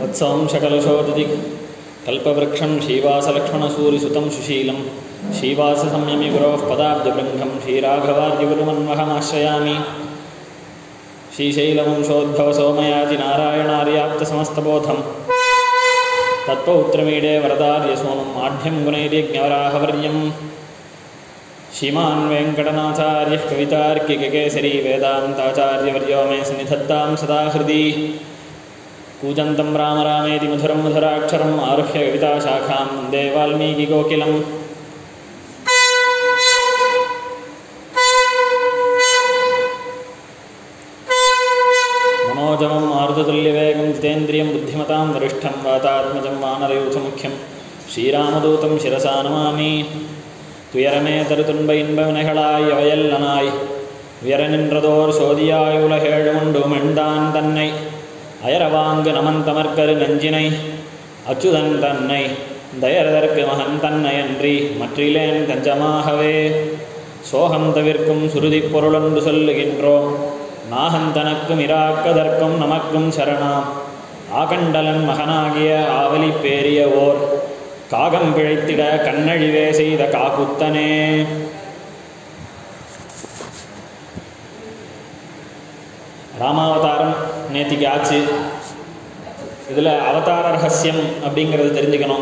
वत्सं शकलशोदधि कल्पवृक्षं श्रीवासलक्ष्मणसूरिसुतं सुशीलं श्रीवाससंयमिगुरोः पदाब्जबृङ्घं श्रीराघवाद्यगुरुमन्वहमाश्रयामि श्रीशैलवंशोद्भवसोमयाजिनारायणार्याप्तसमस्तबोधं तत्पौत्रमीडे वरदार्यसोमम् आढ्यं गुणैर्यज्ञवराहवर्यं श्रीमान् वेङ्कटनाथार्यः कवितार्किककेसरी वेदान्ताचार्यवर्यो मे सन्निधत्तां सदा हृदि कूजन्तं राम रामेति मधुरं मधुराक्षरम् आरुह्य कविताशाखां वन्दे वाल्मीकिकोकिलम् मनोजवं मारुततुल्यवेगं जितेन्द्रियं बुद्धिमतां वरिष्ठं वातात्मजं वानरयूथमुख्यं श्रीरामदूतं शिरसा नमामि துயரமே தருதுன்ப இன்ப வினைகளாய் அவையல்லனாய் உயர நின்றதோர் சோதியாய் உலகேழுமுண்டு மெண்டான் தன்னை அயரவாங்கு நமந்தமர்கரு நெஞ்சினை அச்சுதன் தன்னை தயரதற்கு மகன் தன்னை அன்றி மற்றிலேன் தஞ்சமாகவே சோகம் தவிர்க்கும் சுருதி பொருளொன்று சொல்லுகின்றோம் நாகன் தனக்கும் இராக்கதற்கும் நமக்கும் சரணாம் ஆகண்டலன் மகனாகிய ஆவலி பேரிய ஓர் காகம் பிழைத்திட கண்ணழிவே செய்த காக்குத்தனே ராமாவதாரம் நேத்திக்கு ஆச்சு இதில் அவதார ரகசியம் அப்படிங்கிறது தெரிஞ்சுக்கணும்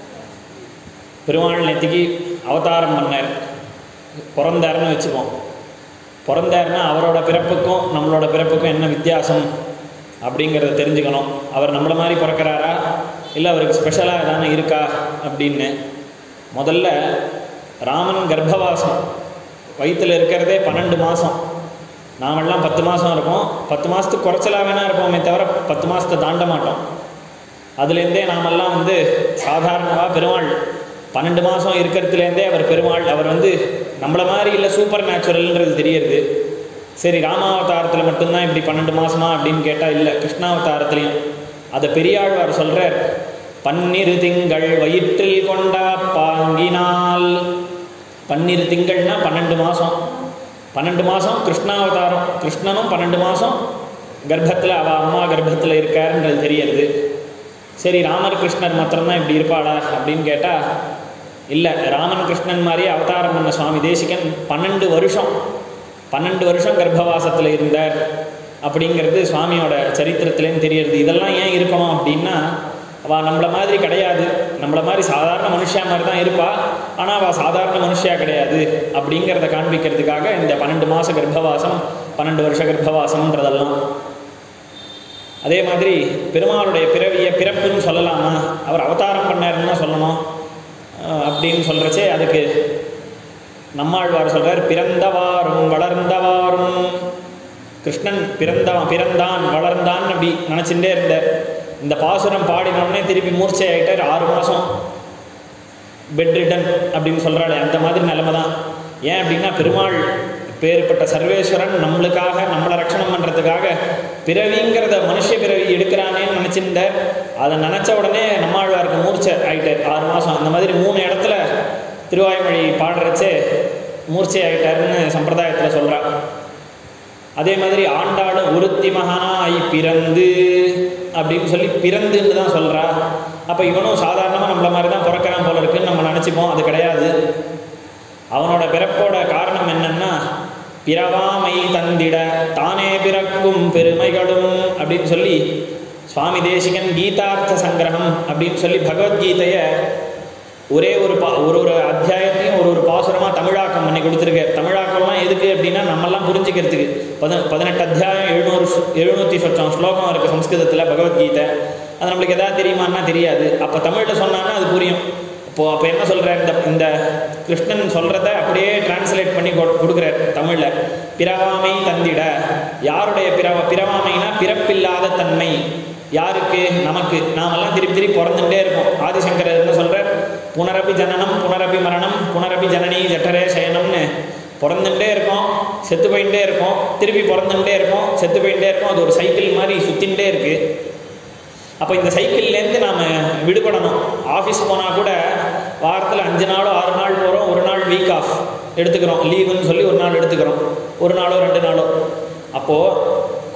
பெருமாள் நேத்திக்கு அவதாரம் பண்ணார் பிறந்தார்னு வச்சுப்போம் பிறந்தார்னா அவரோட பிறப்புக்கும் நம்மளோட பிறப்புக்கும் என்ன வித்தியாசம் அப்படிங்கிறத தெரிஞ்சுக்கணும் அவர் நம்மளை மாதிரி பிறக்கிறாரா இல்லை அவருக்கு ஸ்பெஷலாக எதானு இருக்கா அப்படின்னு முதல்ல ராமன் கர்ப்பவாசம் வயிற்றில் இருக்கிறதே பன்னெண்டு மாதம் நாமெல்லாம் பத்து மாதம் இருப்போம் பத்து மாதத்துக்கு குறைச்சலாக வேணா இருப்போமே தவிர பத்து மாதத்தை தாண்ட மாட்டோம் அதுலேருந்தே நாமெல்லாம் வந்து சாதாரணமாக பெருமாள் பன்னெண்டு மாதம் இருக்கிறதுலேருந்தே அவர் பெருமாள் அவர் வந்து நம்மளை மாதிரி இல்லை சூப்பர் நேச்சுரல்ன்றது தெரியறது சரி ராமாவதாரத்தில் மட்டும்தான் இப்படி பன்னெண்டு மாதமா அப்படின்னு கேட்டால் இல்லை கிருஷ்ணாவதாரத்துலேயும் அதை பெரியாழ்வார் சொல்கிறார் பன்னிரு திங்கள் வயிற்றில் கொண்டா பாங்கினால் பன்னிரு திங்கள்னா பன்னெண்டு மாதம் பன்னெண்டு மாதம் கிருஷ்ணாவதாரம் கிருஷ்ணனும் பன்னெண்டு மாதம் கர்ப்பத்தில் அவள் அம்மா கர்ப்பத்தில் இருக்காருன்றது தெரியறது சரி ராமர் கிருஷ்ணர் மாத்திரம்தான் இப்படி இருப்பாளா அப்படின்னு கேட்டால் இல்லை ராமன் கிருஷ்ணன் மாதிரி அவதாரம் பண்ண சுவாமி தேசிகன் பன்னெண்டு வருஷம் பன்னெண்டு வருஷம் கர்ப்பவாசத்தில் இருந்தார் அப்படிங்கிறது சுவாமியோட சரித்திரத்துலேருந்து தெரியறது இதெல்லாம் ஏன் இருக்கணும் அப்படின்னா அவள் நம்மளை மாதிரி கிடையாது நம்மளை மாதிரி சாதாரண மனுஷா மாதிரி தான் இருப்பா ஆனால் அவள் சாதாரண மனுஷியா கிடையாது அப்படிங்கிறத காண்பிக்கிறதுக்காக இந்த பன்னெண்டு மாத கர்ப்பவாசம் பன்னெண்டு வருஷ கர்ப்பவாசம்ன்றதெல்லாம் அதே மாதிரி பெருமாளுடைய பிறவிய பிறப்புன்னு சொல்லலாமா அவர் அவதாரம் பண்ணாருன்னு தான் சொல்லணும் அப்படின்னு சொல்கிறச்சே அதுக்கு நம்மாழ்வார் சொல்கிறார் பிறந்தவாறும் வளர்ந்தவாறும் கிருஷ்ணன் பிறந்தவன் பிறந்தான் வளர்ந்தான் அப்படி நினச்சிட்டே இருந்தார் இந்த பாசுரம் பாடினோடனே திருப்பி மூர்ச்சை ஆகிட்டார் ஆறு மாதம் பெட் ரிட்டன் அப்படின்னு சொல்கிறாள் அந்த மாதிரி நிலைமை தான் ஏன் அப்படின்னா பெருமாள் பேர்பட்ட சர்வேஸ்வரன் நம்மளுக்காக நம்மளை ரட்சணம் பண்ணுறதுக்காக பிறவிங்கிறத மனுஷ பிறவி எடுக்கிறானேன்னு நினச்சிருந்தார் அதை நினச்ச உடனே நம்மாழ்வாருக்கு மூர்ச்சை ஆகிட்டார் ஆறு மாதம் அந்த மாதிரி மூணு இடத்துல திருவாய்மொழி பாடுறச்சே மூர்ச்சை ஆகிட்டாருன்னு சம்பிரதாயத்தில் சொல்கிறா அதே மாதிரி ஆண்டாளும் உருத்தி மகானாய் பிறந்து அப்படின்னு சொல்லி பிறந்துன்னு தான் சொல்கிறா அப்போ இவனும் சாதாரணமாக நம்மள மாதிரி தான் பிறக்கிறான் போல இருக்குன்னு நம்ம நினச்சிப்போம் அது கிடையாது அவனோட பிறப்போட காரணம் என்னன்னா பிறவாமை தந்திட தானே பிறக்கும் பெருமைகளும் அப்படின்னு சொல்லி சுவாமி தேசிகன் கீதார்த்த சங்கிரகம் அப்படின்னு சொல்லி பகவத்கீதையை ஒரே ஒரு பா ஒரு ஒரு அத்தியாயத்தையும் ஒரு ஒரு பாசுரமாக தமிழாக்கம் பண்ணி கொடுத்துருக்கு தமிழாக்கம்லாம் எதுக்கு அப்படின்னா நம்மெல்லாம் புரிஞ்சுக்கிறதுக்கு பத பதினெட்டு அத்தியாயம் எழுநூறு எழுநூற்றி சொச்சம் ஸ்லோகம் இருக்குது சம்ஸ்கிருதத்தில் பகவத்கீதை அது நம்மளுக்கு எதாவது தெரியுமான்னா தெரியாது அப்போ தமிழில் சொன்னான்னா அது புரியும் இப்போது அப்போ என்ன சொல்கிறார் இந்த இந்த கிருஷ்ணன் சொல்கிறத அப்படியே டிரான்ஸ்லேட் பண்ணி கொடுக்குறார் தமிழில் பிறவாமை தந்திட யாருடைய பிறவ பிறவாமைனா பிறப்பில்லாத தன்மை யாருக்கு நமக்கு நாமெல்லாம் திருப்பி திருப்பி பிறந்துட்டே இருப்போம் ஆதிசங்கரர் என்ன சொல்கிறார் புனரபி ஜனனம் புனரபி மரணம் புனரபி ஜனனி ஜட்டரே சயனம்னு பிறந்துட்டே இருக்கோம் செத்து போயிட்டே இருக்கோம் திருப்பி பிறந்துட்டே இருக்கோம் செத்து போயிட்டே இருக்கோம் அது ஒரு சைக்கிள் மாதிரி சுற்றிகிட்டே இருக்குது அப்போ இந்த சைக்கிள்லேருந்து நாம் விடுபடணும் ஆஃபீஸ் போனால் கூட வாரத்தில் அஞ்சு நாளோ ஆறு நாள் போகிறோம் ஒரு நாள் வீக் ஆஃப் எடுத்துக்கிறோம் லீவுன்னு சொல்லி ஒரு நாள் எடுத்துக்கிறோம் ஒரு நாளோ ரெண்டு நாளோ அப்போது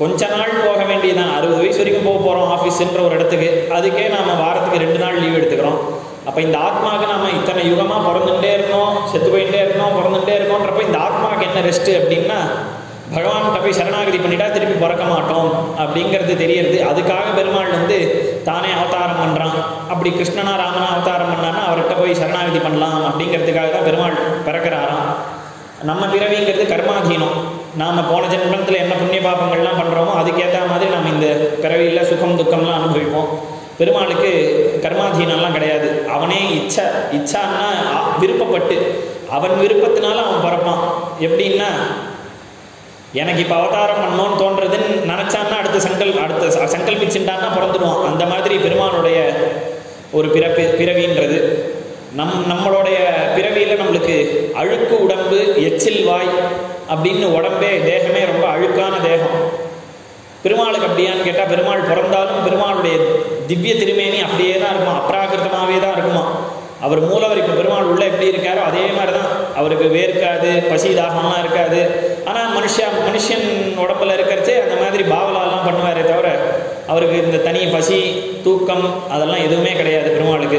கொஞ்ச நாள் போக வேண்டியதான் அறுபது வயசு வரைக்கும் போக போகிறோம் ஆஃபீஸ்ன்ற ஒரு இடத்துக்கு அதுக்கே நாம் வாரத்துக்கு ரெண்டு நாள் லீவ் எடுத்துக்கிறோம் அப்போ இந்த ஆத்மாவுக்கு நாம இத்தனை யுகமாக பிறந்துட்டே இருக்கோம் செத்து போயிட்டே இருக்கோம் பிறந்துட்டே இருக்கோன்றப்ப இந்த ஆத்மாவுக்கு என்ன ரெஸ்ட்டு அப்படின்னா பகவான்கிட்ட போய் சரணாகதி பண்ணிட்டா திருப்பி பிறக்க மாட்டோம் அப்படிங்கிறது தெரியறது அதுக்காக பெருமாள் வந்து தானே அவதாரம் பண்ணுறான் அப்படி கிருஷ்ணனா ராமனா அவதாரம் பண்ணான்னா அவர்கிட்ட போய் சரணாகதி பண்ணலாம் அப்படிங்கிறதுக்காக தான் பெருமாள் பிறக்கிறாராம் நம்ம பிறவிங்கிறது கர்மாதீனம் நாம் போன ஜென்மத்தில் என்ன புண்ணிய பாப்பங்கள்லாம் பண்ணுறோமோ அதுக்கேற்ற மாதிரி நம்ம இந்த பிறவியில் சுகம் துக்கம்லாம் அனுபவிப்போம் பெருமாளுக்கு கர்மாதீனம்லாம் கிடையாது அவனே இச்சா இச்சான்னா அ- விருப்பப்பட்டு அவன் விருப்பத்தினால அவன் பிறப்பான் எப்படின்னா எனக்கு இப்போ அவதாரம் பண்ணணும்னு தோன்றதுன்னு நினச்சான்னா அடுத்த சங்கல் அடுத்த ச- சங்கல்பிச்சுட்டான்னா பிறந்துடுவான் அந்த மாதிரி பெருமானுடைய ஒரு பிறப்பு பிறவின்றது நம் நம்மளுடைய பிறவியில் நம்மளுக்கு அழுக்கு உடம்பு எச்சில் வாய் அப்படின்னு உடம்பே தேகமே ரொம்ப அழுக்கான தேகம் பெருமாளுக்கு அப்படியான்னு கேட்டால் பெருமாள் பிறந்தாலும் பெருமாளுடைய திவ்ய திருமேனி அப்படியே தான் இருக்குமா அப்ராகிருதமாகவே தான் இருக்குமா அவர் மூலவர் இப்போ பெருமாள் உள்ள எப்படி இருக்காரோ அதே மாதிரி தான் அவருக்கு வேர்க்காது பசி தாகம்லாம் இருக்காது ஆனால் மனுஷா மனுஷன் உடம்புல இருக்கிறச்சே அந்த மாதிரி பாவலாலாம் பண்ணுவாரே தவிர அவருக்கு இந்த தனி பசி தூக்கம் அதெல்லாம் எதுவுமே கிடையாது பெருமாளுக்கு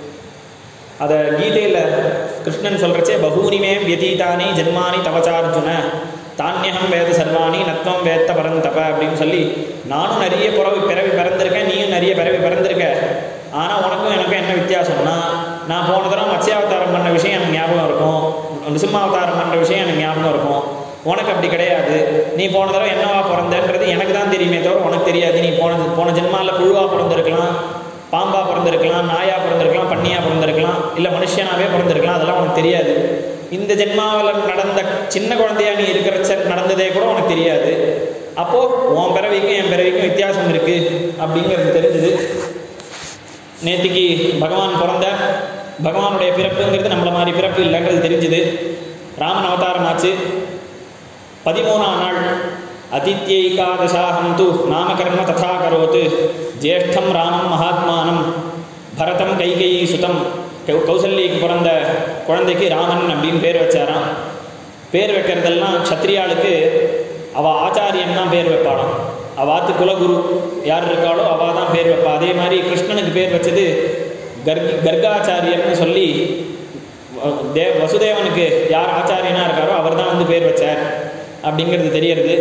அதை கீதையில் கிருஷ்ணன் சொல்கிறச்சே பகூனிமே வியதீதானி ஜென்மானி தவச்சார்ஜுன தானியகம் வேத சர்வாணி நத்வம் வேத்த பரந்தப அப்படின்னு சொல்லி நானும் நிறைய பிறவி பிறவி பிறந்திருக்கேன் நீயும் நிறைய பிறவி பிறந்திருக்க ஆனால் உனக்கும் எனக்கும் என்ன வித்தியாசம்னா நான் போன தடவை மத்ஸ்யாவதாரம் பண்ண விஷயம் எனக்கு ஞாபகம் இருக்கும் நிசிம்மாவதாரம் பண்ணுற விஷயம் எனக்கு ஞாபகம் இருக்கும் உனக்கு அப்படி கிடையாது நீ போன தடவை என்னவா பிறந்தன்றது எனக்கு தான் தெரியுமே தவிர உனக்கு தெரியாது நீ போன போன ஜென்மாவில் புழுவாக பிறந்திருக்கலாம் பாம்பா பிறந்திருக்கலாம் நாயா பிறந்திருக்கலாம் பன்னியா பிறந்திருக்கலாம் இல்லை மனுஷனாவே பிறந்திருக்கலாம் அதெல்லாம் உனக்கு தெரியாது இந்த ஜென்மாவில் நடந்த சின்ன குழந்தையா நீ இருக்கிறச்ச நடந்ததே கூட உனக்கு தெரியாது அப்போ உன் பிறவிக்கும் என் பிறவிக்கும் வித்தியாசம் இருக்கு அப்படிங்கிறது தெரிஞ்சுது நேத்திக்கு பகவான் பிறந்த பகவானுடைய பிறப்புங்கிறது நம்மள மாதிரி பிறப்பு இல்லைங்கிறது தெரிஞ்சுது ராமன் அவதாரம் ஆச்சு பதிமூணாம் நாள் அதித்யைகாதசாகம் து நாமகர்ம ததா கரோத் ஜேஷ்டம் ராமம் மகாத்மானம் பரதம் கைகை சுதம் கௌ- கௌசல்யக்கு பிறந்த குழந்தைக்கு ராமன் அப்படின்னு பேர் வச்சாராம் பேர் வைக்கிறதெல்லாம் க்ஷத்ரியாளுக்கு அவ ஆச்சாரியன் தான் பேர் வைப்பாளாம் அவாத்து குலகுரு யார் இருக்காளோ அவ தான் பேர் வைப்பா அதே மாதிரி கிருஷ்ணனுக்கு பேர் வச்சது கர்கி கர்காச்சாரியர்னு சொல்லி வ- தே வசுதேவனுக்கு யார் ஆச்சாரியனா இருக்காரோ அவர் தான் வந்து பேர் வச்சார் அப்படிங்கிறது தெரியறது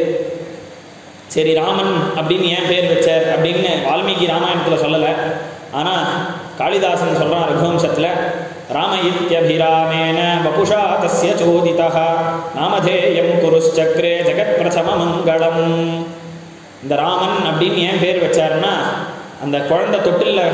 சரி ராமன் அப்படின்னு ஏன் பேர் வச்சார் அப்படின்னு வால்மீகி ராமாயணத்தில் சொல்லலை ஆனால் காளிதாசன் சொல்கிறான் ரகுவம்சத்தில் ராம இத்தியபிராமேன வபுஷா தஸ்ய சோதிதா நாமதேயம் குருச்சக்ரே ஜெகத் பிரதம மங்களம் இந்த ராமன் அப்படின்னு ஏன் பேர் வச்சாருன்னா அந்த குழந்தை தொட்டில்ல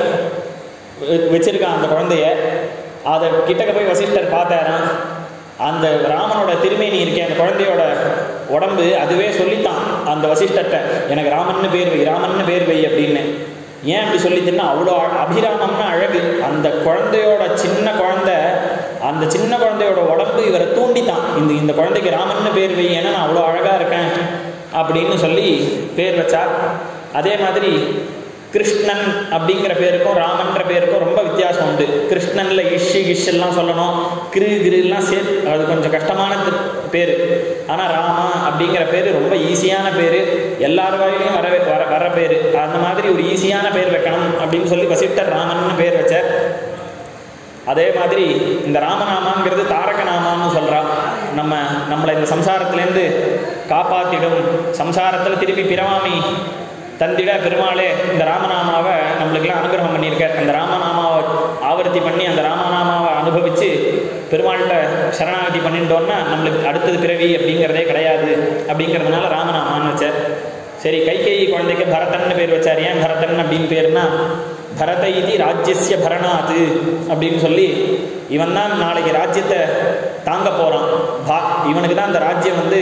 வெ- வச்சிருக்கான் அந்த குழந்தைய அதை கிட்டக்க போய் வசிஷ்டர் பார்த்தாராம் அந்த ராமனோட திருமேனி இருக்கே அந்த குழந்தையோட உடம்பு அதுவே சொல்லித்தான் அந்த வசிஷ்டர்கிட்ட எனக்கு ராமன்னு பேர் வை ராமன்னு பேர் வை அப்படின்னு ஏன் அப்படி சொல்லிச்சுன்னா அவ்வளோ அழ- அபிராமம்னா அழகு அந்த குழந்தையோட சின்ன குழந்தை அந்த சின்ன குழந்தையோட உடம்பு இவரை தூண்டித்தான் இந்த இந்த குழந்தைக்கு ராமன்னு பேர் வை ஏன்னா நான் அவ்வளோ அழகாக இருக்கேன் அப்படின்னு சொல்லி பேர் வச்சார் அதே மாதிரி கிருஷ்ணன் அப்படிங்கிற பேருக்கும் ராமன்ற பேருக்கும் ரொம்ப வித்தியாசம் உண்டு கிருஷ்ணன்ல இஷ் இஷ் எல்லாம் சொல்லணும் கிரு கிருலாம் சே அது கொஞ்சம் கஷ்டமான தி- பேரு ஆனால் ராமா அப்படிங்கிற பேர் ரொம்ப ஈஸியான பேர் எல்லார் வாயிலையும் வர வர வர பேர் அந்த மாதிரி ஒரு ஈஸியான பேர் வைக்கணும் அப்படின்னு சொல்லி வசிட்டர் ராமன்னு பேர் வச்சார் அதே மாதிரி இந்த ராமநாமாங்கிறது தாரக நாமான்னு சொல்றா நம்ம நம்மளை இந்த சம்சாரத்திலேருந்து காப்பாத்திடும் சம்சாரத்தில் திருப்பி பிறவாமி தந்திட பெருமாளே இந்த ராமநாமாவை நம்மளுக்கெல்லாம் அனுகிரகம் பண்ணியிருக்கார் அந்த ராமநாமாவை ஆவர்த்தி பண்ணி அந்த ராமநாமாவை அனுபவித்து பெருமாள்கிட்ட சரணாகதி பண்ணிட்டோம்னா நம்மளுக்கு அடுத்தது பிறவி அப்படிங்கிறதே கிடையாது அப்படிங்கிறதுனால ராமநாமான்னு வச்சார் சரி கைகேயி குழந்தைக்கு பரதன்னு பேர் வச்சார் ஏன் பரதன் அப்படின்னு பேர்னா பரத இது ராஜ்யஸ்ய பரணாது அப்படின்னு சொல்லி இவன் தான் நாளைக்கு ராஜ்யத்தை தாங்க போகிறான் பா இவனுக்கு தான் அந்த ராஜ்யம் வந்து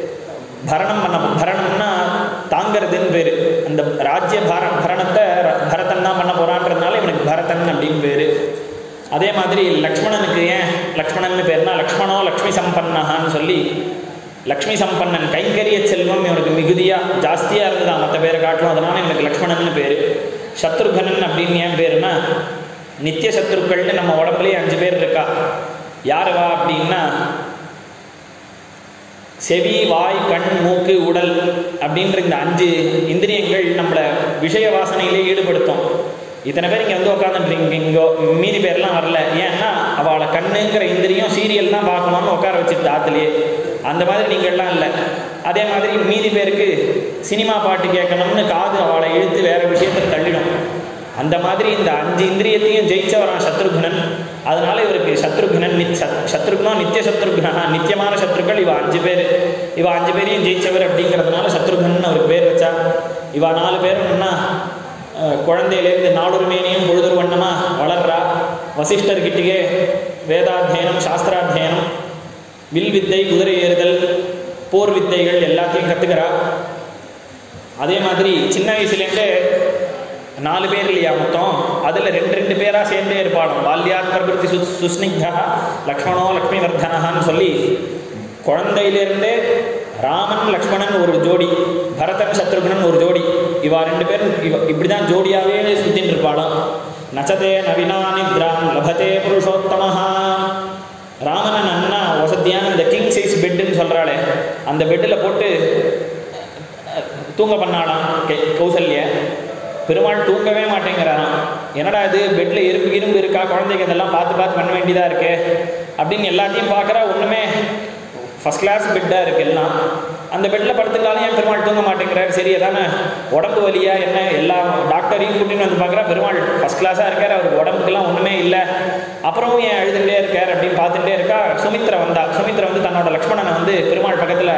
பரணம் பண்ண பரணம்னா தாங்கிறதுன்னு பேர் அந்த ராஜ்ய பர பரணத்தை ர- பரதன் தான் பண்ண போகிறான்றதுனால இவனுக்கு பரதன் அப்படின்னு பேர் அதே மாதிரி லக்ஷ்மணனுக்கு ஏன் லக்ஷ்மணன் பேர்னா லக்ஷ்மணோ லக்ஷ்மி சம்பன்னஹான்னு சொல்லி லக்ஷ்மி சம்பன்னன் கைங்கரிய செல்வம் இவனுக்கு மிகுதியாக ஜாஸ்தியாக இருந்ததா மற்ற பேரை காட்டணும் அதனால இவனுக்கு லக்ஷ்மணன் பேர் சத்ருகனன் அப்படின்னு ஏன் பேருனா நித்திய சத்ருக்கள்னு நம்ம உடம்புலயே அஞ்சு பேர் இருக்கா யார் வா அப்படின்னா செவி வாய் கண் மூக்கு உடல் அப்படின்ற இந்த அஞ்சு இந்திரியங்கள் நம்மளை விஷய வாசனையிலே ஈடுபடுத்தும் இத்தனை பேர் இங்கே வந்து உட்காந்துட்டு இங்கே மீதி பேர்லாம் வரல ஏன்னா அவளை கண்ணுங்கிற இந்திரியம் சீரியல் தான் பார்க்கணும்னு உட்கார வச்சுட்டு ஆத்துலேயே அந்த மாதிரி நீங்கள்லாம் இல்லை அதே மாதிரி மீதி பேருக்கு சினிமா பாட்டு கேட்கணும்னு காது அவளை இழுத்து வேற விஷயத்தை தள்ளிடும் அந்த மாதிரி இந்த அஞ்சு இந்திரியத்தையும் ஜெயிச்சவரான் சத்ருகுணன் அதனால இவருக்கு சத்ருகுணன் நித் சத்- சத்ருக்னோ நித்திய சத்ருகுணா நித்தியமான சத்ருக்கள் இவ அஞ்சு பேர் இவ அஞ்சு பேரையும் ஜெயிச்சவர் அப்படிங்கிறதுனால சத்ருகுணன் அவருக்கு பேர் வச்சா இவ நாலு பேரும் என்ன அஹ், குழந்தையிலேருந்து நாடுரிமேனியும் பொழுதுரு வண்ணமா வளர்றா வசிஷ்டர்கிட்டயே வேதாத்தியனம் சாஸ்திராத்தியனம் வில் வித்தை குதிரை ஏறுதல் போர் வித்தைகள் எல்லாத்தையும் கற்றுக்கிறா அதே மாதிரி சின்ன வயசுலேருந்தே நாலு பேர் இல்லையா மொத்தம் அதில் ரெண்டு ரெண்டு பேராக சேர்ந்தே இருப்பாடும் பால்யாத் பிரகிருதி சு சுஸ்னிக்தா லக்ஷ்மணோ லக்ஷ்மி வர்தனஹான்னு சொல்லி குழந்தையிலேருந்தே ராமன் லக்ஷ்மணன் ஒரு ஜோடி பரதன் சத்ருகுணன் ஒரு ஜோடி இவா ரெண்டு பேரும் இவ இப்படி தான் ஜோடியாகவே சுற்றின்னு இருப்பாளாம் நச்சதே நவினா நித்ராம் லபதே புருஷோத்தமஹா ராமனன் அண்ணா வசதியான இந்த கிங் சைஸ் பெட்டுன்னு சொல்கிறாளே அந்த பெட்டில் போட்டு தூங்க பண்ணாலாம் கெ- கௌசல்ய பெருமாள் தூங்கவே மாட்டேங்கிறாராம் என்னடா இது பெட்டில் எறும்பு இரும்பு இருக்கா குழந்தைக்கு இதெல்லாம் பார்த்து பார்த்து பண்ண வேண்டியதாக இருக்கு அப்படின்னு எல்லாத்தையும் பார்க்குறா ஒன்றுமே ஃபஸ்ட் கிளாஸ் பெட்டாக இருக்கு எல்லாம் அந்த பெட்டில் படுத்துட்டாலும் ஏன் பெருமாள் தூங்க மாட்டேங்கிறார் சரி அதானே உடம்பு வலியா என்ன எல்லா டாக்டரையும் கூட்டின்னு வந்து பார்க்குறா பெருமாள் ஃபஸ்ட் கிளாஸாக இருக்கார் அவருக்கு உடம்புக்கெல்லாம் ஒன்றுமே இல்லை அப்புறமும் ஏன் அழுதுகிட்டே இருக்கார் அப்படின்னு பார்த்துட்டே இருக்கா சுமித்ரா வந்தா சுமித்ரா வந்து தன்னோட லக்ஷ்மணனை வந்து பெருமாள் பக்கத்தில்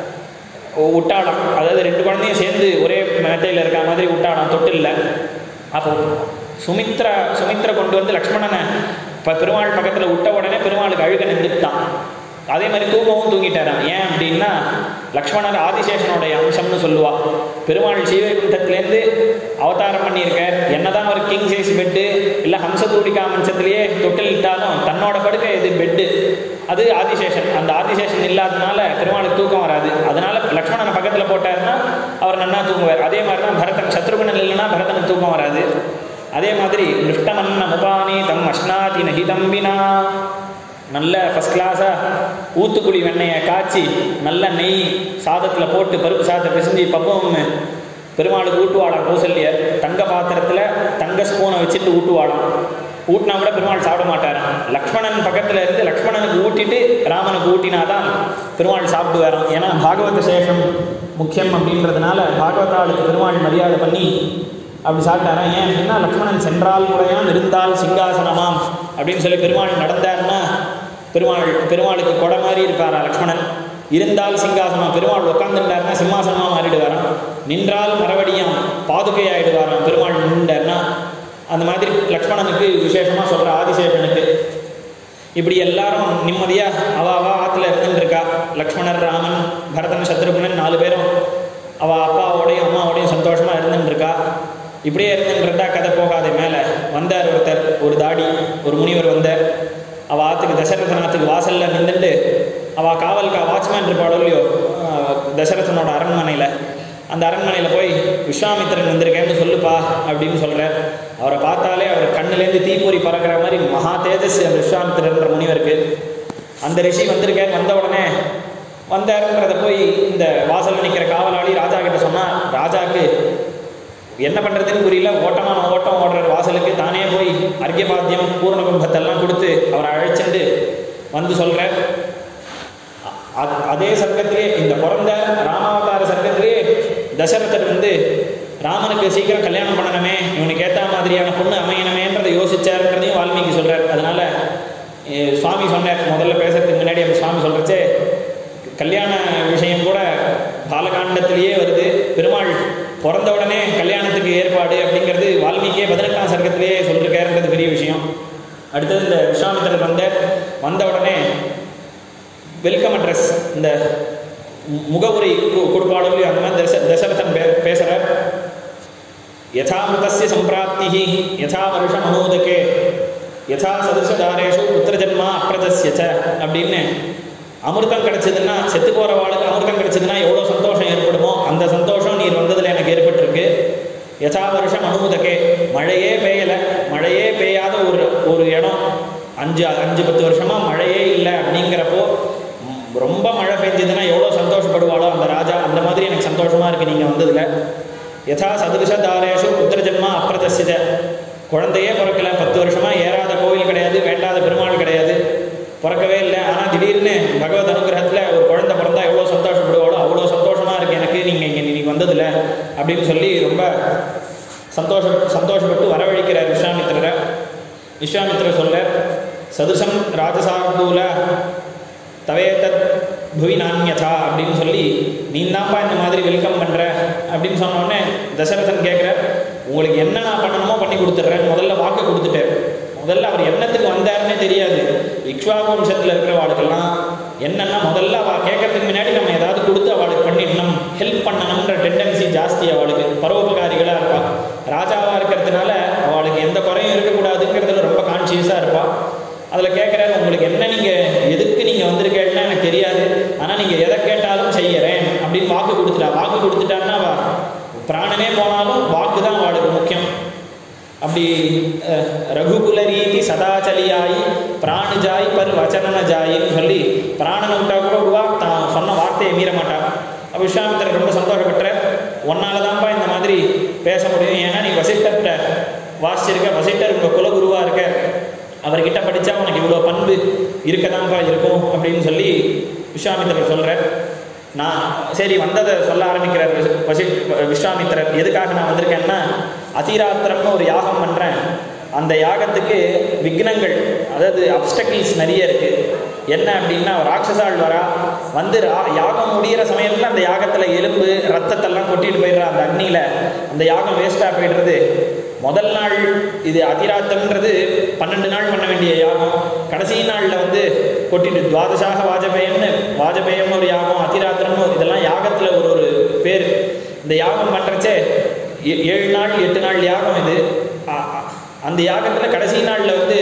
உட்டாடம் அதாவது ரெண்டு குழந்தையும் சேர்ந்து ஒரே மெத்தையில் இருக்க மாதிரி உட்டாடம் தொட்டில்ல அப்போ சுமித்ரா சுமித்ரா கொண்டு வந்து லக்ஷ்மணனை இப்போ பெருமாள் பக்கத்தில் விட்ட உடனே பெருமாளுக்கு அழுக நின்றுட்டான் அதே மாதிரி தூங்கவும் தூங்கிட்டாராம் ஏன் அப்படின்னா லக்ஷ்மணர் ஆதிசேஷனுடைய அம்சம்னு சொல்லுவா பெருமாள் சீவைகுண்டத்திலேருந்து அவதாரம் பண்ணியிருக்கார் என்னதான் ஒரு கிங் சைஸ் பெட்டு இல்லை ஹம்சதூடிகா மஞ்சத்திலேயே தொட்டில் இட்டாலும் தன்னோட படுக்கை இது பெட்டு அது ஆதிசேஷன் அந்த ஆதிசேஷன் இல்லாதனால பெருமாளுக்கு தூக்கம் வராது அதனால லக்ஷ்மணனை பக்கத்தில் போட்டாருன்னா அவர் நன்னா தூங்குவார் அதே மாதிரி தான் பரதன் சத்ருகுணன் இல்லைன்னா பரதனுக்கு தூக்கம் வராது அதே மாதிரி நிஷ்டமன்ன முபானி தம் அஷ்னாதி நகி தம்பினா நல்ல ஃபஸ்ட் கிளாஸாக ஊத்துக்குழி வெண்ணெயை காய்ச்சி நல்ல நெய் சாதத்தில் போட்டு பருப்பு சாதத்தை பிசைஞ்சு பப்பம் பெருமாளுக்கு ஊட்டுவாளாம் கௌசல்யர் தங்க பாத்திரத்தில் தங்க ஸ்பூனை வச்சுட்டு ஊட்டுவாளாம் ஊட்டினா கூட பெருமாள் சாப்பிட மாட்டாராம் லக்ஷ்மணன் பக்கத்தில் இருந்து லக்ஷ்மணனுக்கு ஊட்டிட்டு ராமனுக்கு ஊட்டினாதான் பெருமாள் சாப்பிடுவாராம் ஏன்னா பாகவத சேஷம் முக்கியம் அப்படின்றதுனால பாகவதாளுக்கு பெருமாள் மரியாதை பண்ணி அப்படி சாப்பிட்டாராம் ஏன் அப்படின்னா லக்ஷ்மணன் சென்றால் முறையாம் இருந்தால் சிங்காசனமாம் அப்படின்னு சொல்லி பெருமாள் நடந்தாருன்னா பெருமாள் பெருமாளுக்கு கொடை மாதிரி இருப்பாரா லக்ஷ்மணன் இருந்தால் சிங்காசனம் பெருமாள் உட்காந்துட்டாருன்னா சிம்மாசனமாக மாறிடுவாராம் நின்றால் மறுபடியும் பாதுகை ஆயிடுவாராம் பெருமாள் நின்றார்னா அந்த மாதிரி லக்ஷ்மணனுக்கு விசேஷமாக சொல்கிற ஆதிசேஷனுக்கு இப்படி எல்லாரும் நிம்மதியாக அவ அவ ஆற்றுல இருந்துருக்கா லக்ஷ்மணர் ராமன் பரதன் சத்ருகுணன் நாலு பேரும் அவள் அப்பாவோடையும் அம்மாவோடையும் சந்தோஷமாக இருந்துருக்கா இப்படியே இருந்துருந்தா கதை போகாதே மேலே வந்தார் ஒருத்தர் ஒரு தாடி ஒரு முனிவர் வந்தார் அவள் ஆற்றுக்கு தசரதநாத்துக்கு வாசலில் நின்றுட்டு அவள் காவல்கா வாட்ச்மேன் இருப்பாளோ இல்லையோ ஆஹ் தசரதனோட அரண்மனையில் அந்த அரண்மனையில் போய் விஸ்வாமித்திரன் வந்திருக்கேன்னு சொல்லுப்பா அப்படின்னு சொல்கிறார் அவரை பார்த்தாலே அவர் கண்ணுலேருந்து தீப்பொறி பறக்கிற மாதிரி மகா தேஜஸ் அந்த விஸ்வாமித்திரன்ற முனிவருக்கு அந்த ரிஷி வந்திருக்கார் வந்த உடனே வந்தாருன்றதை போய் இந்த வாசல்ல நிற்கிற காவலாளி ராஜா கிட்ட சொன்னா ராஜாக்கு என்ன பண்ணுறதுன்னு புரியல ஓட்டமான ஓட்டம் ஓடுற வாசலுக்கு தானே போய் அர்க்கியபாத்தியம் பூர்ண கும்பத்தெல்லாம் கொடுத்து அவரை அழைச்சிட்டு வந்து சொல்கிறார் அ- அதே சர்க்கத்திலே இந்த பிறந்த ராமாவதார சர்க்கத்திலே தசரதர் வந்து ராமனுக்கு சீக்கிரம் கல்யாணம் பண்ணணுமே இவனுக்கு ஏற்ற மாதிரியான பொண்ணு அமையணுமேன்றதை யோசிச்சாருன்றதையும் வால்மீகி சொல்றார் அதனால எ, சுவாமி சொன்னார் முதல்ல பேசுறதுக்கு முன்னாடி அந்த சுவாமி சொல்றச்சே கல்யாண விஷயம் கூட பாலகாண்டத்திலேயே வருது பெருமாள் பிறந்த உடனே கல்யாணத்துக்கு ஏற்பாடு அப்படிங்கிறது வால்மீகியே பதினெட்டாம் சர்க்கத்திலேயே சொல்லிருக்காருன்றது பெரிய விஷயம் அடுத்தது இந்த விஸ்வாமித்திரர் வந்த வந்த உடனே வெல்கம் அட்ரஸ் இந்த மு- முகவுரை கு- கொடுப்பாளோ இல்லையோ அந்த மாதிரி தச தசரதன் பே பேசுகிறார் யதா மிருதஸ்ய சம்பிராப்தி யதா வருஷ மனோதகே யதா சதுசதாரேஷு புத்திரஜன்மா அப்பிரதஸ்ய ச அப்படின்னு அமிர்தம் கிடைச்சதுன்னா செத்து போகிற வாளுக்கு அமிர்தம் கிடைச்சதுன்னா எவ்வளோ சந்தோஷம் ஏற்படுமோ அந்த சந்தோஷம் நீர் வந்ததில் எனக்கு ஏற்பட்டிருக்கு யதா வருஷம் அனுமுதகே மழையே பெய்யலை மழையே பெய்யாத ஒரு ஒரு இடம் அஞ்சு அஞ்சு பத்து வருஷமாக மழையே இல்லை அப்படிங்கிறப்போ ம- ரொம்ப மழை பெஞ்சதுன்னா எவ்வளோ சந்தோஷப்படுவாளோ அந்த ராஜா அந்த மாதிரி எனக்கு சந்தோஷமாக இருக்குது நீங்கள் வந்ததில் யதா சதுருஷ தாரேஷு புத்திர ஜென்மா அப்பிரதசித குழந்தையே பிறக்கல பத்து வருஷமாக ஏறாத கோவில் கிடையாது வேண்டாத பெருமாள் கிடையாது பிறக்கவே இல்லை ஆனால் திடீர்னு பகவத் அனுகிரகத்தில் ஒரு குழந்தை பிறந்தா எவ்வளோ சந்தோஷப்படுவாளோ அவ்வளோ சந்தோஷமாக இருக்குது எனக்கு நீங்கள் இங்கே இன்னைக்கு வந்ததில்ல அப்படின்னு சொல்லி ரொம்ப சந்தோஷம் சந்தோஷப்பட்டு வரவழைக்கிறார் விஸ்வாமித்திரரை விஸ்வாமித்திரர் சொல்ல சதுசம் ராஜசார்தூல தவேதத் புவி நான்யதா அப்படின்னு சொல்லி நீ தான்ப்பா இந்த மாதிரி வெல்கம் பண்ணுற அப்படின்னு சொன்னோடனே தசரதன் கேட்குற உங்களுக்கு என்ன நான் பண்ணணுமோ பண்ணி கொடுத்துட்றேன் முதல்ல வாக்கு கொடுத்துட்டேன் முதல்ல அவர் என்னத்துக்கு வந்தாருன்னே தெரியாது இக்ஷ்வாகு வம்சத்தில் இருக்கிற வாழ்க்கெல்லாம் என்னன்னா முதல்ல அவள் கேட்கறதுக்கு முன்னாடி நம்ம ஏதாவது கொடுத்து அவளுக்கு பண்ணிடணும் ஹெல்ப் பண்ணணுன்ற டெண்டன்சி ஜாஸ்தி அவளுக்கு பரோபகாரிகளாக இருப்பாள் ராஜாவாக இருக்கிறதுனால அவளுக்கு எந்த குறையும் இருக்கக்கூடாதுங்கிறதுல ரொம்ப கான்சியஸாக இருப்பாள் அதில் கேட்குறாரு உங்களுக்கு என்ன நீங்கள் எதுக்கு நீங்கள் வந்திருக்கேன்னா எனக்கு தெரியாது ஆனால் நீங்கள் எதை கேட்டாலும் செய்யறேன் அப்படின்னு வாக்கு கொடுத்துட்டா வாக்கு கொடுத்துட்டான்னா அவ பிராணனே போனாலும் வாக்கு தான் அவளுக்கு முக்கியம் அப்படி அஹ், ரகுகுல ரீதி சதாச்சலியாயி பிராணுஜாய் பர் வச்சனன ஜாயின்னு சொல்லி பிராணனை விட்டா கூட விடுவா தான் சொன்ன வார்த்தையை மீற மாட்டான் அப்ப விஸ்வாமித்திரர் ரொம்ப சந்தோஷப்பட்ட உன்னால தான்ப்பா இந்த மாதிரி பேச முடியும் ஏன்னா நீ வசிட்டர்கிட்ட வாசிச்சிருக்க வசிட்டர் உங்கள் குலகுருவாக இருக்க அவர்கிட்ட படித்தா உனக்கு இவ்வளோ பண்பு இருக்கதான்ப்பா இருக்கும் அப்படின்னு சொல்லி விஸ்வாமித்திரர் சொல்கிறேன் நான் சரி வந்ததை சொல்ல ஆரம்பிக்கிறார் வசி- வசி விஸ்வாமித்திரர் எதுக்காக நான் வந்திருக்கேன்னா அதிராத்திரம்னு ஒரு யாகம் பண்ணுறேன் அந்த யாகத்துக்கு விக்னங்கள் அதாவது அப்டக்கிள்ஸ் நிறைய இருக்குது என்ன அப்படின்னா ராட்சசாள் வரா வந்து ரா- யாகம் முடியிற சமயத்தில் அந்த யாகத்தில் எலும்பு ரத்தத்தெல்லாம் கொட்டிட்டு போயிடுறா அந்த அக்னியில் அந்த யாகம் வேஸ்ட்டாக போயிடுறது முதல் நாள் இது அதிராத்தம்ன்றது பன்னெண்டு நாள் பண்ண வேண்டிய யாகம் கடைசி நாளில் வந்து கொட்டிட்டு துவாதசாக வாஜபேயம்னு வாஜபேயம்னு ஒரு யாகம் அதிராத்திரம்னு ஒரு- இதெல்லாம் யாகத்தில் ஒரு ஒரு பேர் இந்த யாகம் பண்ணுறச்சே ஏழு நாள் எட்டு நாள் யாகம் இது அ- அ- அந்த யாகத்தில் கடைசி நாளில் வந்து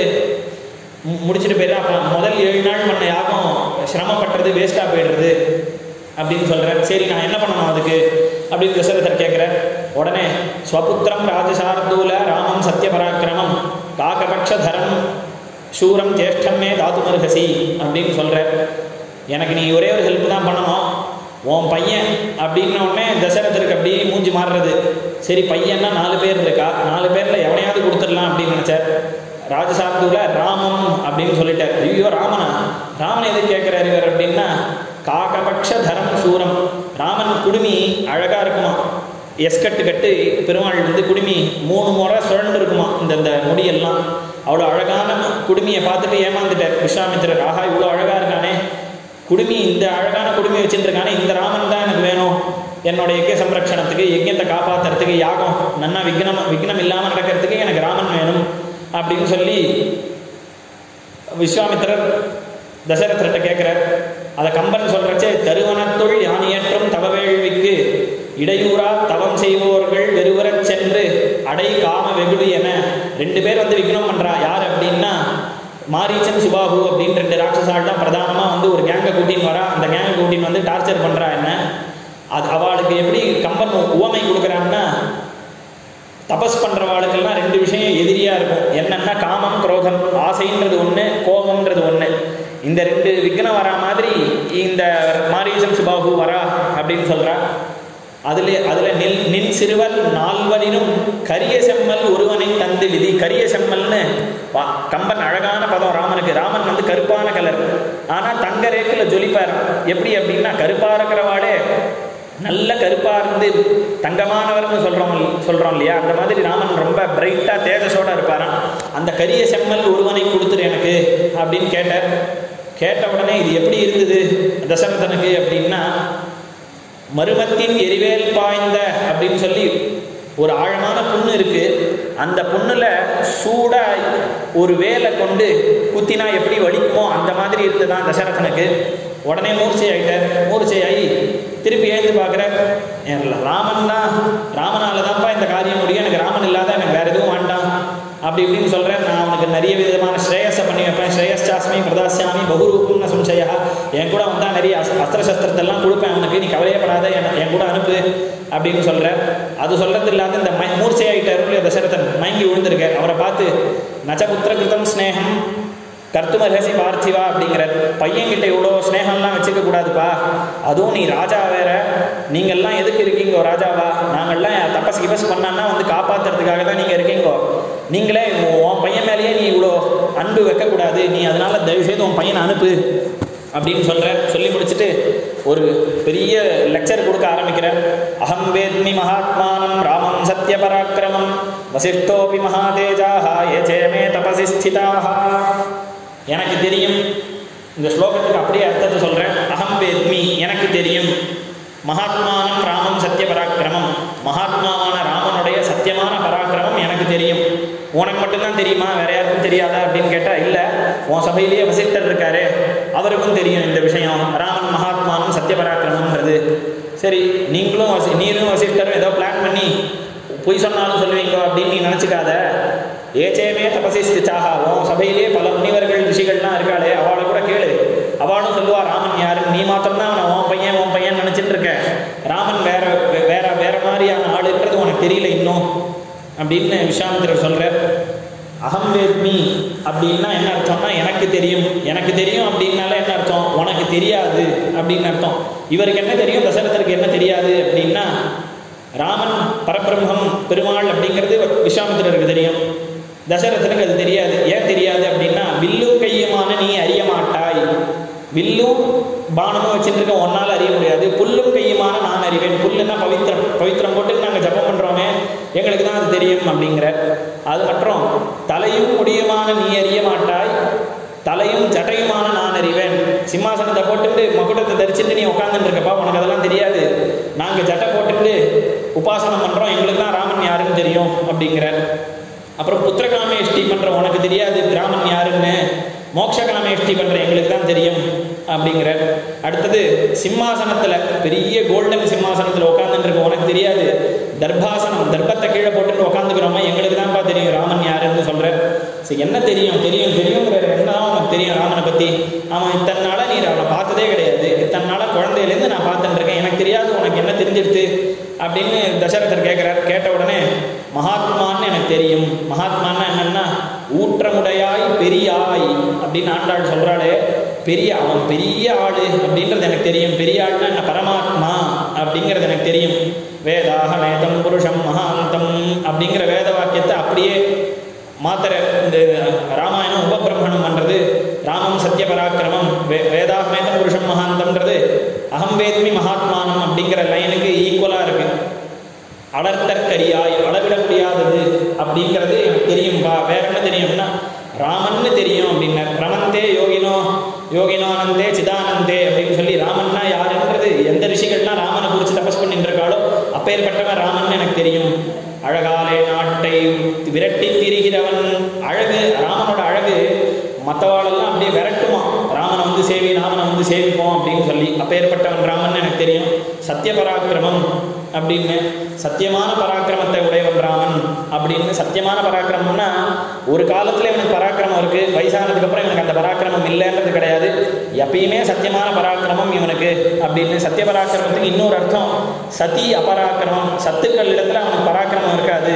மு- முடிச்சிட்டு போயிடுறேன் அப்போ முதல் ஏழு நாள் பண்ண யாகம் சிரமப்பட்டுறது வேஸ்ட்டாக போயிடுறது அப்படின்னு சொல்கிறேன் சரி நான் என்ன பண்ணணும் அதுக்கு அப்படின்னு தசரதர் கேட்குறேன் உடனே ஸ்வபுத்திரம் ராஜசார்தூல ராமம் சத்யபராக்கிரமம் காகபக்ஷதரம் சூரம் ஜேஷ்டமே தாத்துமர்ஹசி அப்படின்னு சொல்கிறேன் எனக்கு நீ ஒரே ஒரு ஹெல்ப் தான் பண்ணணும் உன் பையன் அப்படின்ன உடனே தசரதருக்கு அப்படியே மூஞ்சி மாறுறது சரி பையன்னா நாலு பேர் இருக்கா நாலு பேரில் எவனையாவது கொடுத்துடலாம் அப்படின்னு நினச்சார் ராஜசார்தூல ராமம் அப்படின்னு சொல்லிட்டார் ஐயோ ராமனா ராமன் எது கேட்குறாரு இவர் அப்படின்னா காகபக்ஷ தரம் சூரம் ராமன் குடுமி அழகாக இருக்குமா எஸ்கட்டு கட்டு பெருமாள் வந்து குடுமி மூணு முறை சுழண்டு இருக்குமா இந்த இந்த முடியெல்லாம் அவ்வளோ அழகான குடுமியை பார்த்துட்டு ஏமாந்துட்டார் விஸ்வாமித்திரர் ஆஹா இவ்வளோ அழகாக இருக்கானே குடுமி இந்த அழகான குடுமி வச்சுருக்கானே இந்த ராமன் தான் எனக்கு வேணும் என்னோட யஜ்ய சம்ரக்ஷணத்துக்கு யஜ்யத்தை காப்பாற்றுறதுக்கு யாகம் நன்னா விக்னம் விக்னம் இல்லாமல் நடக்கிறதுக்கு எனக்கு ராமன் வேணும் அப்படின்னு சொல்லி விஸ்வாமித்திரர் தசரதர்கிட்ட கேட்குறார் அதை கம்பன் சொல்கிறச்சே தருவனத்துள் யானியற்றும் தவ வேள்விக்கு இடையூறா தவம் செய்வோர்கள் வெறுவரச் சென்று அடை காம வெகுடு என ரெண்டு பேர் வந்து விக்னம் பண்ணுறா யார் அப்படின்னா மாரீச்சன் சுபாகு அப்படின்னு ரெண்டு ராட்சசால் தான் பிரதானமாக வந்து ஒரு கேங்கை கூட்டின்னு வரா அந்த கேங்கை கூட்டின்னு வந்து டார்ச்சர் பண்ணுறா என்ன அது அவளுக்கு எப்படி கம்பன் உவமை கொடுக்குறான்னா தபஸ் பண்ணுறவாளுக்கெல்லாம் ரெண்டு விஷயம் எதிரியாக இருக்கும் என்னென்னா காமம் குரோதம் ஆசைன்றது ஒன்று கோபம்ன்றது ஒன்று இந்த ரெண்டு விக்னம் வரா மாதிரி இந்த மாரீசன் சுபாகு வரா அப்படின்னு சொல்கிறா அதில் அதில் நில் நின் சிறுவர் நால்வரினும் கரிய செம்மல் ஒருவனை தந்து விதி கரிய செம்மல்னு வா கம்பன் அழகான பதம் ராமனுக்கு ராமன் வந்து கருப்பான கலர் ஆனால் தங்க ரேக்கில் ஜொலிப்பார் எப்படி அப்படின்னா கருப்பாக இருக்கிறவாடே நல்ல கருப்பாக இருந்து தங்கமானவர்னு சொல்கிறோம் சொல்கிறோம் இல்லையா அந்த மாதிரி ராமன் ரொம்ப பிரைட்டாக தேஜஸோட இருப்பாராம் அந்த கரிய செம்மல் ஒருவனை கொடுத்துரு எனக்கு அப்படின்னு கேட்டார் கேட்ட உடனே இது எப்படி இருந்தது தசரதனுக்கு அப்படின்னா மருமத்தின் எரிவேல் பாய்ந்த அப்படின்னு சொல்லி ஒரு ஆழமான புண்ணு இருக்கு அந்த புண்ணுல சூடா ஒரு வேலை கொண்டு குத்தினா எப்படி வலிக்குமோ அந்த மாதிரி இருந்ததான் தசரதனுக்கு உடனே மூர்ச்சை ஆயிட்டார் மூர்ச்சை ஆகி திருப்பி எழுந்து பார்க்குற ராமன் தான் ராமனால தான்ப்பா இந்த காரியம் முடியும் எனக்கு ராமன் இல்லாத எனக்கு வேற எதுவும் வேண்டாம் அப்படி இப்படின்னு சொல்கிறேன் நான் அவனுக்கு நிறைய விதமான ஸ்ரேயஸை பண்ணி வைப்பேன் ஸ்ரேயஸ்சாஸ்மி பிரதாசியாமி பகுரூபம்னு சம்சயா என் கூட வந்தால் நிறைய அஸ் அஸ்திர சஸ்திரத்தெல்லாம் கொடுப்பேன் அவனுக்கு நீ கவலையப்படாத என் என் கூட அனுப்பு அப்படின்னு சொல்கிறேன் அது சொல்கிறது இல்லாத இந்த மை மூர்ச்சையாயிட்டார் இல்லையா தசரதன் மயங்கி விழுந்திருக்கார் அவரை பார்த்து நச்சபுத்திர கிருதம் ஸ்னேகம் கர்த்துமர்ஹசி பார்த்திவா அப்படிங்கிற பையன்கிட்ட இவ்வளோ ஸ்னேகம்லாம் வச்சுக்க கூடாதுப்பா அதுவும் நீ ராஜா வேற நீங்கள்லாம் எதுக்கு இருக்கீங்கோ ராஜாவா நாங்கள்லாம் தப்பஸ் கிபஸ் பண்ணான்னா வந்து காப்பாத்துறதுக்காக தான் நீங்கள் இருக்கீங்கோ நீங்களே உன் பையன் மேலேயே நீ இவ்வளோ அன்பு வைக்கக்கூடாது நீ அதனால தயவு செய்து உன் பையனை அனுப்பு அப்படின்னு சொல்ற சொல்லி முடிச்சுட்டு ஒரு பெரிய லெக்சர் கொடுக்க ஆரம்பிக்கிறார் அகம் வேத்மி மகாத்மானம் ராமம் சத்ய பராக்கிரமம் வசிஷ்டோபி மகாதேஜாக ஏஜேமே தபசி ஸ்திதாக எனக்கு தெரியும் இந்த ஸ்லோகத்துக்கு அப்படியே அர்த்தத்தை சொல்றேன் அகம் வேத்மி எனக்கு தெரியும் மகாத்மானம் ராமம் சத்ய பராக்கிரமம் மகாத்மாவான ராமனுடைய சத்தியமான பராக்கிரமம் எனக்கு தெரியும் உனக்கு மட்டும்தான் தெரியுமா வேற யாருக்கும் தெரியாதா அப்படின்னு கேட்டா இல்ல உன் சபையிலேயே வசிஷ்டர் இருக்காரு அவருக்கும் தெரியும் இந்த விஷயம் ராமன் மகாத்மானம் சத்ய பராக்கிரமம்ன்றது சரி நீங்களும் வசி நீரும் வசிஷ்டரும் ஏதோ பிளான் பண்ணி பொய் சொன்னாலும் சொல்லுவீங்க அப்படின்னு நீ நினச்சிக்காத ஏச்சேமே தபசி ஸ்திச்சாக உன் சபையிலே பல முனிவர்கள் ரிஷிகள்லாம் இருக்காளே அவளை கூட கேளு அவளும் சொல்லுவா ராமன் யாருன்னு நீ மாத்திரம்தான் அவனை உன் பையன் உன் பையன் நினச்சிட்டு இருக்க ராமன் வேற வே- வேற வேற மாதிரியான ஆளுன்றது உனக்கு தெரியல இன்னும் அப்படின்னு விஸ்வாமித்திரர் சொல்றார் அகம் வேத்மி அப்படின்னா என்ன அர்த்தம்னா எனக்கு தெரியும் எனக்கு தெரியும் அப்படின்னால என்ன அர்த்தம் உனக்கு தெரியாது அப்படின்னு அர்த்தம் இவருக்கு என்ன தெரியும் தசரதருக்கு என்ன தெரியாது அப்படின்னா ராமன் பரபிரம்மம் பெருமாள் அப்படிங்கிறது விஸ்வாமித்திரருக்கு தெரியும் தசரதனுக்கு அது தெரியாது ஏன் தெரியாது அப்படின்னா வில்லும் கையுமான நீ அறிய மாட்டாய் வில்லும் பானமும் வச்சுட்டு இருக்க ஒன்னால் அறிய முடியாது புல்லும் கையுமான நான் அறிவேன் புல்லுன்னா பவித்திரம் பவித்திரம் போட்டு நாங்கள் ஜபம் பண்ணுறோமே எங்களுக்கு தான் அது தெரியும் அப்படிங்கிற அது மற்றும் தலையும் முடியுமான நீ அறிய மாட்டாய் தலையும் ஜட்டையுமான நான் அறிவேன் சிம்மாசனத்தை போட்டுட்டு மகுடத்தை தரிச்சுட்டு நீ உட்காந்துட்டு இருக்கப்பா உனக்கு அதெல்லாம் தெரியாது நாங்கள் ஜட்டை போட்டுட்டு உபாசனம் பண்ணுறோம் எங்களுக்கு தான் ராமன் யாருன்னு தெரியும் அப்படிங்கிற அப்புறம் புத்திரகாமேஷ்டி பண்ற உனக்கு தெரியாது ராமன் யாருன்னு மோட்சகாமேஷ்டி பண்ற எங்களுக்கு தான் தெரியும் அப்படிங்கிற அடுத்தது சிம்மாசனத்துல பெரிய கோல்டன் சிம்மாசனத்துல உட்காந்துட்டு இருக்க உனக்கு தெரியாது தர்பாசனம் தர்பத்தை கீழே போட்டுட்டு உட்காந்துக்கிறோமா எங்களுக்கு தான்ப்பா தெரியும் ராமன் யாருன்னு சொல்ற சரி என்ன தெரியும் தெரியும் தெரியுங்கிற என்னதான் உனக்கு தெரியும் ராமனை பத்தி அவன் இத்தனை நாளா நீ அவனை பார்த்ததே கிடையாது இத்தனை நாளா குழந்தையிலேருந்து நான் பார்த்துட்டு இருக்கேன் எனக்கு தெரியாது உனக்கு என்ன தெரிஞ்சிடுது அப்படின்னு தசரதர் கேட்கிறார் கேட்ட உடனே மகாத்மான்னு எனக்கு தெரியும் மகாத்மான்னா என்னன்னா ஊற்றமுடையாய் பெரியாய் அப்படின்னு ஆண்டாள் சொல்றாளே பெரிய அவன் பெரிய ஆளு அப்படின்றது எனக்கு தெரியும் பெரிய ஆள்னா என்ன பரமாத்மா அப்படிங்கிறது எனக்கு தெரியும் வேதாக வேதம் புருஷம் மகாந்தம் அப்படிங்கிற வேத வாக்கியத்தை அப்படியே மாத்திர இந்த ராமாயணம் உபபிரமணம் பண்றது ராமம் சத்ய பராக்கிரமம் வே வேதாகமேதம் புருஷம் மகாந்தம்ன்றது அகம் வேத்மி மகாத்மானம் அப்படிங்கிற லைனுக்கு ஈக்குவலாக இருக்கு அடர்த்தற்கரியாய் அளவிட முடியாதது அப்படிங்கிறது எனக்கு தெரியும்பா வேற என்ன தெரியும்னா ராமன்னு தெரியும் அப்படின்னா ரமந்தே யோகினோ யோகினோனந்தே சிதானந்தே அப்படின்னு சொல்லி ராமன்னா யாருன்றது எந்த ரிஷிகள்லாம் ராமனை குறித்து தபஸ் பண்ணிட்டு இருக்காளோ அப்பேற்பட்டவன் ராமன் எனக்கு தெரியும் அழகாலே நாட்டை விரட்டி திரிகிறவன் அழகு ராமனோட அழகு மற்றவாளெல்லாம் அப்படியே விரட்டுமா ராமனை வந்து சேவி ராமனை வந்து சேவிப்போம் அப்படின்னு சொல்லி அப்பேற்பட்டவன் ராமன் எனக்கு தெரியும் சத்திய பராக்கிரமம் அப்படின்னு சத்தியமான பராக்கிரமத்தை உடையவன் ராமன் அப்படின்னு சத்தியமான பராக்கிரமம்னா ஒரு காலத்துல இவனுக்கு பராக்கிரமம் இருக்கு வயசானதுக்கு அப்புறம் இவனுக்கு அந்த பராக்கிரமம் இல்லைன்றது கிடையாது எப்பயுமே சத்தியமான பராக்கிரமம் இவனுக்கு அப்படின்னு சத்திய பராக்கிரமத்துக்கு இன்னொரு அர்த்தம் சதி அபராக்கிரமம் சத்துக்கள் இடத்துல அவனுக்கு பராக்கிரமம் இருக்காது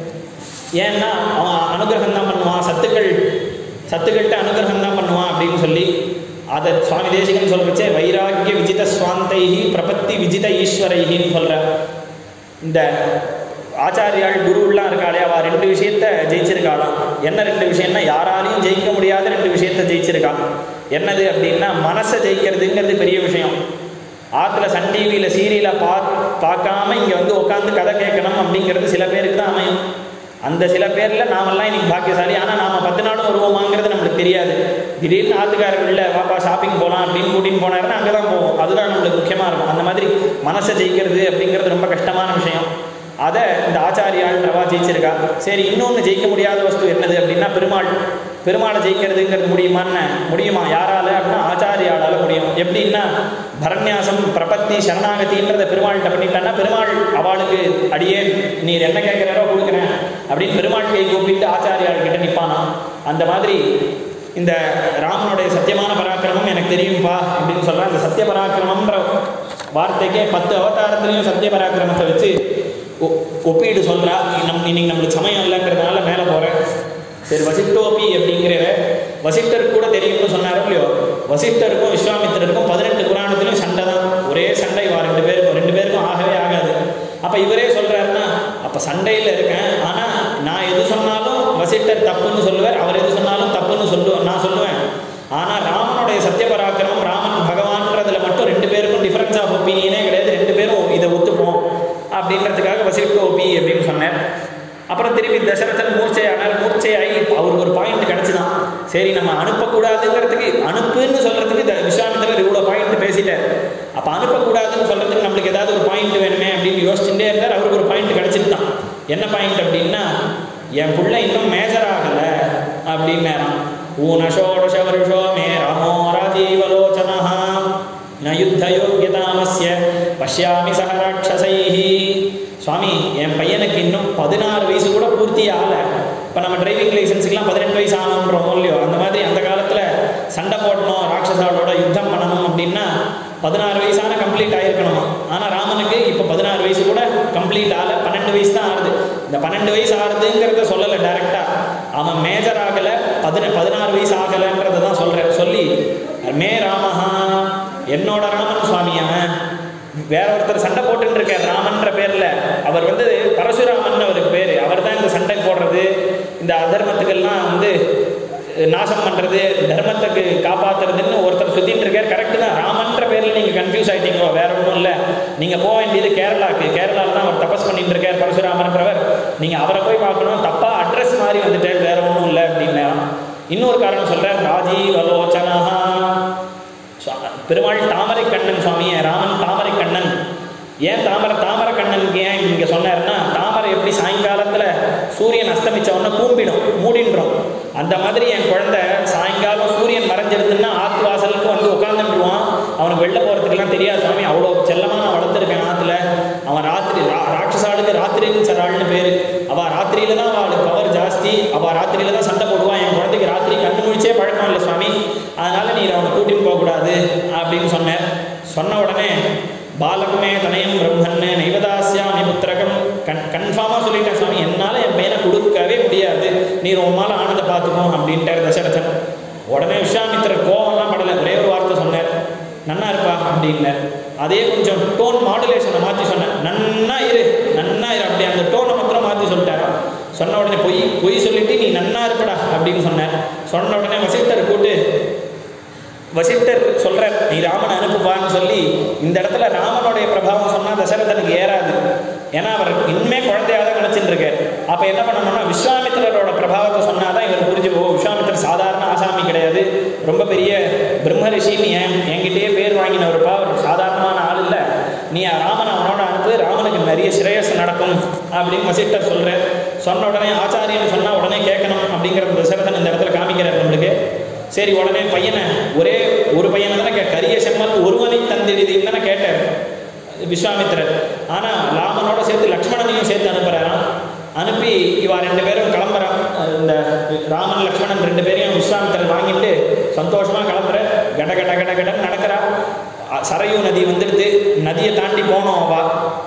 ஏன்னா அவன் அனுகிரகம் தான் பண்ணுவான் சத்துக்கள் சத்துக்கள்கிட்ட அனுகிரகம் தான் பண்ணுவான் அப்படின்னு சொல்லி அதை சுவாமி தேசிகன் சொல்றச்சே வைராக்கிய விஜித சுவாந்தைஹி பிரபத்தி விஜித ஈஸ்வரைஹின்னு சொல்ற இந்த ஆச்சாரியாள் குருவெல்லாம் இருக்காளே அவள் ரெண்டு விஷயத்த ஜெயிச்சிருக்காளாம் என்ன ரெண்டு விஷயம்னா யாராலையும் ஜெயிக்க முடியாத ரெண்டு விஷயத்த ஜெயிச்சிருக்கா என்னது அப்படின்னா மனசை ஜெயிக்கிறதுங்கிறது பெரிய விஷயம் ஆற்றுல சன் டிவியில் சீரியலை பா பார்க்காம இங்கே வந்து உட்காந்து கதை கேட்கணும் அப்படிங்கிறது சில பேருக்கு தான் அமையும் அந்த சில பேரில் நாமெல்லாம் இன்னைக்கு பாக்கியசாலி ஆனால் நாம பத்து நாளும் வருவோமாங்கிறது நம்மளுக்கு தெரியாது திடீர்னு ஆத்துக்காரர் இல்லை வாப்பா ஷாப்பிங் போகலாம் அப்படின்னு கூட்டின்னு போனாருன்னா அங்கே தான் போவோம் அதுதான் நம்மளுக்கு முக்கியமாக இருக்கும் அந்த மாதிரி மனசை ஜெயிக்கிறது அப்படிங்கிறது ரொம்ப கஷ்டமான விஷயம் அதை இந்த ஆச்சாரியால் ரவா ஜெயிச்சிருக்கா சரி இன்னொன்று ஜெயிக்க முடியாத வஸ்து என்னது அப்படின்னா பெருமாள் பெருமாளை ஜெயிக்கிறதுங்கிறது முடியுமான்னு முடியுமா யாரால அப்படின்னா ஆச்சாரியாளால முடியும் எப்படின்னா பரண்யாசம் பிரபத்தி சரணாகதின்றத பெருமாள்கிட்ட பண்ணிட்டான்னா பெருமாள் அவளுக்கு அடியே நீர் என்ன கேட்கிறாரோ கொடுக்குறேன் அப்படின்னு பெருமாள் கை கூப்பிட்டு ஆச்சாரியாள் கிட்ட நிற்பானா அந்த மாதிரி இந்த ராமனுடைய சத்தியமான பராக்கிரமம் எனக்கு தெரியும்பா அப்படின்னு சொல்றேன் அந்த சத்திய பராக்கிரமம்ன்ற வார்த்தைக்கே பத்து அவதாரத்திலையும் சத்திய பராக்கிரமத்தை வச்சு ஒ- ஒப்பீடு சொல்றா நம் இன்னைக்கு நம்மளுக்கு சமயம் இல்லைங்கிறதுனால மேலே போறேன் சரி வசிட்டோபி அப்படிங்கிற வசிஷ்டருக்கு கூட தெரியும்னு சொன்னாரோ இல்லையோ வசிஷ்டருக்கும் விஸ்வாமித்திரருக்கும் பதினெட்டு புராணத்திலும் சண்டை தான் ஒரே சண்டை வா ரெண்டு பேருக்கும் ரெண்டு பேருக்கும் ஆகவே ஆகாது அப்போ இவரே சொல்கிறாருன்னா அப்போ சண்டையில் இருக்கேன் ஆனால் நான் எது சொன்னாலும் வசிஷ்டர் தப்புன்னு சொல்லுவார் அவர் எது சொன்னாலும் தப்புன்னு சொல்லுவேன் நான் சொல்லுவேன் ஆனால் ராமனுடைய சத்தியபராக்கிரமம் ராமன் பகவான்றதுல மட்டும் ரெண்டு பேருக்கும் டிஃபரன்ஸ் ஆஃப் ஒப்பீனியனே கிடையாது ரெண்டு பேரும் இதை ஒத்துப்போம் அப்படின்றதுக்காக வசிஷ்ட ஒப்பி அப்படின்னு சொன்னேன் அப்புறம் திருப்பி தசரதன் மூர்ச்சையானார் மூர்ச்சையாகி அவருக்கு ஒரு பாயிண்ட் கிடச்சிதான் சரி நம்ம அனுப்பக்கூடாதுங்கிறதுக்கு அனுப்புன்னு சொல்கிறதுக்கு த- விஸ்வாமித்திரர் இவ்வளோ பாயிண்ட் பேசிட்டார் அப்போ அனுப்பக்கூடாதுன்னு சொல்கிறதுக்கு நம்மளுக்கு ஏதாவது ஒரு பாயிண்ட் வேணுமே அப்படின்னு யோசிச்சுட்டே இருந்தார் அவருக்கு ஒரு பாயிண்ட் கிடச்சிட்டு தான் என்ன பாயிண்ட் அப்படின்னா என் புள்ள இன்னும் மேஜர் ஆகலை அப்படின்னாராம் ஊனஷோடஷ வருஷோ மே ராமோ ராஜீவலோச்சனா ந யுத்தயோக்கியதாமஸ்ய பஷ்யாமி சக ராட்சசைஹி சுவாமி என் பையனுக்கு இன்னும் பதினாறு வயசு கூட பூர்த்தி ஆகலை இப்போ நம்ம டிரைவிங் லைசன்ஸுக்கெலாம் பதினெட்டு வயசு ஆகணுன்றோம் இல்லையோ அந்த மாதிரி அந்த காலத்தில் சண்டை போடணும் ராட்சசாவோட யுத்தம் பண்ணணும் அப்படின்னா பதினாறு வயசான கம்ப்ளீட் ஆகிருக்கணுமா ஆனால் ராமனுக்கு இப்போ பதினாறு வயசு கூட கம்ப்ளீட் ஆகலை பன்னெண்டு வயசு தான் ஆகுது இந்த பன்னெண்டு வயசு ஆகுதுங்கிறத சொல்லலை டைரெக்டாக அவன் மேஜர் ஆகலை பதின பதினாறு வயசு ஆகலைன்றதை தான் சொல்கிறேன் சொல்லி மே ராமஹா என்னோட ராமன் சுவாமி அவன் வேற ஒருத்தர் சண்டை போட்டுன்னு இருக்கார் ராமன்ற பேர்ல அவர் வந்து பரசுராமன் அவருக்கு பேர் அவர் தான் இந்த சண்டை போடுறது இந்த அதர்மத்துக்கெல்லாம் வந்து அஹ், நாசம் பண்றது தர்மத்துக்கு காப்பாத்துறதுன்னு ஒருத்தர் சுத்திட்டு இருக்கார் கரெக்டு தான் ராமன்ற பேர்ல நீங்க கன்ஃபியூஸ் ஆயிட்டீங்களோ வேற ஒன்றும் இல்லை நீங்க போக வேண்டியது கேரளாக்கு கேரளால தான் அவர் தபஸ் பண்ணிட்டு இருக்கார் பரசுராமன்றவர் நீங்க அவரை போய் பார்க்கணும் தப்பா அட்ரஸ் மாதிரி வந்துட்டார் வேற ஒன்றும் இல்லை அப்படின்னு இன்னொரு காரணம் சொல்றார் ராஜீவலோச்சனஹா சுவா- பெருமாள் தாமரை கண்ணன் சுவாமியே ராமன் தாமரை கண்ணன் ஏன் தாமரை தாமரை கண்ணனுக்கு ஏன் இங்கே சொன்னாருன்னா தாமரை எப்படி சாயங்காலத்தில் சூரியன் அஸ்தமிச்ச உடனே கூம்பிடும் மூடின்றோம் அந்த மாதிரி என் குழந்தை சாயங்காலம் சூரியன் மறைஞ்சிருதுன்னா ஆத்து வாசலுக்கு வந்து உட்காந்துட்டுருவான் அவனுக்கு வெளில போகிறதுக்கெல்லாம் தெரியாது சுவாமி அவ்வளோ செல்லமாக நான் வளர்த்துருக்கேன் ஆற்றுல அவன் ராத்திரி ரா ராட்சசாளுக்கு ராத்திரின்னு சராள்னு பேர் அவள் ராத்திரியில தான் அவளுக்கு பவர் ஜாஸ்தி அவள் ராத்திரியில தான் சண்டை போடுவான் என் குழந்தைக்கு ராத்திரி கண்ணு முழிச்சே பழக்கம் இல்லை சுவாமி அதனால நீர் அவனை கூட்டின்னு போகக்கூடாது அப்படின்னு சொன்னார் சொன்ன உடனே பாலகமே தனயம் பிரம்மன்னு நைவதாசியாமி புத்திரகம் கன் கன்ஃபார்மாக சொல்லிட்டேன் சுவாமி என்னால் என் பையனை கொடுக்கவே முடியாது நீர் உம்மால ஆனதை பார்த்துக்கோ அப்படின்ட்டார் தசரதன் உடனே விஸ்வாமித்திரர் கோவம்லாம் படலை ஒரே ஒரு வார்த்தை சொன்னார் நன்னா இருப்பா அப்படின்னார் அதே கொஞ்சம் டோன் மாடுலேஷனை மாற்றி சொன்னேன் நன்னா இரு நன்னா இரு அப்படி அந்த டோனை மாத்திரம் மாற்றி சொல்லிட்டாராம் சொன்ன உடனே பொய் பொய் சொல்லிட்டு நீ நன்னா இருப்படா அப்படின்னு சொன்னேன் சொன்ன உடனே வசிஷ்டர் கூட்டு வசிஷ்டர் சொல்றார் நீ ராமனை அனுப்புப்பான்னு சொல்லி இந்த இடத்துல ராமனுடைய பிரபாவம் சொன்னால் தசரதனுக்கு ஏறாது ஏன்னா அவர் இனிமே குழந்தையாக தான் நினச்சிட்டு இருக்கார் அப்போ என்ன பண்ணணும்னா விஸ்வாமித்திரரோட பிரபாவத்தை சொன்னால் தான் இவர் புரிஞ்சு போகும் விஸ்வாமித்திரர் சாதாரண ஆசாமி கிடையாது ரொம்ப பெரிய பிரம்ம ரிஷின்னு என் என்கிட்டயே பேர் வாங்கினவருப்பா அவர் சாதாரணமான ஆள் இல்லை நீ ராமனை அவனோட அனுப்பு ராமனுக்கு நிறைய ஸ்ரேயஸ் நடக்கும் அப்படின்னு வசிஷ்டர் சொல்கிறார் சொன்ன உடனே ஆச்சாரியன் சொன்னால் உடனே கேட்கணும் அப்படிங்கிற தசரதன் இந்த இடத்துல காமிக்கிறார் நம்மளுக்கு சரி உடனே பையனை ஒரே ஒரு பையனை தானே கே கரிய செம்மல் ஒருவனை தந்திடுதுன்னு தானே கேட்டார் விஸ்வாமித்திரர் ஆனால் ராமனோட சேர்த்து லக்ஷ்மணனையும் சேர்த்து அனுப்புகிறாராம் அனுப்பி இவா ரெண்டு பேரும் கிளம்புறான் அஹ் இந்த ராமன் லக்ஷ்மணன் ரெண்டு பேரையும் விஸ்வாமித்திரர் வாங்கிட்டு சந்தோஷமாக கிளம்புற கட கட கட கடன்னு நடக்கிறா அஹ் சரையூ நதி வந்துடுது நதியை தாண்டி போனோம் அவா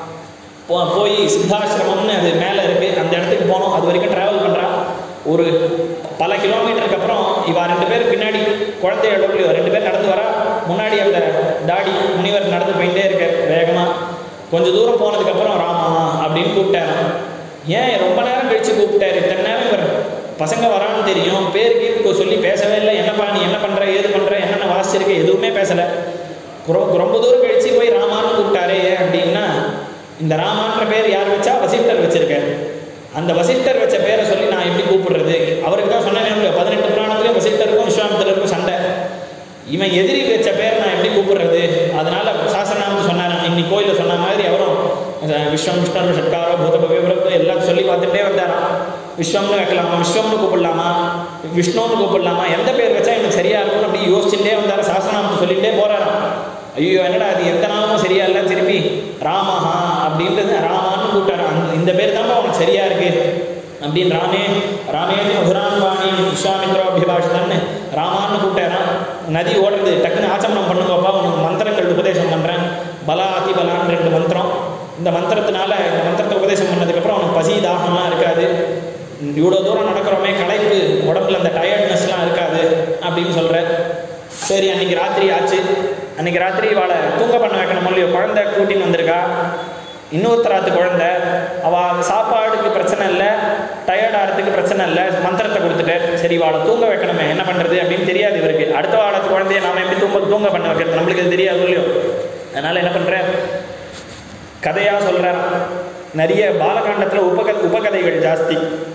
போ போய் சித்தாசிரமம்னு அது மேலே இருக்குது அந்த இடத்துக்கு போனோம் அது வரைக்கும் ட்ராவல் பண்ணுறா ஒரு பல கிலோமீட்டருக்கு அப்புறம் இவா ரெண்டு பேர் பின்னாடி குழந்தையோட ரெண்டு பேர் நடந்து வரா முன்னாடி அந்த தாடி முனிவர் நடந்து போயிட்டே இருக்கார் வேகமாக கொஞ்சம் தூரம் போனதுக்கப்புறம் ராமா அப்படின்னு கூப்பிட்டாராம் ஏன் ரொம்ப நேரம் கழித்து கூப்பிட்டாரு இத்தனை நேரம் இவர் பசங்க வரான்னு தெரியும் பேர் கீருக்கு சொல்லி பேசவே இல்லை என்னப்பா நீ என்ன பண்ணுற ஏது பண்ணுற என்னென்ன வாசிச்சிருக்க எதுவுமே பேசலை ரொம்ப ரொம்ப தூரம் கழிச்சு போய் ராமான்னு கூப்பிட்டாரே ஏன் அப்படின்னா இந்த ராமான்ற பேர் யார் வச்சா வசிஷ்டர் வச்சிருக்காரு அந்த வசிஷ்டர் வச்ச பேரை சொல்லி நான் எப்படி கூப்பிடுறது அவருக்கு தான் சொன்னேன் பதினெட்டு புராணத்துலேயும் வசிஷ்டருக்கும் விஸ்வாமித்திரருக்கும் சண்டை இவன் எதிரி வச்ச பேர் நான் எப்படி கூப்பிடுறது அதனால சாசனாம்னு சொன்னார் இன்னைக்கு கோயிலில் சொன்ன மாதிரி அவரும் அஹ், விஸ்வம் விஷ்ணு ஷட்காரோ பூத பவிபிரத்து எல்லாம் சொல்லி பார்த்துட்டே வந்தாராம் விஸ்வம்னு வைக்கலாமா விஸ்வம்னு கூப்பிடலாமா விஷ்ணுன்னு கூப்பிடலாமா எந்த பேர் வச்சா எனக்கு சரியா இருக்கும்னு அப்படி யோசிச்சுட்டே வந்தார் சாசனாமத்து சொல்லிட்டே போறாராம் ஐயோ என்னடா அது எந்த நாமமும் சரியா இல்லை திருப்பி ராமஹா அப்படின்றது ராமான்னு கூப்பிட்டாரு அந்த இந்த பேர் தான்ப்பா உனக்கு சரியா இருக்கு அப்படின்னு ராமே ராமேன் மதுரான் வாணி விஸ்வாமித்ரோபிபாஷிதன்னு ராமான்னு கூப்பிட்டாராம் நதி ஓடுறது டக்குன்னு ஆச்சமனம் பண்ணுங்கப்பா உனக்கு மந்திரங்கள் உபதேசம் பண்ணுறேன் பலா அதி பலான்னு ரெண்டு மந்திரம் இந்த மந்திரத்தினால இந்த மந்திரத்தை உபதேசம் பண்ணதுக்கப்புறம் அவனுக்கு பசி தாகம்லாம் இருக்காது இவ்வளோ தூரம் நடக்கிறோமே களைப்பு உடம்புல அந்த டயர்ட்னஸ்லாம் இருக்காது அப்படின்னு சொல்கிறேன் சரி அன்னைக்கு ராத்திரி ஆச்சு அன்னைக்கு ராத்திரி இவாளை தூங்க பண்ண வைக்கணும் இல்லையோ குழந்தை கூட்டின்னு வந்திருக்கா இன்னொருத்தராத்து குழந்தை அவள் சாப்பாடுக்கு பிரச்சனை இல்லை டயர்ட் ஆகிறதுக்கு பிரச்சனை இல்லை மந்திரத்தை கொடுத்துட்டு சரி இவாளை தூங்க வைக்கணுமே என்ன பண்ணுறது அப்படின்னு தெரியாது இவருக்கு அடுத்த வாழத்து குழந்தைய நாம எப்படி தூங்க தூங்க பண்ண வைக்கிறது நம்மளுக்கு அது தெரியாது இல்லையோ அதனால் என்ன பண்ணுறேன் கதையாக சொல்கிறார் நிறைய பாலகாண்டத்தில் உபக உபகதைகள் ஜாஸ்தி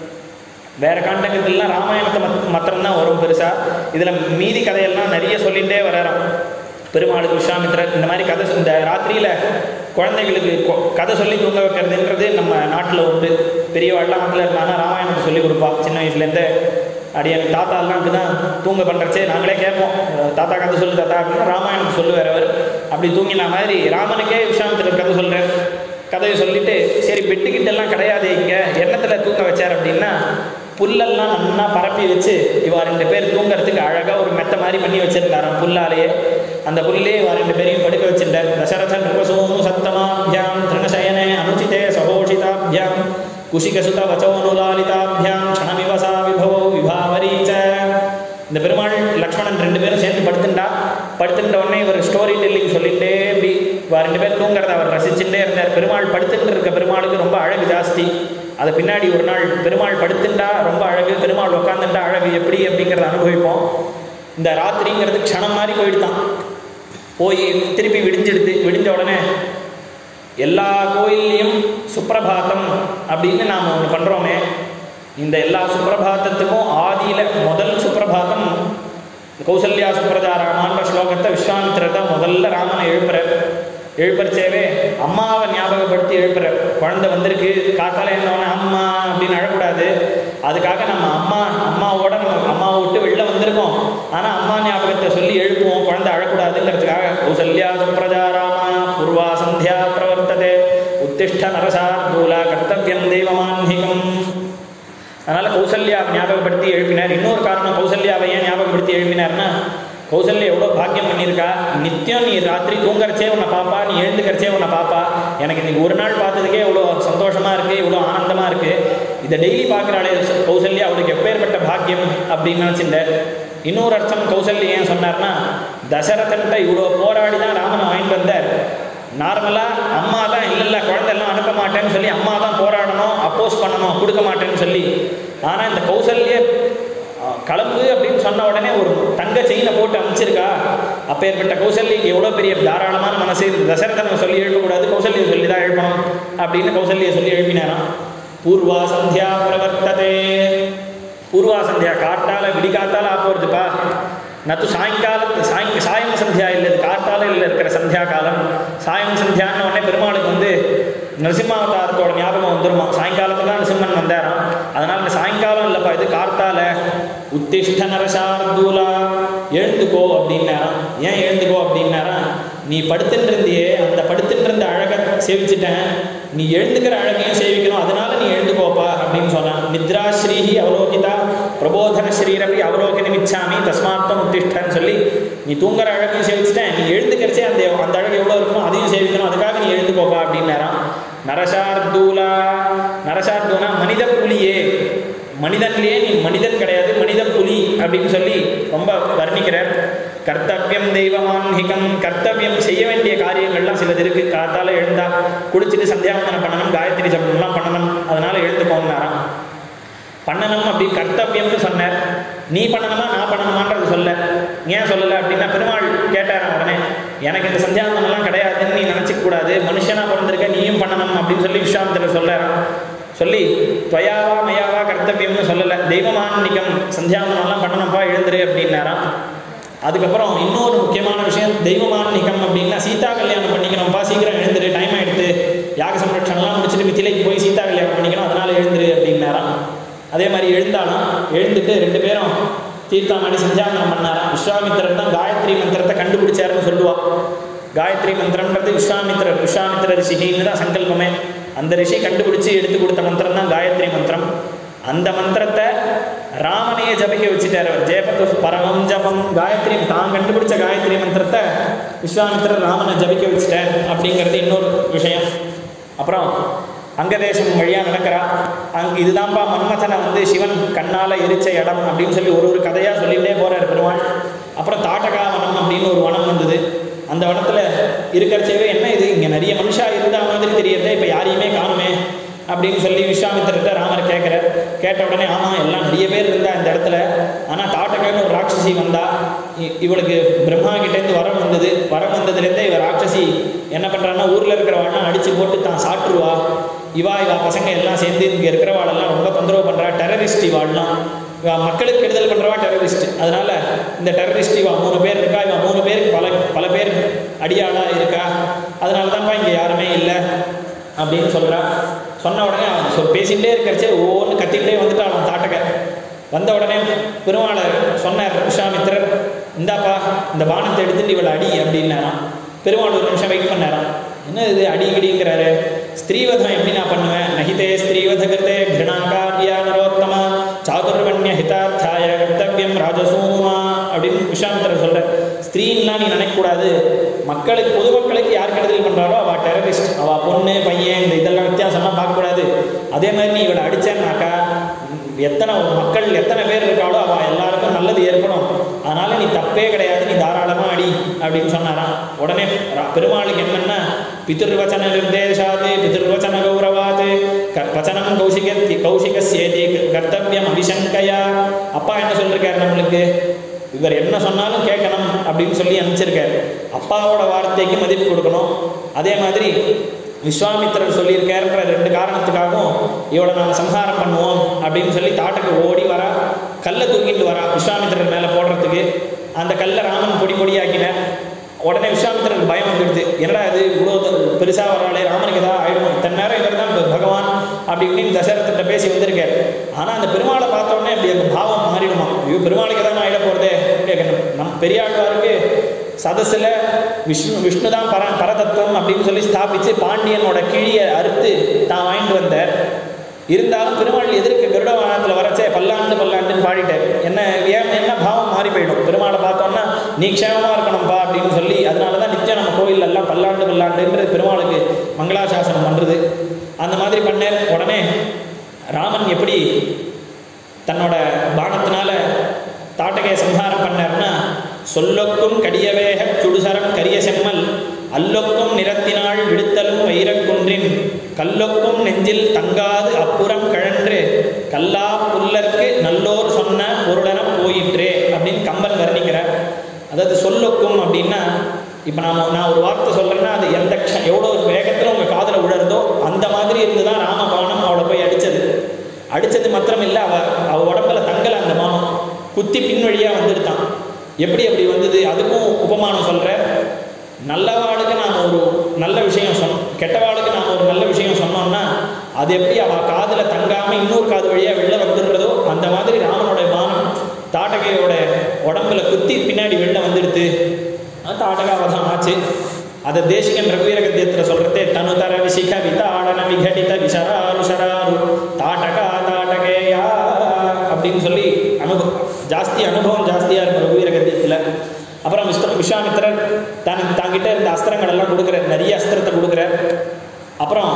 வேற காண்டங்கள்லாம் ராமாயணத்தை மத் மாத்திரம்தான் வரும் பெருசாக இதில் மீதி கதையெல்லாம் நிறைய சொல்லிகிட்டே வராராம் பெருமாளுக்கு விஸ்வாமித்திரர் இந்த மாதிரி கதை இந்த ராத்திரியில் குழந்தைகளுக்கு கொ- கதை சொல்லி தூங்க வைக்கிறதுன்றது நம்ம நாட்டில் உண்டு பெரியவாள்லாம் நாட்டில் இருந்தாங்கன்னா ராமாயணத்தை சொல்லி கொடுப்பா சின்ன வயசுலேருந்தே அடி எனக்கு தாத்தாலாம் அப்படிதான் தூங்க பண்ணுறச்சே நாங்களே கேட்போம் அஹ் தாத்தா கதை சொல்லு தாத்தா அப்படின்னா ராமாயணத்தை சொல்லுவார் அவர் அப்படி தூங்கின மாதிரி ராமனுக்கே விஸ்வாமித்திரர் கதை சொல்கிறேன் கதையை சொல்லிட்டு சரி பெட்டுக்கிட்டெல்லாம் கிடையாது இங்கே எண்ணத்தில் தூங்க வச்சார் அப்படின்னா புல்லெல்லாம் நல்லா பரப்பி வச்சு இவா ரெண்டு பேர் தூங்குறதுக்கு அழகாக ஒரு மெத்த மாதிரி பண்ணி வச்சிருந்தாராம் புல்லாலேயே அந்த புல்லே இவா ரெண்டு பேரையும் படுக்க வச்சிருந்தார் தசரதன் ரிபசோனு சத்தமாபியாம் திருணசயனே அனுச்சிதே சகோஷிதாபியாம் குஷிகசுத வச்சோனுலாலிதாபியாம் க்ஷணமிவசா விபவோ விபாவரீச்ச இந்த பெருமாள் லக்ஷ்மணன் ரெண்டு பேரும் சேர்ந்து படுத்துண்டா படுத்துட்ட உடனே இவர் ஸ்டோரி டெல்லிங் சொல்லிட்டே இப்படி இவா ரெண்டு பேர் தூங்குறத அவர் ரசிச்சுட்டே இருந்தார் பெருமாள் படுத்துட்டு இருக்க பெருமாளுக்கு ரொம்ப அழகு ஜாஸ்தி அது பின்னாடி ஒரு நாள் பெருமாள் படுத்துண்டா ரொம்ப அழகு பெருமாள் உட்காந்துட்டா அழகு எப்படி அப்படிங்கிறத அனுபவிப்போம் இந்த ராத்திரிங்கிறது க்ஷணம் மாதிரி போயிடுதான் போய் திருப்பி விடிஞ்சிடுது விடிஞ்ச உடனே எல்லா கோயில்லையும் சுப்பிரபாதம் அப்படின்னு நாம் ஒன்று பண்ணுறோமே இந்த எல்லா சுப்பிரபாதத்துக்கும் ஆதியில் முதல் சுப்பிரபாதம் கௌசல்யா சுப்ரஜாராமான்ற ஸ்லோகத்தை விஸ்வாமித்திரர் தான் முதல்ல ராமனை எழுப்புறார் எழுப்புறச்சேவே அம்மாவை ஞாபகப்படுத்தி எழுப்புறார் குழந்தை வந்திருக்கு காத்தால இருந்தவொடனே அம்மா அப்படின்னு அழக்கூடாது அதுக்காக நம்ம அம்மா அம்மாவோட நம்ம அம்மாவை விட்டு வெளில வந்திருக்கோம் ஆனால் அம்மா ஞாபகத்தை சொல்லி எழுப்புவோம் குழந்தை அழக்கூடாதுங்கிறதுக்காக கௌசல்யா சுப்ரஜாராமா பூர்வா சந்தியா பிரவர்த்ததே உத்திஷ்ட நரசார்தூலா கர்த்தவியம் தெய்வமான்மிகம் அதனால் கௌசல்யாவை ஞாபகப்படுத்தி எழுப்பினார் இன்னொரு காரணம் கௌசல்யாவை ஏன் ஞாபகப்படுத்தி எழுப்பினார்னா கௌசல்யா எவ்வளோ பாக்கியம் பண்ணியிருக்கா நித்தியம் நீ ராத்திரி தூங்கறச்சே உன்னை பாப்பா நீ எழுந்துக்கிறச்சே உன்னை பாப்பா எனக்கு இன்னைக்கு ஒரு நாள் பார்த்ததுக்கே இவ்வளோ சந்தோஷமாக இருக்குது இவ்வளோ ஆனந்தமாக இருக்குது இதை டெய்லி பார்க்குறாளே கௌசல்யா அவளுக்கு எப்பேற்பட்ட பாக்கியம் அப்படின்னு நினச்சிட்டார் இன்னொரு அர்த்தம் கௌசல்யா ஏன் சொன்னார்னா தசரதன்ட்ட இவ்வளோ போராடி தான் ராமனை வாங்கிட்டு வந்தார் நார்மலாக அம்மா தான் இல்லை இல்லை குழந்தைலாம் அனுப்ப மாட்டேன்னு சொல்லி அம்மா தான் போராடணும் அப்போஸ் பண்ணணும் கொடுக்க மாட்டேன்னு சொல்லி ஆனால் இந்த கௌசல்ய அஹ், கிளம்பு அப்படின்னு சொன்ன உடனே ஒரு தங்க செயினை போட்டு அமைச்சிருக்கா அப்பேற்பட்ட கௌசல்யக்கு எவ்வளோ பெரிய தாராளமான மனசு தசரதனை சொல்லி எழுப்பக்கூடாது கௌசல்யை சொல்லி தான் எழுப்பணும் அப்படின்னு கௌசல்யை சொல்லி எழுப்பினாராம் பூர்வா சந்தியா பிரவர்த்ததே பூர்வா சந்தியா காட்டால விடிகாத்தால ஆப்போறதுப்பா நத்து சாயங்கால சாய் சாயம் சந்தியா இல்லை இது கார்த்தாலையில் இருக்கிற சந்தியா காலம் சாயம் சந்தியான்னு உடனே பெருமாளுக்கு வந்து நரசிம்மாவதாரத்தோட ஞாபகம் வந்துருமா சாயங்காலத்துல தான் நரசிம்மன் வந்தாராம் அதனால இந்த சாயங்காலம் இல்லைப்பா இது கார்த்தால உத்திஷ்ட நரசார்தூலா எழுந்துக்கோ அப்படின்னாராம் ஏன் எழுந்துக்கோ அப்படின்னாராம் நீ படுத்துட்டு இருந்தியே அந்த படுத்துட்டு இருந்த அழகை சேவிச்சிட்டேன் நீ எழுந்துக்கிற அழகையும் சேவிக்கணும் அதனால நீ எழுந்துக்கோப்பா அப்படின்னு சொன்னான் நித்ரா ஸ்ரீஹி அவலோகிதா பிரபோதன ஸ்ரீரபி அவலோகிதம் இச்சாமி தஸ்மாத்தம் உத்திஷ்டன்னு சொல்லி நீ தூங்குற அழகையும் சேவிச்சிட்டேன் நீ எழுந்துக்கிறச்சே அந்த அந்த அழகு எவ்வளோ இருக்குமோ அதையும் சேவிக்கணும் அதுக்காக நீ எழுந்துக்கோப்பா அப்படின்னாராம் நரசார்தூலா நரசார்தூனா மனித புலியே மனிதன்லேயே நீ மனிதன் கிடையாது மனித புலி அப்படின்னு சொல்லி ரொம்ப வர்ணிக்கிறார் கர்த்தவியம் தெய்வமான்மிகம் கர்த்தவியம் செய்ய வேண்டிய காரியங்கள்லாம் சிலது இருக்கு காத்தால எழுந்தா குளிச்சுட்டு சந்தியாவந்தனம் பண்ணணும் காயத்ரி ஜபம்லாம் பண்ணணும் அதனால எழுந்துக்கோங்கனாராம் பண்ணணும் அப்படி கர்த்தவியம்னு சொன்னார் நீ பண்ணணுமா நான் பண்ணணுமான்றது சொல்ல ஏன் சொல்லலை அப்படின்னா பெருமாள் கேட்டாராம் உடனே எனக்கு இந்த சந்தியாவந்தனம்லாம் கிடையாதுன்னு நீ நினச்சிக்க கூடாது மனுஷனா பிறந்திருக்க நீயும் பண்ணணும் அப்படின்னு சொல்லி விஸ்வாமித்திரர் சொல்லாராம் சொல்லி துவயாவா மயாவா கர்த்தவியம்னு சொல்லலை தெய்வமான்மிகம் சந்தியாவந்தனம்லாம் பண்ணணும்ப்பா எழுந்துரு அப்படின்னாராம் அதுக்கப்புறம் இன்னொரு முக்கியமான விஷயம் தெய்வமான்மிகம் அப்படின்னா சீதா கல்யாணம் பண்ணிக்கணும்ப்பா சீக்கிரம் எழுந்துரு டைம் ஆயிடுத்து யாக சம்ரட்சணம்லாம் முடிச்சுட்டு மித்திலைக்கு போய் சீதா கல்யாணம் பண்ணிக்கணும் அதனால எழுந்துரு அப்படின்னாராம் அதே மாதிரி எழுந்தாலும் எழுந்துட்டு ரெண்டு பேரும் தீர்த்தாமணி சந்தியாவந்தனம் பண்ணாராம் விஸ்வாமித்திரர் தான் காயத்ரி மந்திரத்தை கண்டுபிடிச்சாருன்னு சொல்லுவா காயத்ரி மந்திரம்ன்றது விஸ்வாமித்திரர் விஸ்வாமித்திர ரிஷின்னு தான் சங்கல்பமே அந்த ரிஷி கண்டுபிடிச்சு எடுத்து கொடுத்த மந்திரம் தான் காயத்ரி மந்திரம் அந்த மந்திரத்தை ராமனையே ஜபிக்க வச்சுட்டார் அவர் ஜெயபத்து பரமம் ஜபம் காயத்ரி தான் கண்டுபிடிச்ச காயத்ரி மந்திரத்தை விஸ்வாமித்திரர் ராமனை ஜபிக்க வச்சுட்டார் அப்படிங்கிறது இன்னொரு விஷயம் அப்புறம் அங்கதேசம் வழியாக நடக்கிறா அங்கே இதுதான்ப்பா மன்மதனை வந்து சிவன் கண்ணால் எரிச்ச இடம் அப்படின்னு சொல்லி ஒரு ஒரு கதையாக சொல்லிகிட்டே போகிறார் பெருமாள் அப்புறம் தாட்டகா வனம் அப்படின்னு ஒரு வனம் வந்தது அந்த வனத்தில் இருக்கிறச்சேவே என்ன இது இங்கே நிறைய மனுஷா இருந்த மாதிரி தெரியறதே இப்போ யாரையுமே காணுமே அப்படின்னு சொல்லி விஸ்வாமித்திரர்கிட்ட ராமர் கேட்குறார் கேட்ட உடனே ஆமாம் எல்லாம் நிறைய பேர் இருந்தா இந்த இடத்துல ஆனால் தாட்டகான்னு ஒரு ராட்சசி வந்தா இ- இவளுக்கு பிரம்மா கிட்டேருந்து வரம் வந்தது வரம் வந்ததுலேருந்தே இவ ராட்சசி என்ன பண்ணுறான்னா ஊரில் இருக்கிறவாள்லாம் அடித்து போட்டு தான் சாட்டுருவா இவா இவா பசங்க எல்லாம் சேர்ந்து இங்கே இருக்கிறவாளெல்லாம் ரொம்ப தொந்தரவு பண்ணுறா டெரரிஸ்ட் இவாள்லாம் இவா மக்களுக்கு கெடுதல் பண்ணுறவா டெரரிஸ்ட் அதனால இந்த டெரரிஸ்ட் இவா மூணு பேர் இருக்கா இவா மூணு பேருக்கு பல பல பேர் அடியாளாக இருக்கா அதனால தான்ப்பா இங்கே யாருமே இல்லை அப்படின்னு சொல்கிறா சொன்ன உடனே அவன் சொல் பேசிகிட்டே இருக்கிறச்சே ஒவ்வொன்று கத்திக்கிட்டே வந்துட்டான் தாட்டக வந்த உடனே பெருமாளை சொன்னார் விஸ்வாமித்திரர் இந்தாப்பா இந்த பானத்தை எடுத்துட்டு இவளை அடி அப்படின்னாராம் பெருமாள் ஒரு நிமிஷம் வெயிட் பண்ணாராம் என்ன இது அடி கிடிங்கிறாரு ஸ்திரீவதம் எப்படி நான் பண்ணுவேன் நகிதே ஸ்திரீவத கிருதே கிருணாகாரியா நரோத்தமா சாதுர்வண்ய ஹிதார்த்தாய கர்த்தவியம் ராஜசூமா அப்படின்னு விஸ்வாமித்திரர் சொல்கிறார் ஸ்திரீன்லாம் நீ நினைக்கக்கூடாது மக்களுக்கு பொதுமக்களுக்கு யார் கெடுதல் பண்ணுறாரோ அவள் டெரரிஸ்ட் அவள் பொண்ணு பையன் இந்த இதெல்லாம் வித்தியாசம்லாம் பார்க்கக்கூடாது அதே மாதிரி நீ இவளை அடிச்சேன்னாக்கா எத்தனை மக்கள் எத்தனை பேர் இருக்காளோ அவள் எல்லாருக்கும் நல்லது ஏற்படும் அதனால நீ தப்பே கிடையாது நீ தாராளமாக அடி அப்படின்னு சொன்னாராம் உடனே ரா- பெருமாளுக்கு என்னன்னா பிதிர்வச்சன நிர்தேசாது பிதிர்வச்சன கௌரவாது க- வச்சனம் கௌசிக கௌசிகசேதி கர்த்தவியம் அபிசங்கயா அப்பா என்ன சொல்லிருக்காரு நம்மளுக்கு இவர் என்ன சொன்னாலும் கேட்கணும் அப்படின்னு சொல்லி அனுப்பிச்சிருக்காரு அப்பாவோட வார்த்தைக்கு மதிப்பு கொடுக்கணும் அதே மாதிரி விஸ்வாமித்திரர் சொல்லியிருக்காருன்ற ரெண்டு காரணத்துக்காகவும் இவளை நாம் சம்ஹாரம் பண்ணுவோம் அப்படின்னு சொல்லி தாட்டுக்கு ஓடி வரா கல்லை தூக்கிட்டு வரா விஸ்வாமித்திரர் மேலே போடுறதுக்கு அந்த கல்லை ராமன் பொடி பொடியாக்கினார் உடனே விஸ்வாமித்திரருக்கு பயம் வந்துடுது என்னடா இது இவ்வளோ பெருசாக வராளே ராமனுக்கு ஏதாவது ஆயிடும் இத்தனை நேரம் இவர் தான் பகவான் அப்படி இப்படின்னு தசரத்திட்ட பேசி வந்திருக்காரு ஆனால் அந்த பெருமாளை பார்த்த உடனே அப்படி அந்த பாவம் மாறிடுமா ஐயோ பெருமாளுக்கு எதாவது ஆயிட போகிறதே கேட்கணும் நம் பெரியாழ்வாருக்கு சதஸில் விஷ்ணு விஷ்ணு தான் பர பரதத்துவம் அப்படின்னு சொல்லி ஸ்தாபித்து பாண்டியனோட கிழியை அறுத்து தான் வாங்கிட்டு வந்தார் இருந்தாலும் பெருமாள் எதிர்க்க கருட வாகனத்தில் வரச்சே பல்லாண்டு பல்லாண்டுன்னு பாடிட்டார் என்ன ஏன் என்ன பாவம் மாறி போயிடும் பெருமாளை பார்த்தோன்னா நீ க்ஷேமமாக இருக்கணும்பா அப்படின்னு சொல்லி அதனால தான் நித்தியம் நம்ம கோயில் எல்லாம் பல்லாண்டு பல்லாண்டுன்றது பெருமாளுக்கு மங்களாசாசனம் பண்ணுறது அந்த மாதிரி பண்ணார் உடனே ராமன் எப்படி தன்னோட பானத்தினால தாட்டகையை சம்ஹாரம் பண்ணார்னா சொல்லொக்கும் கடியவேக சுடுசரம் கரிய செம்மல் அல்லொக்கும் நிறத்தினாள் விடுத்தலும் வைரக்குன்றின் கல்லொக்கும் நெஞ்சில் தங்காது அப்புறம் கழன்று கல்லா புல்லர்க்கு நல்லோர் சொன்ன பொருளன போயிற்றே அப்படின்னு கம்பன் வர்ணிக்கிறார் அதாவது சொல்லொக்கும் அப்படின்னா இப்போ நாம நான் ஒரு வார்த்தை சொல்கிறேன்னா அது எந்த க்ஷ எவ்வளோ வேகத்தில் உங்கள் காதில் விழறதோ அந்த மாதிரி இருந்து தான் ராமபானம் அவளை போய் அடித்தது அடித்தது மாத்திரம் இல்லை அவ அவ உடம்புல தங்கலை அந்த மானம் குத்தி பின் வழியாக வந்துடுதான் எப்படி அப்படி வந்தது அதுக்கும் உபமானம் சொல்கிற நல்லவாளுக்கு நாம் ஒரு நல்ல விஷயம் சொன்னோம் கெட்டவாளுக்கு நாம் ஒரு நல்ல விஷயம் சொன்னோம்னா அது எப்படி அவள் காதில் தங்காமல் இன்னொரு காது வழியாக வெளில வந்துடுறதோ அந்த மாதிரி ராமனோட பானம் தாட்டகையோட உடம்புல குத்தி பின்னாடி வெளில வந்துடுது அது தாட்டகாவதம் ஆச்சு அதை தேசிகன் ரகுவீர கத்தியத்தில் சொல்கிறதே தனு தர விசிக விதாடன விகடித விசராரு சராரு தாட்டகா தாட்டகேயா அப்படின்னு சொல்லி அனுபவம் ஜாஸ்தி அனுபவம் ஜாஸ்தியாக இருக்கும் ரகுவீர கத்தியத்தில் அப்புறம் விஸ்வ விஸ்வாமித்திரர் தான் தாங்கிட்ட இருந்த அஸ்திரங்கள் எல்லாம் கொடுக்குறார் நிறைய அஸ்திரத்தை கொடுக்குறார் அப்புறம்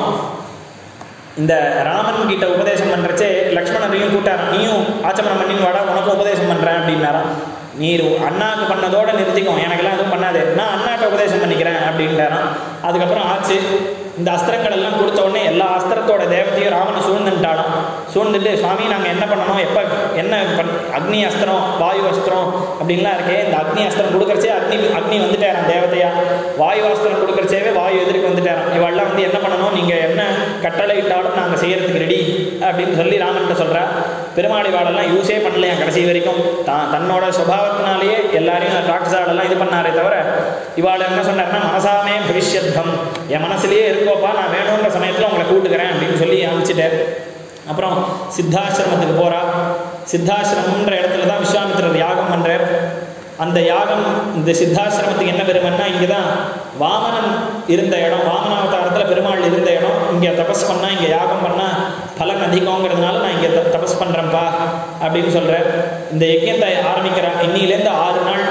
இந்த ராமன் கிட்ட உபதேசம் பண்ணுறச்சே லக்ஷ்மணனையும் கூட்டாராம் நீயும் ஆச்சமனம் பண்ணின்னு வாடா உனக்கும் உபதேசம் பண்ணுறேன் அப்படின்னாராம் நீர் அண்ணாக்கு பண்ணதோட நிறுத்திக்கோ எனக்கெல்லாம் எதுவும் பண்ணாது நான் அண்ணாட்ட உபதேசம் பண்ணிக்கிறேன் அப்படின்ட்டாராம் அதுக்கப்புறம் ஆச்சு இந்த அஸ்திரங்கள் எல்லாம் கொடுத்த உடனே எல்லா அஸ்திரத்தோட தேவத்தையும் ராவணன் சூழ்ந்துட்டாலும் சூழ்ந்துட்டு சுவாமி நாங்கள் என்ன பண்ணணும் எப்போ என்ன பண் அக்னி அஸ்திரம் வாயு அஸ்திரம் அப்படின்லாம் இருக்கே இந்த அக்னி அஸ்திரம் கொடுக்கறச்சே அக்னி அக்னி வந்துட்டாராம் தேவதையா வாயு அஸ்திரம் கொடுக்கறச்சேவே வாயு எதிர்க்கு வந்துட்டாராம் இவெல்லாம் வந்து என்ன பண்ணணும் நீங்கள் என்ன கட்டளை இட்டாலும் நாங்கள் செய்யறதுக்கு ரெடி அப்படின்னு சொல்லி ராமன்கிட்ட சொல்கிறா பெருமாளி வாழெல்லாம் யூஸே பண்ணலையா கடைசி வரைக்கும் தான் தன்னோட சுபாவத்தினாலேயே எல்லாரையும் ராட்சசாலெல்லாம் இது பண்ணாரே தவிர இவாள் என்ன சொன்னார்னா மனசாமே பவிஷ்யத்தம் என் மனசுலயே இருக்கோப்பா நான் வேணுன்ற சமயத்தில் உங்களை கூட்டுக்கிறேன் அப்படின்னு சொல்லி அனுப்பிச்சிட்டேன் அப்புறம் சித்தாசிரமத்துக்கு போகிறா சித்தாசிரமம்ன்ற இடத்துல தான் விஸ்வாமித்திரர் யாகம் பண்ணுறார் அந்த யாகம் இந்த சித்தாசிரமத்துக்கு என்ன பெருமைன்னா இங்கே தான் வாமனன் இருந்த இடம் வாமனாவதாரத்தில் பெருமாள் இருந்த இடம் இங்கே தபஸ் பண்ணால் இங்கே யாகம் பண்ணால் பலன் அதிகங்கிறதுனால நான் இங்கே த தபஸ் பண்ணுறேன்ப்பா அப்படின்னு சொல்கிறேன் இந்த யஜ்யத்தை ஆரம்பிக்கிறேன் இன்னிலேருந்து ஆறு நாள்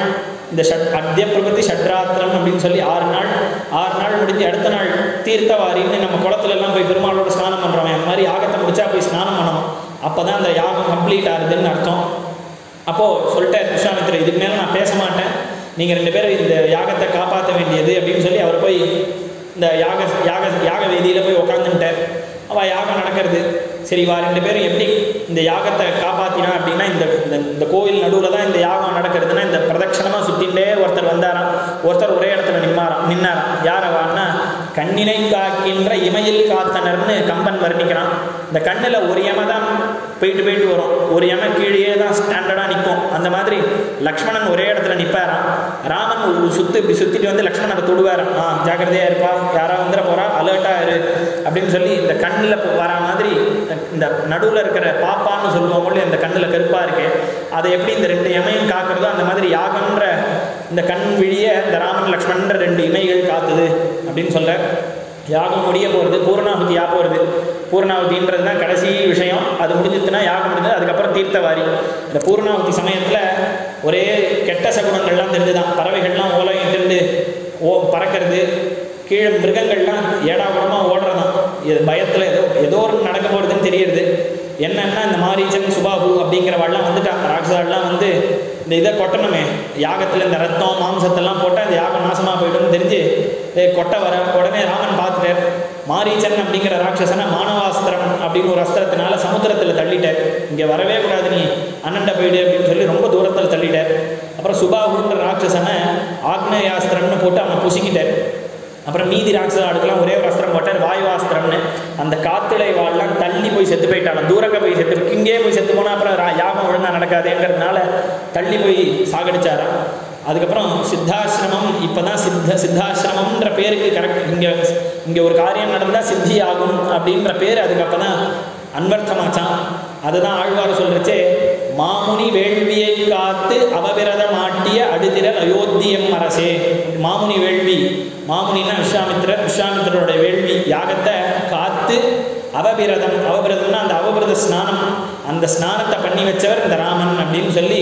இந்த ஷட் அத்திய பிரபத்தி ஷட்ராத்திரம் அப்படின்னு சொல்லி ஆறு நாள் ஆறு நாள் முடிஞ்சு அடுத்த நாள் தீர்த்தவாரின்னு நம்ம குளத்துல எல்லாம் போய் பெருமாளோட ஸ்நானம் பண்ணுறோம் அந்த மாதிரி யாகத்தை முடிச்சா போய் ஸ்நானம் பண்ணணும் அப்போ தான் அந்த யாகம் கம்ப்ளீட் ஆகுதுன்னு அர்த்தம் அப்போது சொல்லிட்டார் விஸ்வாமித்திரர் இதுக்கு மேலே நான் பேச மாட்டேன் நீங்கள் ரெண்டு பேரும் இந்த யாகத்தை காப்பாற்ற வேண்டியது அப்படின்னு சொல்லி அவர் போய் இந்த யாக யாக யாக வேதியில் போய் உட்காந்துட்டார் அவள் யாகம் நடக்கிறது சரி வா ரெண்டு பேரும் எப்படி இந்த யாகத்தை காப்பாற்றினா அப்படின்னா இந்த இந்த இந்த கோவில் நடுவில் தான் இந்த யாகம் நடக்கிறதுனா இந்த பிரதட்சணமாக சுற்றிகிட்டே ஒருத்தர் வந்தாராம் ஒருத்தர் ஒரே இடத்துல நிம்மாராம் நின்னாராம் யார் அவான்னா கண்ணினை காக்கின்ற இமையில் காத்தனர்னு கம்பன் வர்ணிக்கிறான் இந்த கண்ணில் ஒரு யம தான் போயிட்டு போயிட்டு வரும் ஒரு யம கீழே தான் ஸ்டாண்டர்டாக நிற்கும் அந்த மாதிரி லக்ஷ்மணன் ஒரே இடத்துல நிற்பாராம் ராமன் ஒரு சுத்து இப்படி சுற்றிட்டு வந்து லக்ஷ்மணனை தொடுவாராம் ஆ ஜாக்கிரதையாக இருப்பா யாரா வந்துட போகிறா அலர்ட்டாக இரு அப்படின்னு சொல்லி இந்த கண்ணில் வரா மாதிரி இந்த நடுவில் இருக்கிற பாப்பான்னு சொல்லுவோம் இல்லையா இந்த கண்ணில் கருப்பாக இருக்கு அதை எப்படி இந்த ரெண்டு இமையும் காக்கிறதோ அந்த மாதிரி யாகம்ன்ற இந்த கண் விழிய இந்த ராமன் லக்ஷ்மணன்ற ரெண்டு இமைகள் காத்துது அப்படின்னு சொல்ற யாகம் முடிய போகிறது பூர்ணாகுதி யா போகிறது பூர்ணாகுதின்றது தான் கடைசி விஷயம் அது முடிஞ்சிச்சுன்னா யாகம் முடிஞ்சது அதுக்கப்புறம் தீர்த்தவாரி இந்த பூர்ணாகுதி சமயத்தில் ஒரே கெட்ட சகுனங்கள்லாம் தெரிஞ்சுதான் பறவைகள்லாம் ஓலையிட்டு ஓ பறக்கிறது கீழே மிருகங்கள்லாம் ஏடா கூடமாக ஓடுறதான் இது பயத்தில் ஏதோ ஏதோ ஒரு நடக்க போகிறதுன்னு தெரியுது என்னன்னா இந்த மாரீச்சன் சுபாபு அப்படிங்கிறவாள்லாம் வந்துட்டான் ராட்சசாலாம் வந்து இந்த இதை கொட்டணுமே யாகத்தில் இந்த ரத்தம் மாம்சத்தெல்லாம் போட்டால் இந்த யாகம் நாசமாக போயிடும்னு தெரிஞ்சு ஏய், கொட்ட வர உடனே ராமன் பார்த்துட்டார் மாரீச்சன் அப்படிங்கிற ராட்சசனை மானவாஸ்திரம் அப்படின்னு ஒரு அஸ்திரத்தினால சமுத்திரத்தில் தள்ளிட்டார் இங்கே வரவே கூடாது நீ அண்ணண்ட போயிடு அப்படின்னு சொல்லி ரொம்ப தூரத்தில் தள்ளிட்டார் அப்புறம் சுபாபுன்ற ராட்சசனை ஆக்னேயாஸ்திரம்னு போட்டு அவனை புசிக்கிட்டார் அப்புறம் மீதி ராட்சச ஆளுக்கெல்லாம் ஒரே ஒரு அஸ்திரம் போட்டார் வாயுவாஸ்திரம்னு அந்த காத்துளை வாழலாம் தள்ளி போய் செத்து போயிட்டாலும் தூரக்க போய் செத்து இங்கே போய் செத்து போனால் அப்புறம் ரா- யாகம் ஒழுங்கா நடக்காதேங்கிறதுனால தள்ளி போய் சாகடிச்சாராம் அதுக்கப்புறம் சித்தாசிரமம் இப்போ தான் சித்த சித்தாசிரமம்ன்ற பேருக்கு கரெக்ட் இங்கே இங்கே ஒரு காரியம் நடந்தால் சித்தி ஆகும் அப்படின்ற பேர் அதுக்கு அப்போ தான் அன்வர்த்தமாச்சான் அதுதான் ஆழ்வார் சொல்றச்சே மாமுனி வேள்வியை காத்து அவபிரத மாட்டிய அடுதிரல் அயோத்தியம் அரசே மாமுனி வேள்வி மாமுனின்னா விஸ்வாமித்திரர் விஸ்வாமித்திரருடைய வேள்வி யாகத்தை காத்து அவபிரதம் அவபிரதம்னா அந்த அவபிரத ஸ்நானம் அந்த ஸ்நானத்தை பண்ணி வச்சவர் இந்த ராமன் அப்படின்னு சொல்லி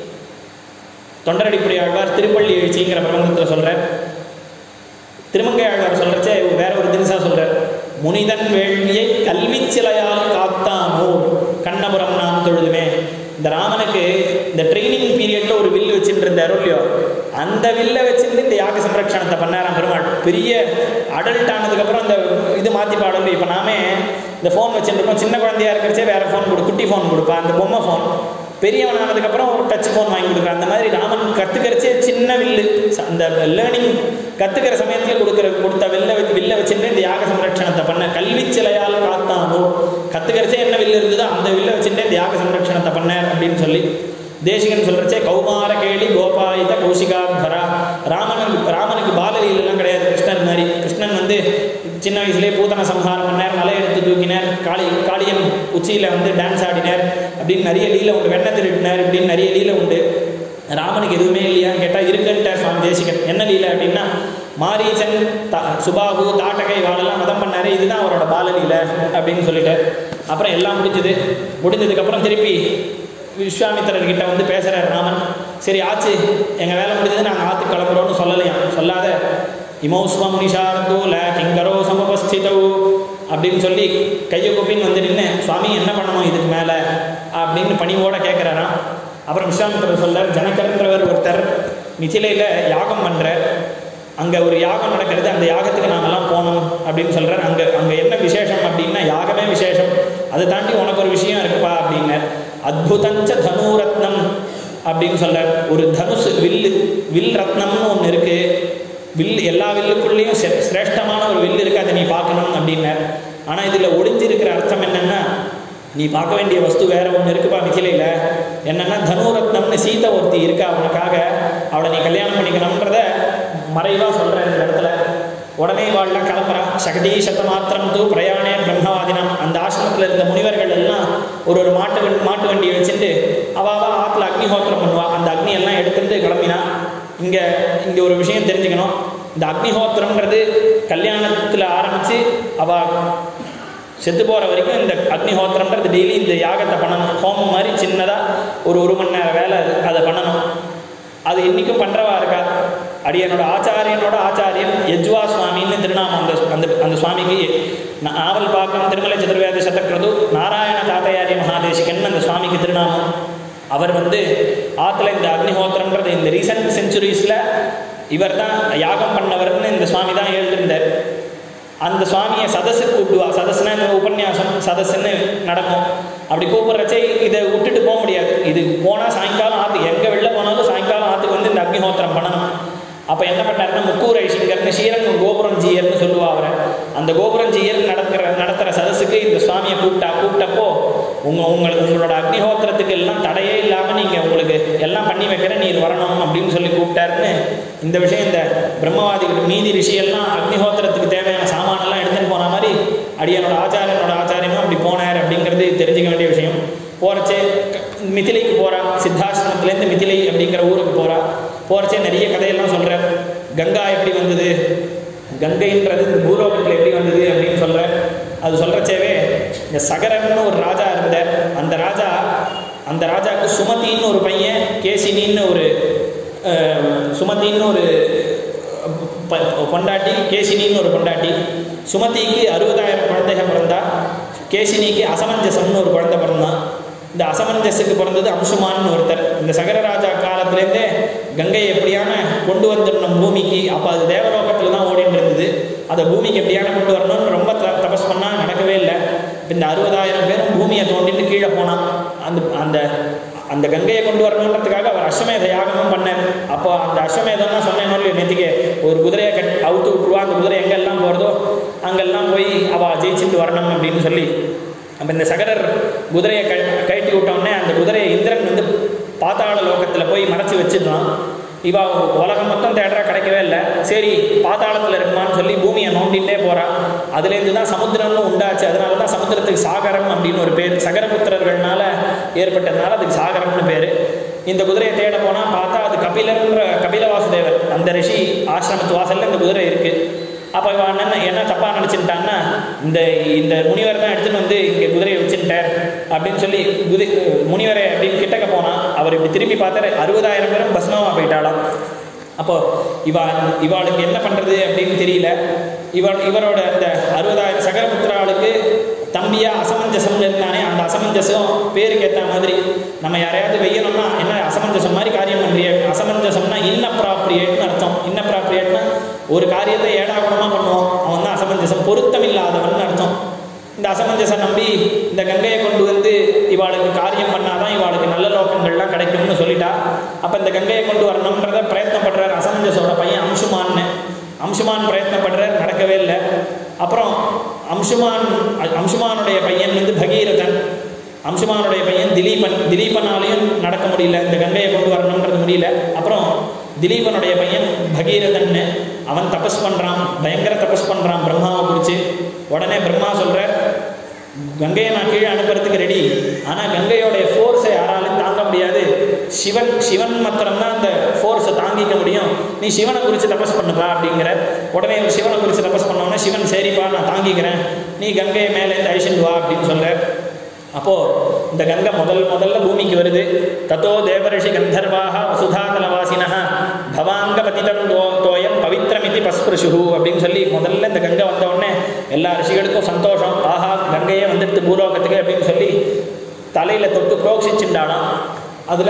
தொண்டரடிப்புடி ஆழ்வார் திருப்பள்ளி எழுச்சிங்கிற பிரபந்தத்தில் சொல்றார் திருமங்கை ஆழ்வார் சொல்றச்சே வேற ஒரு தினசா சொல்றார் முனிதன் வேள்வியை கல்வி சிலையால் காத்தானோ கண்ணபுரம் நாம் தொழுதுமே இந்த ராமனுக்கு இந்த ட்ரைனிங் பீரியட்ல ஒரு வில்லு வச்சுட்டு இருந்தாரோ இல்லையோ அந்த வில்லை வச்சுட்டு இந்த யாக சம்ரக்ஷணத்தை பண்ணாராம் பெருமாள் பெரிய அடல்ட் ஆனதுக்கப்புறம் அந்த இது மாற்றி பாடல இப்போ நாமே இந்த ஃபோன் வச்சுருக்கோம் சின்ன குழந்தையா இருக்கிறச்சே வேற ஃபோன் கொடு குட்டி ஃபோன் கொடுப்பா அந்த பொம்மை ஃபோன் பெரியவன் ஆனதுக்கப்புறம் ஒரு டச் ஃபோன் வாங்கி கொடுக்குறான் அந்த மாதிரி ராமன் கற்றுக்கிறச்சே சின்ன வில்லு ச- அந்த லேர்னிங் கற்றுக்கிற சமயத்தில் கொடுக்குற கொடுத்த வில்ல வச்சு வில்ல வச்சுட்டு இந்த யாக சம்ரட்சணத்தை பண்ண கல்வி சிலையால் காத்தானோ கற்றுக்கிறச்சே என்ன வில்லு இருந்ததோ அந்த வில்ல வச்சுட்டு இந்த யாக சம்ரட்சணத்தை பண்ணார் அப்படின்னு சொல்லி தேசிகன் சொல்றச்சே கௌமார கேளி கோபாயுத கௌசிகாத்வரா ராமனுக்கு ராமனுக்கு பாலலீலாம் கிடையாது கிருஷ்ணர் மாதிரி கிருஷ்ணன் வந்து சின்ன வயசுலேயே பூதன சம்ஹாரம் பண்ணார் மலை எடுத்து தூக்கினார் காளி காளியன் உச்சியில் வந்து டான்ஸ் ஆடினார் அப்படின்னு நிறைய லீலை உண்டு வெண்ணெய் திருட்டினார் இப்படின்னு நிறைய லீலை உண்டு ராமனுக்கு எதுவுமே இல்லையான்னு கேட்டால் இருக்குன்ட்டார் சுவாமி தேசிகன் என்ன லீலை அப்படின்னா மாரீச்சன் தா சுபாபு தாட்டகை வாழெல்லாம் வதம் பண்ணாரு இதுதான் அவரோட பாலலீலை அப்படின்னு சொல்லிட்டார் அப்புறம் எல்லாம் முடிஞ்சது முடிஞ்சதுக்கப்புறம் திருப்பி விஸ்வாமித்திரர்கிட்ட வந்து பேசுகிறார் ராமன் சரி ஆச்சு எங்கள் வேலை முடிஞ்சது நாங்கள் ஆற்று கிளம்புறோம்னு சொல்லலையாம் சொல்லாத இமௌஸ்வ முனிஷார்தூல கிங்கரோ சமபஸ்திதவு அப்படின்னு சொல்லி கையை குப்பின்னு வந்து நின்று சுவாமி என்ன பண்ணணும் இதுக்கு மேலே அப்படின்னு பணிவோட கேட்குறாராம் அப்புறம் விஸ்வாமித்திரர் சொல்றார் ஜனகர்ன்றவர் ஒருத்தர் மிथिலையில் யாகம் பண்ணுறார் அங்கே ஒரு யாகம் நடக்கிறது அந்த யாகத்துக்கு நாமெல்லாம் போகணும் அப்படின்னு சொல்கிறார் அங்கே அங்கே என்ன விசேஷம் அப்படின்னா யாகமே விசேஷம் அதை தாண்டி உனக்கு ஒரு விஷயம் இருக்குப்பா அப்படின்னார் அத்புதஞ்ச தனுரத்னம் அப்படின்னு சொல்றார் ஒரு தனுசு வில்லு வில் ரத்னம்னு ஒன்று இருக்கு வில் எல்லா வில்லுக்குள்ளேயும் சிர- சிரேஷ்டமான ஒரு வில்லு இருக்கு அதை நீ பார்க்கணும் அப்படின்னார் ஆனால் இதில் ஒளிஞ்சிருக்கிற அர்த்தம் என்னன்னா நீ பார்க்க வேண்டிய வஸ்து வேற ஒன்று இருக்குப்பா மிथिலையில் என்னன்னா தனுரத்னம்னு சீதை ஒருத்தி இருக்கா அவனுக்காக அவளை நீ கல்யாணம் பண்ணிக்கணும்ன்றத மறைவாக சொல்கிறேன் இந்த இடத்துல உடனே வாழலாம் கிளம்புறான் சகதி சத்த மாத்திரம் தூ பிரயாணே பிரம்மவாதினம் அந்த ஆசிரமத்தில் இருந்த முனிவர்கள் எல்லாம் ஒரு ஒரு மாட்டு வண்டி மாட்டு வண்டியை வச்சுட்டு அவாவா ஆற்றுல அக்னிஹோத்திரம் பண்ணுவா அந்த அக்னி எல்லாம் எடுத்துட்டு கிளம்பினா இங்கே இங்கே ஒரு விஷயம் தெரிஞ்சுக்கணும் இந்த அக்னிஹோத்திரம்ன்றது கல்யாணத்தில் ஆரம்பித்து அவ செத்து போகிற வரைக்கும் இந்த அக்னிஹோத்திரம்ன்றது டெய்லி இந்த யாகத்தை பண்ணணும் ஹோமம் மாதிரி சின்னதாக ஒரு ஒரு மணி நேரம் வேலை அது- அதை பண்ணணும் அது இன்றைக்கும் பண்ணுறவா இருக்கா அடியனோட ஆச்சாரியனோட ஆச்சாரியன் யஜ்வா சுவாமின்னு திருநாமம் அந்த அந்த அந்த சுவாமிக்கு நாவல் பாக்கம் திருமலை சதுர்வேத சதக்ரது நாராயண தாத்தையாரிய மகாதேசிகன் அந்த சுவாமிக்கு திருநாமம் அவர் வந்து ஆற்றுல இந்த அக்னிஹோத்திரம்ன்றது இந்த ரீசன்ட் செஞ்சுரிஸில் இவர் தான் யாகம் பண்ணவர்னு இந்த சுவாமி தான் எழுதியிருந்தார் அந்த சுவாமியை சதஸுக்கு கூப்பிடுவா சதஸ்னா இந்த உபன்யாசம் சதஸ்ன்னு நடக்கும் அப்படி கூப்பிட்றச்சே இதை விட்டுட்டு போக முடியாது இது போனால் சாயங்காலம் ஆற்றுக்கு எங்கே வெளில போனாலும் சாயங்காலம் ஆற்றுக்கு வந்து இந்த அக்னிஹோத்திரம் பண்ணணும் அப்போ என்ன பண்ணாருன்னா முக்கூர் ஐசிங்கர்னு ஸ்ரீரங்கம் கோபுரம் ஜீயர்னு சொல்லுவா அவரை அந்த கோபுரம் ஜீயர் நடக்கிற நடத்துகிற சதஸுக்கு இந்த சுவாமியை கூப்பிட்டா கூப்பிட்டப்போ உங்கள் உங்கள் உங்களோட அக்னிஹோத்திரத்துக்கு எல்லாம் தடையே இல்லாமல் நீங்கள் உங்களுக்கு எல்லாம் பண்ணி வைக்கிற நீர் வரணும் அப்படின்னு சொல்லி கூப்பிட்டாருன்னு இந்த விஷயம் இந்த பிரம்மவாதிகள் மீதி ரிஷியெல்லாம் அக்னிஹோத்திரத்துக்கு தேவையான சாமானெல்லாம் எடுத்துன்னு போன மாதிரி அடியனோட ஆச்சாரியனோட ஆச்சாரியனும் அப்படி போனார் அப்படிங்கிறது தெரிஞ்சுக்க வேண்டிய விஷயம் போகிறச்சே மிதிலைக்கு போகிறா சித்தாசிரமத்துலேருந்து மிதிலை அப்படிங்கிற ஊருக்கு போகிறா போகிறச்சே நிறைய கதையெல்லாம் சொல்கிறார் கங்கா எப்படி வந்தது கங்கைன்றது இந்த பூலோகத்தில் எப்படி வந்தது அப்படின்னு சொல்கிறார் அது சொல்கிறச்சேவே இந்த சகரன்னு ஒரு ராஜா இருந்தார் அந்த ராஜா அந்த ராஜாவுக்கு சுமதின்னு ஒரு பையன் கேசினின்னு ஒரு சுமதின்னு ஒரு பொண்டாட்டி கேசினின்னு ஒரு பொண்டாட்டி சுமதிக்கு அறுபதாயிரம் குழந்தைகள் பிறந்தா கேசினிக்கு அசமஞ்சசம்னு ஒரு குழந்தை பிறந்தான் இந்த அசமஞ்சஸுக்கு பிறந்தது அம்சுமான்னு ஒருத்தர் இந்த சகரராஜா காலத்துலேருந்தே கங்கையை எப்படியான கொண்டு வந்துடணும் பூமிக்கு அப்போ அது தேவலோகத்தில் தான் ஓடிட்டு இருந்தது அதை பூமிக்கு எப்படியான கொண்டு வரணும்னு ரொம்ப த தபஸ் பண்ணால் நடக்கவே இல்லை இந்த அறுபதாயிரம் பேரும் பூமியை தோண்டிட்டு கீழே போனான் அந்த அந்த அந்த கங்கையை கொண்டு வரணுன்றதுக்காக அவர் அஸ்வமேத யாகமும் பண்ணார் அப்போ அந்த அஸ்வமேதம் தான் சொன்னேன் நேற்றுக்கு ஒரு குதிரையை கட் அவுத்து விட்டுருவா அந்த குதிரை எங்கெல்லாம் போகிறதோ அங்கெல்லாம் போய் அவள் ஜெயிச்சுட்டு வரணும் அப்படின்னு சொல்லி அப்போ இந்த சகரர் குதிரையை க கழட்டி விட்டோடனே அந்த குதிரையை இந்திரன் வந்து பாத்தாள லோகத்தில் போய் மறைச்சி வச்சிடலாம் இவா உலகம் மொத்தம் தேடுறா கிடைக்கவே இல்லை சரி பாத்தாளத்தில் இருக்குமான்னு சொல்லி பூமியை நோண்டிகிட்டே போகிறா அதுலேருந்து தான் சமுத்திரம்னு உண்டாச்சு அதனால தான் சமுத்திரத்துக்கு சாகரம் அப்படின்னு ஒரு பேர் சகரபுத்திரர்கள்னால ஏற்பட்டதுனால அதுக்கு சாகரம்னு பேர் இந்த குதிரையை தேட போனால் பார்த்தா அது கபிலன்ற கபில வாசுதேவர் அந்த ரிஷி ஆசிரமத்து வாசலில் இந்த குதிரை இருக்குது அப்போ இவன் என்ன என்ன தப்பாக நினச்சிட்டான்னா இந்த இந்த முனிவர் தான் எடுத்துகிட்டு வந்து இங்கே குதிரையை வச்சுட்டார் அப்படின்னு சொல்லி குதி முனிவரை அப்படின்னு கிட்டக்க போனால் அவர் இப்படி திரும்பி பார்த்தாரு அறுபதாயிரம் பேரும் பஸ்மமாக போயிட்டாளாம் அப்போ இவா இவாளுக்கு என்ன பண்ணுறது அப்படின்னு தெரியல இவள் இவரோட அந்த அறுபதாயிரம் சகரபுத்திராளுக்கு தம்பியா அசமஞ்சசம் இருந்தானே அந்த அசமஞ்சசம் பேருக்கு ஏற்ற மாதிரி நம்ம யாரையாவது வெய்யணும்னா என்ன அசமஞ்சசம் மாதிரி காரியம் பண்ணுறிய அசமஞ்சசம்னா இன்னப்ராப்ரியேட்னு அர்த்தம் இன்னப்ராப்ரியேட்னா ஒரு காரியத்தை ஏடாகுணமாக பண்ணுவோம் அவன் தான் அசமஞ்சசம் பொருத்தம் இல்லாதவன் அர்த்தம் இந்த அசமஞ்சசம் நம்பி இந்த கங்கையை கொண்டு வந்து இவாளுக்கு காரியம் பண்ணாதான் இவாளுக்கு நல்ல லோகங்கள்லாம் கிடைக்கும்னு சொல்லிட்டா அப்போ இந்த கங்கையை கொண்டு வரணுன்றத பிரயத்னப்படுறார் அசமஞ்சசோட பையன் அம்சுமான்னு அம்சுமான் பிரயத்னப்படுறார் நடக்கவே இல்லை அப்புறம் அம்சுமான் அம்சுமானுடைய பையன் வந்து பகீரதன் அம்சுமானுடைய பையன் திலீபன் திலீபனாலையும் நடக்க முடியல இந்த கங்கையை கொண்டு வரணுன்றது முடியல அப்புறம் திலீபனுடைய பையன் பகீரதன்னு அவன் தபஸ் பண்ணுறான் பயங்கர தபஸ் பண்ணுறான் பிரம்மாவை பிடிச்சி உடனே பிரம்மா சொல்கிற கங்கையை நான் கீழே அனுப்புறதுக்கு ரெடி ஆனால் கங்கையோடைய ஃபோர்ஸை யாராலும் தாங்க முடியாது சிவன் சிவன் மாத்திரம்தான் அந்த ஃபோர்ஸை தாங்கிக்க முடியும் நீ சிவனை குறித்து தபஸ் பண்ணுப்பா அப்படிங்கிற உடனே இவர் சிவனை குறித்து தபஸ் பண்ணோன்னே சிவன் சரிப்பா நான் தாங்கிக்கிறேன் நீ கங்கையை மேலேருந்து அழிச்சுட்டு வா அப்படின்னு சொல்கிற அப்போது இந்த கங்கை முதல் முதல்ல பூமிக்கு வருது தத்தோ தேவரிஷி கந்தர்வாக வசுதாதலவாசினா பவாங்க பதிதம் தோ தோயம் பவித்ரமிதி பஸ்பிருஷு அப்படின்னு சொல்லி முதல்ல இந்த கங்கை வந்த உடனே எல்லா ரிஷிகளுக்கும் சந்தோஷம் ஆஹா கங்கையே வந்துடுது பூலோகத்துக்கு அப்படின்னு சொல்லி தலையில் தொட்டு புரோக்ஷிச்சுண்டானாம் அதில்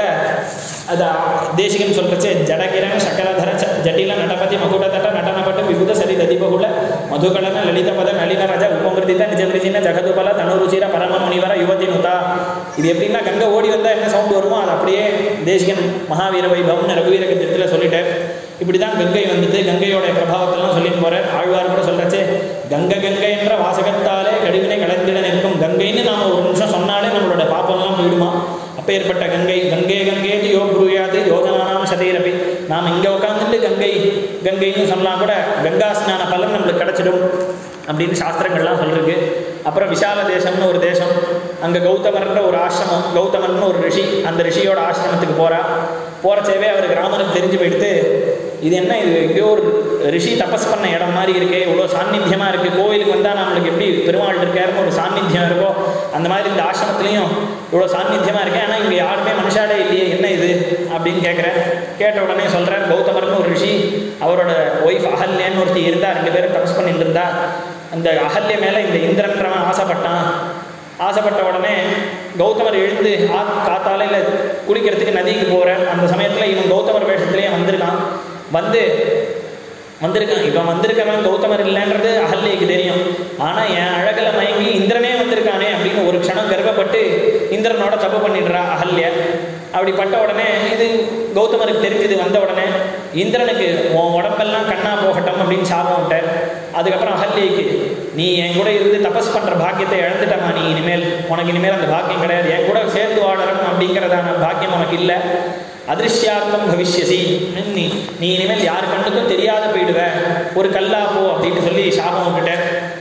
அது தேசிகன் சொல்கிறச்சு ஜடகிரன் சக்கரதர ச ஜட்டில நடபதி மகுடதட்ட நடனப்பட்டு விபுத சரி ததிபகுல மதுகலன லலிதபத நளின ரஜ உபமிருதித நிஜமிருதின ஜகதுபல தனுருச்சிர பரம முனிவர யுவதி நுதா இது எப்படின்னா கங்கை ஓடி வந்தால் என்ன சவுண்ட் வருமோ அது அப்படியே தேசிகன் மகாவீர வைபவம்னு ரகுவீர கத்திரத்தில் சொல்லிட்டார் இப்படி தான் கங்கை வந்துட்டு கங்கையோட பிரபாவத்தெல்லாம் சொல்லிட்டு போகிறார் ஆழ்வார் கூட சொல்கிறச்சே கங்கை கங்கை என்ற வாசகத்தாலே கழிவினை கலந்திட நிற்கும் கங்கைன்னு நாம் ஒரு நிமிஷம் சொன்னாலே நம்மளோட பாப்பெல்லாம் போயிடுமா அப்பேற்பட்ட கங்கை கங்கை கங்கேன்னு யோ புரியாது யோஜனானாம் சதைரபி நாம் இங்கே உட்காந்துட்டு கங்கை கங்கைன்னு சொன்னால் கூட கங்கா ஸ்நான பலன் நம்மளுக்கு கிடச்சிடும் அப்படின்னு சாஸ்திரங்கள்லாம் சொல்லிருக்கு அப்புறம் விஷால தேசம்னு ஒரு தேசம் அங்கே கௌதமர்ன்ற ஒரு ஆசிரமம் கௌதமர்னு ஒரு ரிஷி அந்த ரிஷியோட ஆசிரமத்துக்கு போகிறா போகிறச்சேவே அவருக்கு ராமனுக்கு தெரிஞ்சு போயிடுத்து இது என்ன இது எங்கேயோ ஒரு ரிஷி தபஸ் பண்ண இடம் மாதிரி இருக்கே இவ்வளோ சாநித்தியமாக இருக்குது கோவிலுக்கு வந்தால் நம்மளுக்கு எப்படி பெருமாள் இருக்காருன்னு ஒரு சாநித்தியம் இருக்கோ அந்த மாதிரி இந்த ஆசிரமத்துலேயும் இவ்வளோ சாநித்தியமாக இருக்கேன் ஆனால் இங்கே யாருமே மனுஷாலே இல்லையே என்ன இது அப்படின்னு கேட்குறேன் கேட்ட உடனே சொல்கிறார் கௌதமர்னு ஒரு ரிஷி அவரோட ஒய்ஃப் அகல்யன்னு ஒருத்தி இருந்தா ரெண்டு பேரும் தபஸ் பண்ணிட்டு இருந்தா அந்த அகல்ய மேலே இந்த இந்திரன்றவன் ஆசைப்பட்டான் ஆசைப்பட்ட உடனே கௌதமர் எழுந்து ஆ காத்தாலையில் குளிக்கிறதுக்கு நதிக்கு போகிறார் அந்த சமயத்தில் இவன் கௌதமர் வேஷத்திலேயே வந்திருக்கான் வந்து வந்திருக்கான் இவன் வந்திருக்கவன் கௌதமர் இல்லைன்றது அகல்யக்கு தெரியும் ஆனால் என் அழகில் மயங்கி இந்திரனே வந்திருக்கானே அப்படின்னு ஒரு க்ஷணம் கர்வப்பட்டு இந்திரனோட தப்பு பண்ணிடுறா அகல்ய அப்படி பட்ட உடனே இது கௌதமருக்கு தெரிஞ்சது வந்த உடனே இந்திரனுக்கு உன் உடம்பெல்லாம் கண்ணா போகட்டும் அப்படின்னு சாபம் விட்டார் அதுக்கப்புறம் அகல்யக்கு நீ என் கூட இருந்து தபஸ் பண்ணுற பாக்கியத்தை இழந்துட்டமா நீ இனிமேல் உனக்கு இனிமேல் அந்த பாக்கியம் கிடையாது என் கூட சேர்ந்து வாழணும் அப்படிங்கிறதான பாக்கியம் உனக்கு இல்லை அதிருஷ்யாத்மம் பவிஷ்யசி நீ நீ இனிமேல் யார் கண்ணுக்கும் தெரியாத போயிடுவ ஒரு கல்லா போ அப்படின்னு சொல்லி சாபம் விட்டுட்டேன்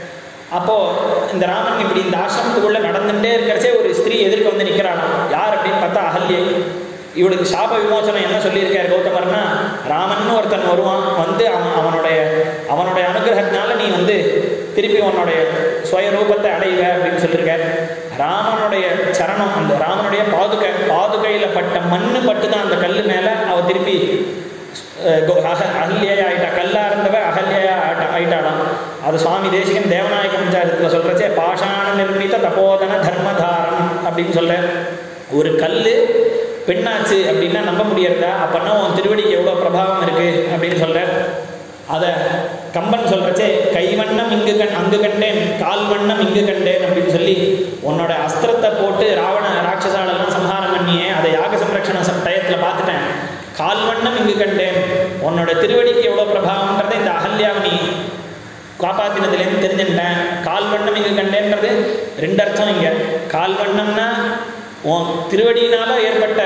அப்போது இந்த ராமன் இப்படி இந்த ஆசிரமத்துக்குள்ளே நடந்துகிட்டே இருக்கிறச்சே ஒரு ஸ்திரீ எதிர்க்க வந்து நிற்கிறானாம் யார் அப்படின்னு பார்த்தா அகல்யை இவளுக்கு சாப விமோசனம் என்ன சொல்லியிருக்கார் கௌதமர்னா ராமன் ஒருத்தன் வருவான் வந்து அவன் அவனுடைய அவனுடைய அனுகிரகத்தினால நீ வந்து திருப்பி உன்னுடைய சுயரூபத்தை அடைவ அப்படின்னு சொல்லியிருக்கார் ராமனுடைய சரணம் அந்த ராமனுடைய பாதுகை பாதுகையில் பட்ட மண்ணு பட்டு தான் அந்த கல் மேலே அவ திருப்பி அஹ், கோ- அக அகல்யா ஆயிட்டா கல்லா இருந்தவ அகல்யா ஆயிட்டா ஆயிட்டாளாம் அது சுவாமி தேசிகன் தேவநாயக பஞ்சாயத்தில் சொல்கிறச்சே பாஷாண நிர்மித தபோதன தர்மதாரம் அப்படின்னு சொல்ற ஒரு கல் பெண்ணாச்சு அப்படின்னா நம்ப முடியறதா அப்பன்னா உன் திருவடிக்கு எவ்வளோ பிரபாவம் இருக்கு அப்படின்னு சொல்ற அதை கம்பன் சொல்றச்சே கைவண்ணம் இங்கு கண் அங்கு கண்டேன் கால் வண்ணம் இங்கு கண்டேன் அப்படின்னு சொல்லி உன்னோட அஸ்திரத்தை போட்டு ராவண ராட்சசாலெல்லாம் சம்ஹாரம் பண்ணியே அதை யாக சம்ரக்ஷண ச- டயத்துல பார்த்துட்டேன் கால் வண்ணம் இங்கு கண்டேன் உன்னோட திருவடிக்கு எவ்வளோ பிரபாவம்ன்றதை இந்த அகல்யாவனி காப்பாத்தினதுலேருந்து தெரிஞ்சுட்டேன் கால் வண்ணம் இங்கே கண்டேன்றது ரெண்டு அர்த்தம் இங்கே கால் வண்ணம்னா உன் திருவடியினால ஏற்பட்ட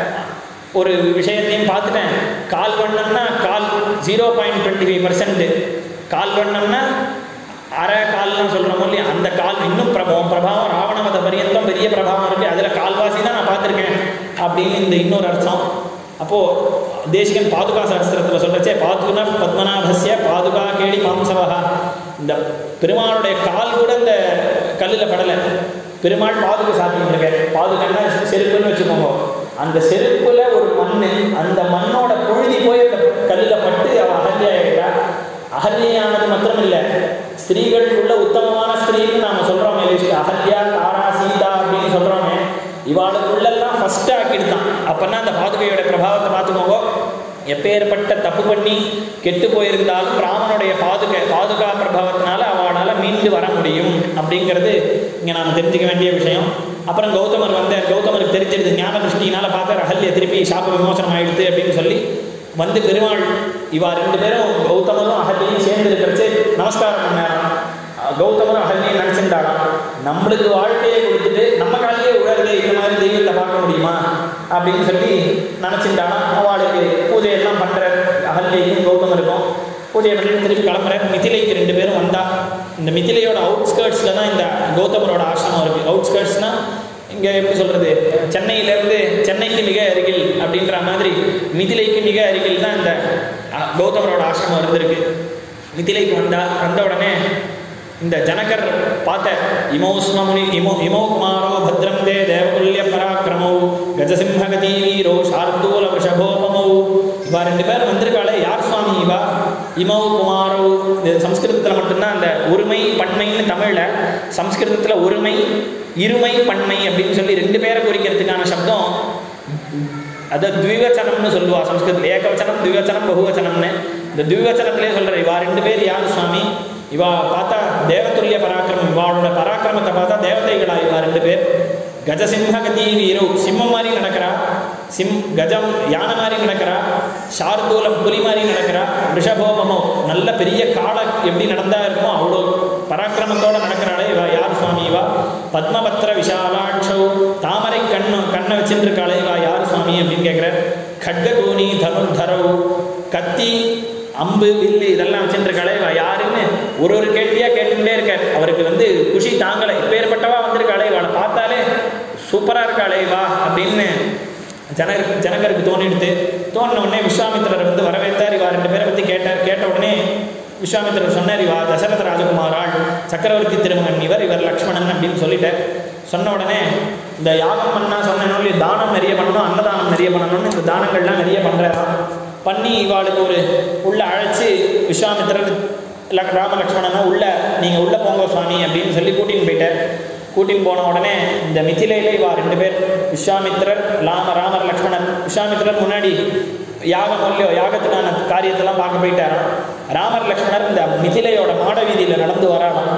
ஒரு விஷயத்தையும் பார்த்துட்டேன் கால் வண்ணம்னா கால் zero point twenty five percent கால் வண்ணம்னா அரை கால்லாம் சொல்கிறோம் இல்லையா அந்த கால் இன்னும் பிரபாவம் பிரபாவம் ராவணமத பரியந்தம் பெரிய பிரபாவம் இருக்குது அதில் கால்வாசி தான் நான் பார்த்துருக்கேன் அப்படின்னு இந்த இன்னொரு அர்த்தம் அப்போது தேசிகன் பாதுகா சாஸ்திரத்தில் சொல்றச்சே பாதுகுன பத்மநாபஸ்ய பாதுகா கேடி மாம்சவகா இந்த பெருமாளுடைய கால் கூட இந்த கல்லில் படலை பெருமாள் பாதுகை சாத்திட்டு இருக்காரு பாதுகைன்னா செருப்புன்னு வச்சுக்கோங்க அந்த செருப்புல ஒரு மண் அந்த மண்ணோட புழுதி போய் அந்த கல்லில் பட்டு அவ அகல்யாயிட்டா அகல்யானது மாத்திரம் இல்லை ஸ்திரீகள் உள்ள உத்தமமான ஸ்திரீன்னு நாம சொல்றோமே லிஸ்ட் அகல்யா தாரா சீதா அப்படின்னு சொல்றோமே இவாளுக்குள்ளெல்லாம் ஃபர்ஸ்ட் ஆக்கிடுதான் அப்பன்னா அந்த பாதுகையோட பிரபாவத்தை பார்த்துக்கோங்க எப்பேற்பட்ட தப்பு பண்ணி கெட்டு போயிருந்தாலும் ராமனுடைய பாதுகை பாதுகா பிரபாவத்தினால அவளால் மீண்டு வர முடியும் அப்படிங்கிறது இங்கே நாம் தெரிஞ்சுக்க வேண்டிய விஷயம் அப்புறம் கௌதமர் வந்து கௌதமருக்கு தெரிஞ்சிருது ஞான திருஷ்டினால பார்த்தார் அகல்ய திருப்பி சாப விமோசனம் ஆயிடுது அப்படின்னு சொல்லி வந்து பெருமாள் இவா ரெண்டு பேரும் கௌதமரும் அகல்யையும் சேர்ந்து இருக்கிறச்சு நமஸ்காரம் பண்ணாராம் கௌதமரும் அகல்யையும் நினச்சிருந்தாராம் நம்மளுக்கு வாழ்க்கையை கொடுத்துட்டு நம்ம காலையே உழறது இந்த மாதிரி தெய்வத்தை பார்க்க முடியுமா அப்படின்னு சொல்லி நினச்சிருந்தானா அவளுக்கு பூஜையெல்லாம் பண்ணுற அகல்யைக்கும் கௌதமருக்கும் பூஜையை பண்ணி திருப்பி கிளம்புற மிதிலைக்கு ரெண்டு பேரும் வந்தா இந்த மிதிலையோட அவுட்ஸ்கர்ட்ஸில் தான் இந்த கௌதமரோட ஆசிரமம் இருக்குது அவுட்ஸ்கர்ட்ஸ்னால் இங்கே எப்படி சொல்கிறது சென்னையிலேருந்து சென்னைக்கு மிக அருகில் அப்படின்ற மாதிரி மிதிலைக்கு மிக அருகில் தான் இந்த அஹ், கௌதமரோட ஆசிரமம் இருந்திருக்கு மிதிலைக்கு வந்தா வந்த உடனே இந்த ஜனகர் பார்த்த இமௌ ஸ்ம முனி இமோ இமௌ குமாரோ பத்ரம் தே தேவகுல்ய பராக்கிரமௌ கஜசிம்ஹகதி வீரோ சார்தூல விஷபோபமௌ இவா ரெண்டு பேர் வந்திருக்காளே யார் சுவாமி இவா இமௌ குமாரோ இது சம்ஸ்கிருதத்தில் மட்டும்தான் அந்த ஒருமை பன்மைன்னு தமிழில் சம்ஸ்கிருதத்தில் ஒருமை இருமை பன்மை அப்படின்னு சொல்லி ரெண்டு பேரை குறிக்கிறதுக்கான சப்தம் அதை த்விவச்சனம்னு சொல்லுவா சம்ஸ்கிருதத்தில் ஏகவச்சனம் த்விவச்சனம் பகுவச்சனம்னு இந்த த்விவச்சனத்திலே சொல்கிற இவா ரெண்டு பேர் யார் சுவாமி இவா பார்த்தா தேவதுல்ய பராக்கிரமம் இவாளோட பராக்கிரமத்தை பார்த்தா தேவதைகளா இவா ரெண்டு பேர் கஜசிம்ஹ கதி வீரோ சிம்மம் மாதிரி நடக்கிறா சிம் கஜம் யானை மாதிரி நடக்கிறா சார்தூலம் புலி மாதிரி நடக்கிறா ரிஷபோமமோ நல்ல பெரிய காளை எப்படி நடந்தா இருக்குமோ அவ்வளோ பராக்கிரமத்தோட நடக்கிறாளே இவா யார் சுவாமி இவா பத்மபத்திர விஷாலாட்சௌ தாமரை கண்ணு கண்ணை வச்சுட்டு இருக்காளே இவா யார் சுவாமி அப்படின்னு கேட்குற கட்ககூனி தனுர்தரவு கத்தி அம்பு வில்லு இதெல்லாம் வச்சுருக்காளே இவ யாருன்னு ஒரு ஒரு கேள்வியாக கேட்டுட்டே இருக்கார் அவருக்கு வந்து குஷி தாங்கலை இப்பேற்பட்டவா வந்திருக்காளே இவளை பார்த்தாலே சூப்பராக இருக்காளே வா அப்படின்னு ஜனகருக்கு ஜனகருக்கு தோணிடுது தோணின உடனே விஸ்வாமித்திரர் வந்து வரவேற்றார் இவா ரெண்டு பேரை பற்றி கேட்டார் கேட்ட உடனே விஸ்வாமித்திரர் சொன்னார் இவா தசரத ராஜகுமாராள் சக்கரவர்த்தி திருமகன் இவர் இவர் லக்ஷ்மணன் அப்படின்னு சொல்லிட்டார் சொன்ன உடனே இந்த யாகம் பண்ணா சொன்னேனோ இல்லையோ தானம் நிறைய பண்ணணும் அன்னதானம் நிறைய நிறைய பண்ணணும்னு இந்த தானங்கள்லாம் நிறைய பண்ணுறாராம் பண்ணி இவாளுக்கு ஒரு உள்ள அழைச்சி விஸ்வாமித்திரர் லக் ராம லக்ஷ்மணனை உள்ள நீங்கள் உள்ளே போங்க சுவாமி அப்படின்னு சொல்லி கூட்டின்னு போயிட்டார் கூட்டின்னு போன உடனே இந்த மிथिலையில இவா ரெண்டு பேர் விஸ்வாமித்திரர் ராம ராமர் லக்ஷ்மணன் விஸ்வாமித்திரர் முன்னாடி யாகம் இல்லையோ யாகத்துக்கான காரியத்தெல்லாம் பார்க்க போயிட்டாராம் ராமர் லக்ஷ்மணர் இந்த மிथिலையோட மாட வீதியில் நடந்து வராராம்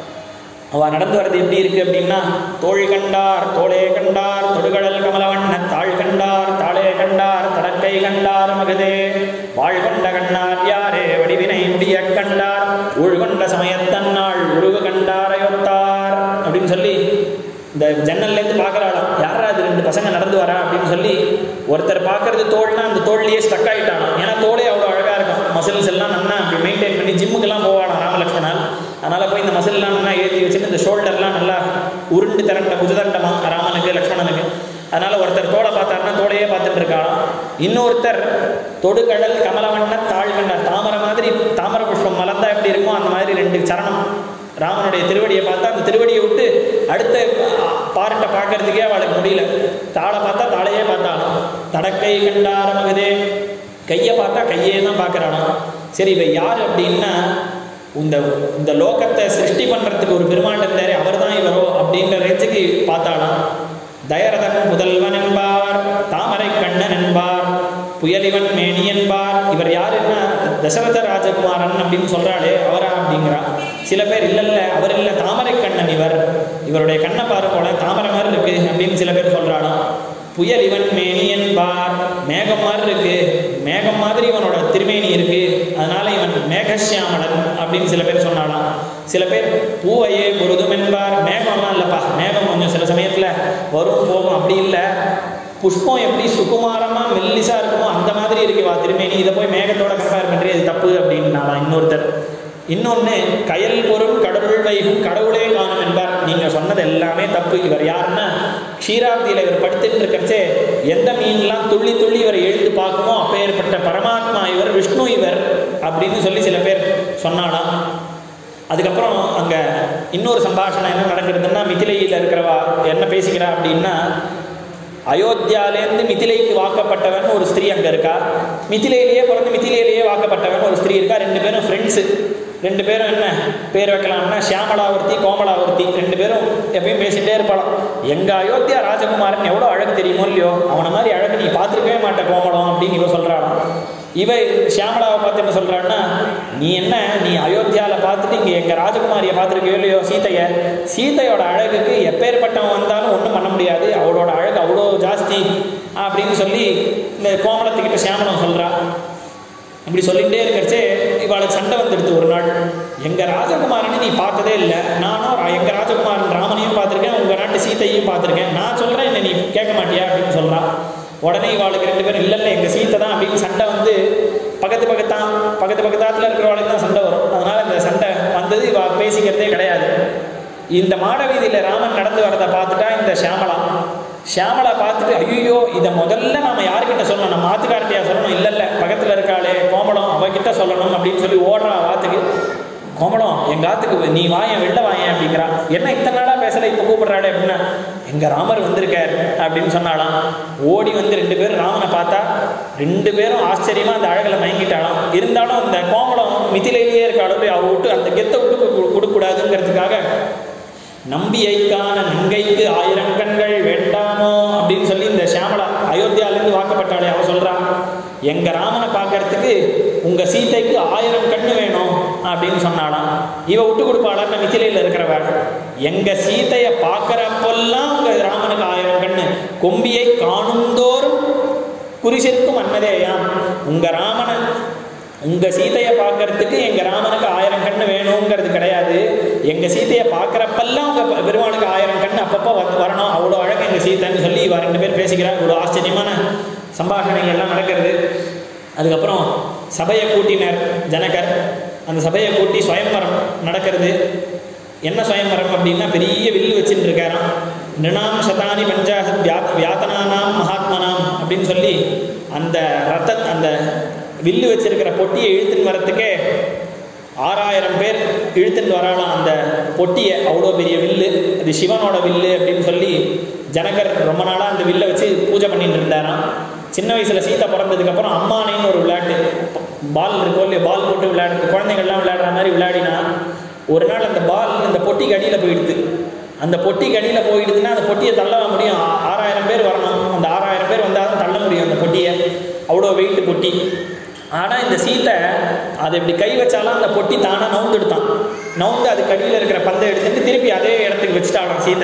அவ நடந்து வர்றது எப்படி இருக்கு அப்படின்னா தோள் கண்டார் தோளே கண்டார் தொடுகடல் கமலவண்ண தாழ் கண்டார் தாளே கண்டார் தடக்கை கண்டார் மகதே வாழ் கொண்ட கண்ணார் யாரே வடிவினை முடிய கண்டார் ஊழ்கொண்ட சமயத்தன்னாள் உருவு கண்டார் அயோத்தார் அப்படின்னு சொல்லி இந்த ஜன்னல்லேருந்து பார்க்குறாளாம் யாரா அது ரெண்டு பசங்க நடந்து வரா அப்படின்னு சொல்லி ஒருத்தர் பார்க்கறது தோல்னா அந்த தோல்லையே ஸ்டக் ஆகிட்டானாம் ஏன்னா தோலே அவ்வளோ அழகாக இருக்கும் மசில்ஸ் எல்லாம் நல்லா அப்படி மெயின்டைன் பண்ணி ஜிம்முக்கெல்லாம் போவாளாம் ராமலக்ஷ்மணன் அதனால் போய் இந்த மசில்லாம் நல்லா ஏற்றி வச்சுட்டு இந்த ஷோல்டர்லாம் நல்லா உருண்டு திரண்ட புஜதண்டமா ராமனுக்கு லக்ஷ்மணனுக்கு அதனால் ஒருத்தர் தோலை பார்த்தாருன்னா தோலையே பார்த்துட்டு இருக்காளாம் இன்னொருத்தர் தொடுகடல் கமலவண்ண தாழ்கண்டார் தாமரை மாதிரி தாமரை புஷ்பம் மலர்ந்தா எப்படி இருக்குமோ அந்த மாதிரி ரெண்டு சரணம் ராமனுடைய திருவடியை பார்த்தா அந்த திருவடியை விட்டு அடுத்த பாருட்டை பார்க்கறதுக்கே அவளுக்கு முடியல தாளை பார்த்தா தாளையே பார்த்தாலும் தடக்கை கண்டார மகதே கையை பார்த்தா கையே தான் பார்க்குறானா சரி இவ யார் அப்படின்னா இந்த இந்த லோகத்தை சிருஷ்டி பண்ணுறதுக்கு ஒரு பெருமாள் இருந்தாரு அவர் தான் இவரோ அப்படின்ற ரேஞ்சுக்கு பார்த்தாலாம் தயரதன் புதல்வன் என்பார் தாமரை கண்ணன் என்பார் புயலிவன் மேனி என்பார் இவர் யாருன்னா தசரத ராஜகுமாரன் அப்படின்னு சொல்றாளே அவரா அப்படிங்கிறா சில பேர் இல்ல இல்ல அவர் இல்ல தாமரை கண்ணன் இவர் இவருடைய கண்ணை பாரு போல தாமரை மாதிரி இருக்கு அப்படின்னு சில பேர் சொல்றாளாம் புயல் இவன் மேனி என்பார் மேகம் மாதிரி இருக்கு மேகம் மாதிரி இவனோட திருமேனி இருக்கு அதனால இவன் மேகசியாமலன் அப்படின்னு சில பேர் சொன்னாலாம் சில பேர் பூவையே பொருதும் என்பார் மேகம்லாம் இல்லைப்பா மேகம் கொஞ்சம் சில சமயத்தில் வரும் போகும் அப்படி இல்லை புஷ்பம் எப்படி சுகுமாரமா மெல்லிசா இருக்குமோ அந்த மாதிரி இருக்கு வா திருமேனி இதை போய் மேகத்தோட கம்பேர் பண்றீ அது தப்பு அப்படின்னாலாம் இன்னொருத்தர் இன்னொன்று கயல் பொருள் கடவுள் வைகும் கடவுளே காணும் என்பார் நீங்க சொன்னது எல்லாமே தப்பு இவர் யாருன்னா க்ஷீராப்தியில் இவர் படுத்துட்டு இருக்கிறச்சே எந்த மீன்லாம் துள்ளி துள்ளி இவர் எழுந்து பார்க்குமோ அப்பேற்பட்ட பரமாத்மா இவர் விஷ்ணு இவர் அப்படின்னு சொல்லி சில பேர் சொன்னாலாம் அதுக்கப்புறம் அங்கே இன்னொரு சம்பாஷணம் என்ன நடக்கிறதுன்னா மிதிலையில் இருக்கிறவா என்ன பேசிக்கிறா அப்படின்னா அயோத்தியாலேருந்து மிதிலைக்கு வாக்கப்பட்டவன் ஒரு ஸ்திரீ அங்கே இருக்கா மிதிலையிலேயே பிறந்து மிதிலையிலேயே வாக்கப்பட்டவன் ஒரு ஸ்திரீ இருக்கா ரெண்டு பேரும் ஃப்ரெண்ட்ஸு ரெண்டு பேரும் என்ன பேர் வைக்கலாம்னா ஷியாமலாவர்த்தி கோமலாவர்த்தி ரெண்டு பேரும் எப்பயும் பேசிட்டே இருப்பாளாம் எங்கள் அயோத்தியா ராஜகுமாரன் எவ்வளோ அழகு தெரியுமோ இல்லையோ அவனை மாதிரி அழகு நீ பார்த்துருக்கவே மாட்ட கோமலம் அப்படின்னு இவ சொல்கிறாளாம் இவ ஷியாமலாவை பார்த்து என்ன சொல்கிறான்னா நீ என்ன நீ அயோத்தியாவில் பார்த்துட்டு இங்கே எங்கள் ராஜகுமாரியை பார்த்துருக்கவே இல்லையோ சீதையை சீதையோட அழகுக்கு எப்பேற்பட்டவன் வந்தாலும் ஒன்றும் பண்ண முடியாது அவளோட அழகு அவ்வளோ ஜாஸ்தி அப்படின்னு சொல்லி இந்த கோமலத்துக்கிட்ட ஷியாமலம் சொல்கிறா இப்படி சொல்லிகிட்டே இருக்கிறச்சே இவாளுக்கு சண்டை வந்துடுது ஒரு நாள் எங்கள் ராஜகுமாரனை நீ பார்த்ததே இல்லை நானும் எங்கள் ராஜகுமாரன் ராமனையும் பார்த்துருக்கேன் உங்கள் நாட்டு சீத்தையும் பார்த்துருக்கேன் நான் சொல்கிறேன் என்ன நீ கேட்க மாட்டியா அப்படின்னு சொல்கிறான் உடனே இவாளுக்கு ரெண்டு பேரும் இல்லை இல்லை எங்கள் சீத்தை தான் அப்படின்னு சண்டை வந்து பக்கத்து பக்கத்தான் பக்கத்து பக்கத்தாத்தில் இருக்கிறவளுக்கு தான் சண்டை வரும் அதனால் இந்த சண்டை வந்தது இவ பேசிக்கிறதே கிடையாது இந்த மாட வீதியில் ராமன் நடந்து வரதை பார்த்துட்டா இந்த ஷியாமலா ஷியாமலா பார்த்துட்டு ஐயோ இதை முதல்ல நம்ம யார்கிட்ட சொல்லணும் நம்ம ஆத்துக்கார்ட்டியா சொல்லணும் இல்லை இல்லை பக்கத்தில் இருக்காளே கோமலம் அவகிட்ட சொல்லணும் அப்படின்னு சொல்லி ஓடுறா வாத்துக்கு கோமலம் எங்கள் ஆத்துக்கு நீ வாயன் வெளில வாயன் அப்படிங்கிறா என்ன இத்தனை நாளாக பேசலை இப்போ கூப்பிடுறாளே அப்படின்னா எங்கள் ராமர் வந்திருக்கார் அப்படின்னு சொன்னாலாம் ஓடி வந்து ரெண்டு பேரும் ராமனை பார்த்தா ரெண்டு பேரும் ஆச்சரியமாக அந்த அழகில் மயங்கிட்டாலாம் இருந்தாலும் அந்த கோமலம் மிதிலையிலேயே இருக்காளோ அவ விட்டு அந்த கெத்தை விட்டு கொடுக்கூடாதுங்கிறதுக்காக நம்பியைக்கான நங்கைக்கு ஆயிரம் கண்கள் வேண்டாமோ அப்படின்னு சொல்லி இந்த ஷியாமலா அயோத்தியாலேருந்து வாக்கப்பட்டாளே அவ சொல்றா எங்க ராமனை பார்க்கறதுக்கு உங்க சீதைக்கு ஆயிரம் கண்ணு வேணும் அப்படின்னு சொன்னாலாம் இவ விட்டு கொடுப்பாளான்னு மிथिலையில் இருக்கிறவ எங்க சீதையை பார்க்கறப்பெல்லாம் உங்க ராமனுக்கு ஆயிரம் கண்ணு கொம்பியை காணுந்தோறும் குறிசிற்கும் அன்னதேயாம் உங்க ராமனை உங்க சீதையை பார்க்கறதுக்கு எங்க ராமனுக்கு ஆயிரம் கண்ணு வேணுங்கிறது கிடையாது எங்க சீதையை பார்க்கறப்பெல்லாம் உங்க பெருமானுக்கு ஆயிரம் கண்ணு அப்பப்போ வரணும் அவ்வளோ அழகு எங்க சீதைன்னு சொல்லி இவ ரெண்டு பேர் பேசிக்கிறாங்க இவ்வளோ ஆச்சரியமான சம்பாஷணைகள் எல்லாம் நடக்கிறது அதுக்கப்புறம் சபையை கூட்டினர் ஜனகர் அந்த சபையை கூட்டி சுயம்பரம் நடக்கிறது என்ன சுயம்பரம் அப்படின்னா பெரிய வில்லு வச்சுட்டு இருக்காராம் நிருணாம் சதானி பஞ்சாசத் வியா வியாத்தனானாம் மகாத்மனாம் அப்படின்னு சொல்லி அந்த ரத்த அந்த வில்லு வச்சிருக்கிற பொட்டியை இழுத்துன்னு வரத்துக்கே ஆறாயிரம் பேர் இழுத்துட்டு வராலாம் அந்த பொட்டியை அவ்வளோ பெரிய வில்லு அது சிவனோட வில்லு அப்படின்னு சொல்லி ஜனகர் ரொம்ப நாளாக அந்த வில்லை வச்சு பூஜை பண்ணிட்டு இருந்தாராம் சின்ன வயசில் சீதா பிறந்ததுக்கப்புறம் அம்மானேன்னு ஒரு விளையாட்டு பால் இருக்கோ இல்லையோ பால் போட்டு விளையாடு குழந்தைகள்லாம் விளையாடுற மாதிரி விளையாடினா ஒரு நாள் அந்த பால் இந்த பொட்டிக்கு அடியில் போயிடுது அந்த பொட்டிக்கு அடியில் போயிடுதுன்னா அந்த பொட்டியை தள்ள முடியும் ஆ- ஆறாயிரம் பேர் வரணும் அந்த ஆறாயிரம் பேர் வந்தால் தான் தள்ள முடியும் அந்த பொட்டியை அவ்வளோ வெயிட் பொட்டி ஆனால் இந்த சீத்தை அதை இப்படி கை வச்சாலும் அந்த பொட்டி தானாக நவுந்துடுத்தான் நவுந்து அதுக்கு அடியில் இருக்கிற பந்தை எடுத்துட்டு திருப்பி அதே இடத்துக்கு வச்சுட்டாலாம் சீத்தை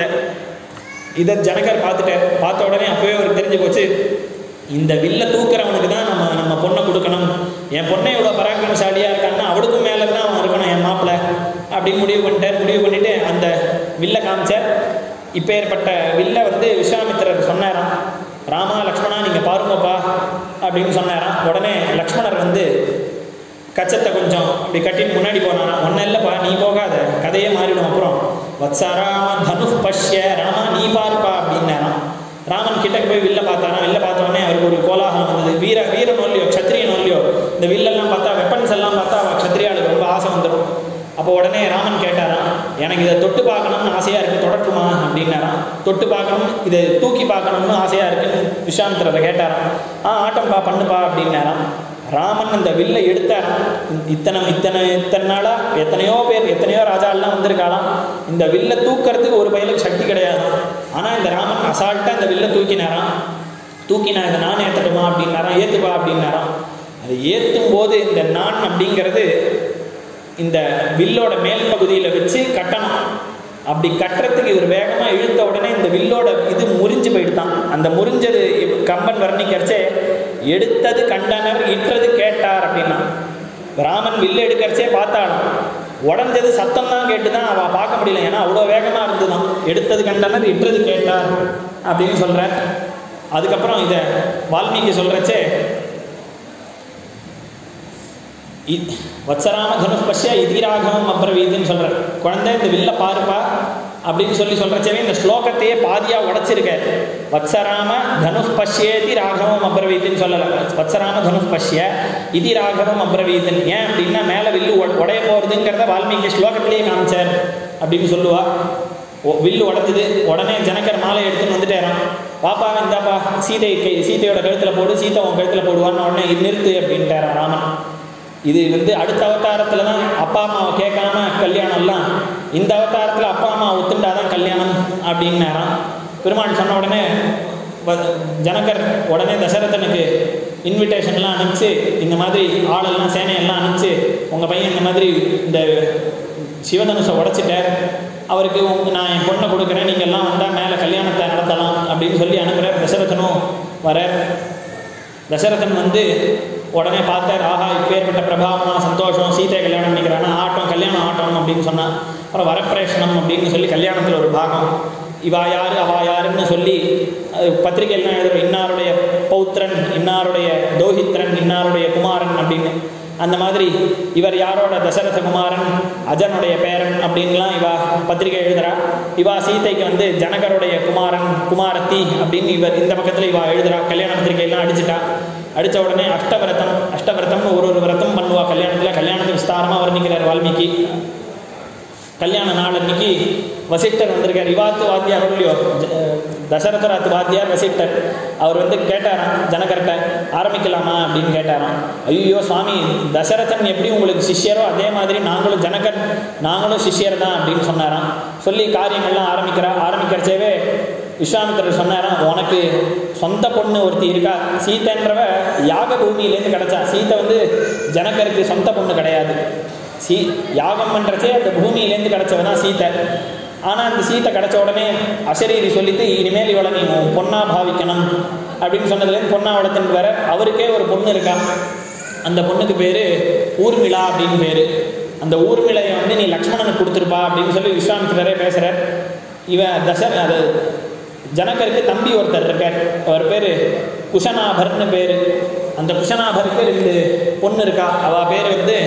இதை ஜனகர் பார்த்துட்டார் பார்த்த உடனே அப்பவே அவருக்கு தெரிஞ்சு போச்சு இந்த வில்ல தூக்குறவனுக்கு தான் நம்ம நம்ம பொண்ணை கொடுக்கணும் என் பொண்ணை இவ்வளோ பராக்கிரமசாலியாக இருக்கான்னா அவளுக்கும் மேலே தான் அவன் இருக்கணும் என் மாப்பிள்ளை அப்படின்னு முடிவு பண்ணிட்டார் முடிவு பண்ணிட்டு அந்த வில்ல காமிச்சார் இப்போ ஏற்பட்ட வில்ல வந்து விஸ்வாமித்திரர் சொன்னாராம் ராமா லக்ஷ்மணா நீங்கள் பாருங்கப்பா அப்படின்னு சொன்னாராம் உடனே லக்ஷ்மணர் வந்து கச்சத்தை கொஞ்சம் இப்படி கட்டின்னு முன்னாடி போனானா ஒன்றும் இல்லைப்பா நீ போகாத கதையே மாறிடும் அப்புறம் வத்சராம தனு பஷ்ய ராமா நீ பாருப்பா அப்படின்னாராம் ராமன் கிட்டக்கு போய் வில்ல பார்த்தாராம் வில்ல பார்த்த உடனே அவருக்கு ஒரு கோலாகலம் வந்தது வீர வீரன் இல்லையோ க்ஷத்ரியன் இல்லையோ இந்த வில்லெல்லாம் பார்த்தா வெப்பன்ஸ் எல்லாம் பார்த்தா அவன் க்ஷத்ரியாளுக்கு ரொம்ப ஆசை வந்துடும் அப்போ உடனே ராமன் கேட்டாராம் எனக்கு இதை தொட்டு பார்க்கணும்னு ஆசையாக இருக்குது தொடட்டுமா அப்படின்னாராம் தொட்டு பார்க்கணும் இதை தூக்கி பார்க்கணும்னு ஆசையாக இருக்குன்னு விஸ்வாமித்திரரை கேட்டாராம் ஆ ஆட்டம்பா பண்ணுப்பா அப்படின்னாராம் ராமன் அந்த வில்லை எடுத்தாராம் இத்தனை இத்தனை இத்தனை நாளாக எத்தனையோ பேர் எத்தனையோ ராஜாலாம் வந்திருக்காளாம் இந்த வில்லை தூக்கிறதுக்கு ஒரு பயலுக்கு சக்தி கிடையாது ஆனால் இந்த ராமன் அசால்ட்டாக இந்த வில்லை தூக்கினாராம் தூக்கி நான் இதை நான் ஏற்றட்டுமா அப்படின்னாராம் ஏற்றுப்பா அப்படின்னாராம் அது ஏற்றும் போது இந்த நான் அப்படிங்கிறது இந்த வில்லோட மேல் பகுதியில் வச்சு கட்டணும் அப்படி கட்டுறதுக்கு இவர் வேகமாக இழுத்த உடனே இந்த வில்லோட இது முறிஞ்சு போயிடுதான் அந்த முறிஞ்சது இவ் கம்பன் வர்ணிக்கிறச்சே எடுத்தது கண்டனர் இற்றது கேட்டார் அப்படின்னா ராமன் வில்லு எடுக்கிறச்சே பார்த்தாலும் உடஞ்சது சத்தம் தான் கேட்டு தான் அவள் பார்க்க முடியல ஏன்னா அவ்வளோ வேகமாக இருந்துதான் எடுத்தது கண்டனர் இற்றது கேட்டார் அப்படின்னு சொல்கிறார் அதுக்கப்புறம் இதை வால்மீகி சொல்கிறச்சே இ- வத்சராம தனுஷ் பஷ்ய இதிராகவம் அப்ரவீதுன்னு சொல்கிறார் குழந்தை இந்த வில்ல பாருப்பா அப்படின்னு சொல்லி சொல்கிறச்சவே இந்த ஸ்லோகத்தையே பாதியாக உடைச்சிருக்கார் வத்சராம தனுஷ் பஷ்யேதி ராகவம் அப்ரவீதுன்னு சொல்லலை வத்சராம தனுஷ் பஷ்ய இதி ராகவம் அப்ரவீதன் ஏன் அப்படின்னா மேலே வில்லு உட- உடைய போகிறதுங்கிறத வால்மீகி ஸ்லோகத்திலேயே காமிச்சார் அப்படின்னு சொல்லுவா ஓ- வில்லு உடஞ்சுது உடனே ஜனகர் மாலை எடுத்துன்னு வந்துட்டேறான் பாப்பா இந்தாப்பா சீதை கை சீதையோட கழுத்தில் போடு சீதை உன் கழுத்தில் போடுவான்னு உடனே இது நிறுத்து அப்படின்ட்டாரான் ராமன் இது வந்து அடுத்த அவதாரத்தில் தான் அப்பா அம்மாவை கேட்காம கல்யாணம்லாம் இந்த அவதாரத்தில் அப்பா அம்மா ஒத்துண்டாதான் கல்யாணம் அப்படின்னாராம் பெருமாள் சொன்ன உடனே வ- ஜனகர் உடனே தசரதனுக்கு இன்விடேஷன்லாம் அனுப்பிச்சு இந்த மாதிரி ஆளெல்லாம் சேனையெல்லாம் அனுப்பிச்சு உங்கள் பையன் இந்த மாதிரி இந்த சிவதனுஷை உடைச்சிட்டார் அவருக்கு உங்க நான் என் பொண்ணை கொடுக்குறேன் நீங்கள் எல்லாம் வந்தால் மேலே கல்யாணத்தை நடத்தலாம் அப்படின்னு சொல்லி அனுப்புகிறார் தசரதனும் வரார் தசரதன் வந்து உடனே பார்த்தார் ஆஹா இப்பேற்பட்ட பிரபாவமான சந்தோஷம் சீதை கல்யாணம் பண்ணிக்கிறானா ஆட்டம் கல்யாணம் ஆட்டம் அப்படின்னு சொன்னான் அப்புறம் வரப்பிரேஷனம் அப்படின்னு சொல்லி கல்யாணத்தில் ஒரு பாகம் இவா யாரு அவா யாருன்னு சொல்லி அது பத்திரிகையெல்லாம் எழுதுறோம் இன்னாருடைய பௌத்திரன் இன்னாருடைய தோஹித்ரன் இன்னாருடைய குமாரன் அப்படின்னு அந்த மாதிரி இவர் யாரோட தசரத குமாரன் அஜனுடைய பேரன் அப்படின்லாம் இவா பத்திரிகை எழுதுறா இவா சீதைக்கு வந்து ஜனகருடைய குமாரன் குமாரத்தி அப்படின்னு இவர் இந்த பக்கத்தில் இவா எழுதுறா கல்யாண பத்திரிகையெல்லாம் அடிச்சிட்டா அடித்த உடனே அஷ்டவிரதம் அஷ்டவிரதம்னு ஒரு ஒரு விரதம் பண்ணுவா கல்யாணத்தில் கல்யாணத்தை விஸ்தாரமாக வர்ணிக்கிறார் வால்மீகி கல்யாண நாள் அன்னைக்கு வசிஷ்டர் வந்திருக்கார் இவாத்து வாத்தியார் இல்லையோ ஜ- தசரதராத்து வாத்தியார் வசிஷ்டர் அவர் வந்து கேட்டாராம் ஜனகர்கிட்ட ஆரம்பிக்கலாமா அப்படின்னு கேட்டாராம் ஐயோ சுவாமி தசரதன் எப்படி உங்களுக்கு சிஷ்யரோ அதே மாதிரி நாங்களும் ஜனகர் நாங்களும் சிஷ்யர் தான் அப்படின்னு சொன்னாராம் சொல்லி காரியங்கள்லாம் ஆரம்பிக்கிறா ஆரம்பிக்கிறச்சேவே விஸ்வாமித்திரர் சொன்னாராம் உனக்கு சொந்த பொண்ணு ஒருத்தி இருக்கா சீதைன்றவ யாக பூமியிலேருந்து கிடைச்சா சீதை வந்து ஜனகருக்கு சொந்த பொண்ணு கிடையாது சீ யாகம் பண்ணுறச்சே அந்த பூமியிலேருந்து கிடச்சவ தான் சீத்தை ஆனால் அந்த சீத்தை கிடச்ச உடனே அசரீரி சொல்லிட்டு இனிமேல் இவளை நீ உன் பொண்ணா பாவிக்கணும் அப்படின்னு சொன்னதுலேருந்து பொண்ணா வளர்த்துன்னு வர அவருக்கே ஒரு பொண்ணு இருக்கா அந்த பொண்ணுக்கு பேர் ஊர்மிளா அப்படின்னு பேர் அந்த ஊர்மிளையை வந்து நீ லக்ஷ்மணனுக்கு கொடுத்துருப்பா அப்படின்னு சொல்லி விஸ்வாமித்திரரே பேசுகிறார் இவன் தச அது ஜனகருக்கு தம்பி ஒருத்தர் இருக்கார் அவர் பேர் குஷனாபர்னு பேர் அந்த குஷனாபருக்கு ரெண்டு பொண்ணு இருக்கா அவள் பேர் வந்து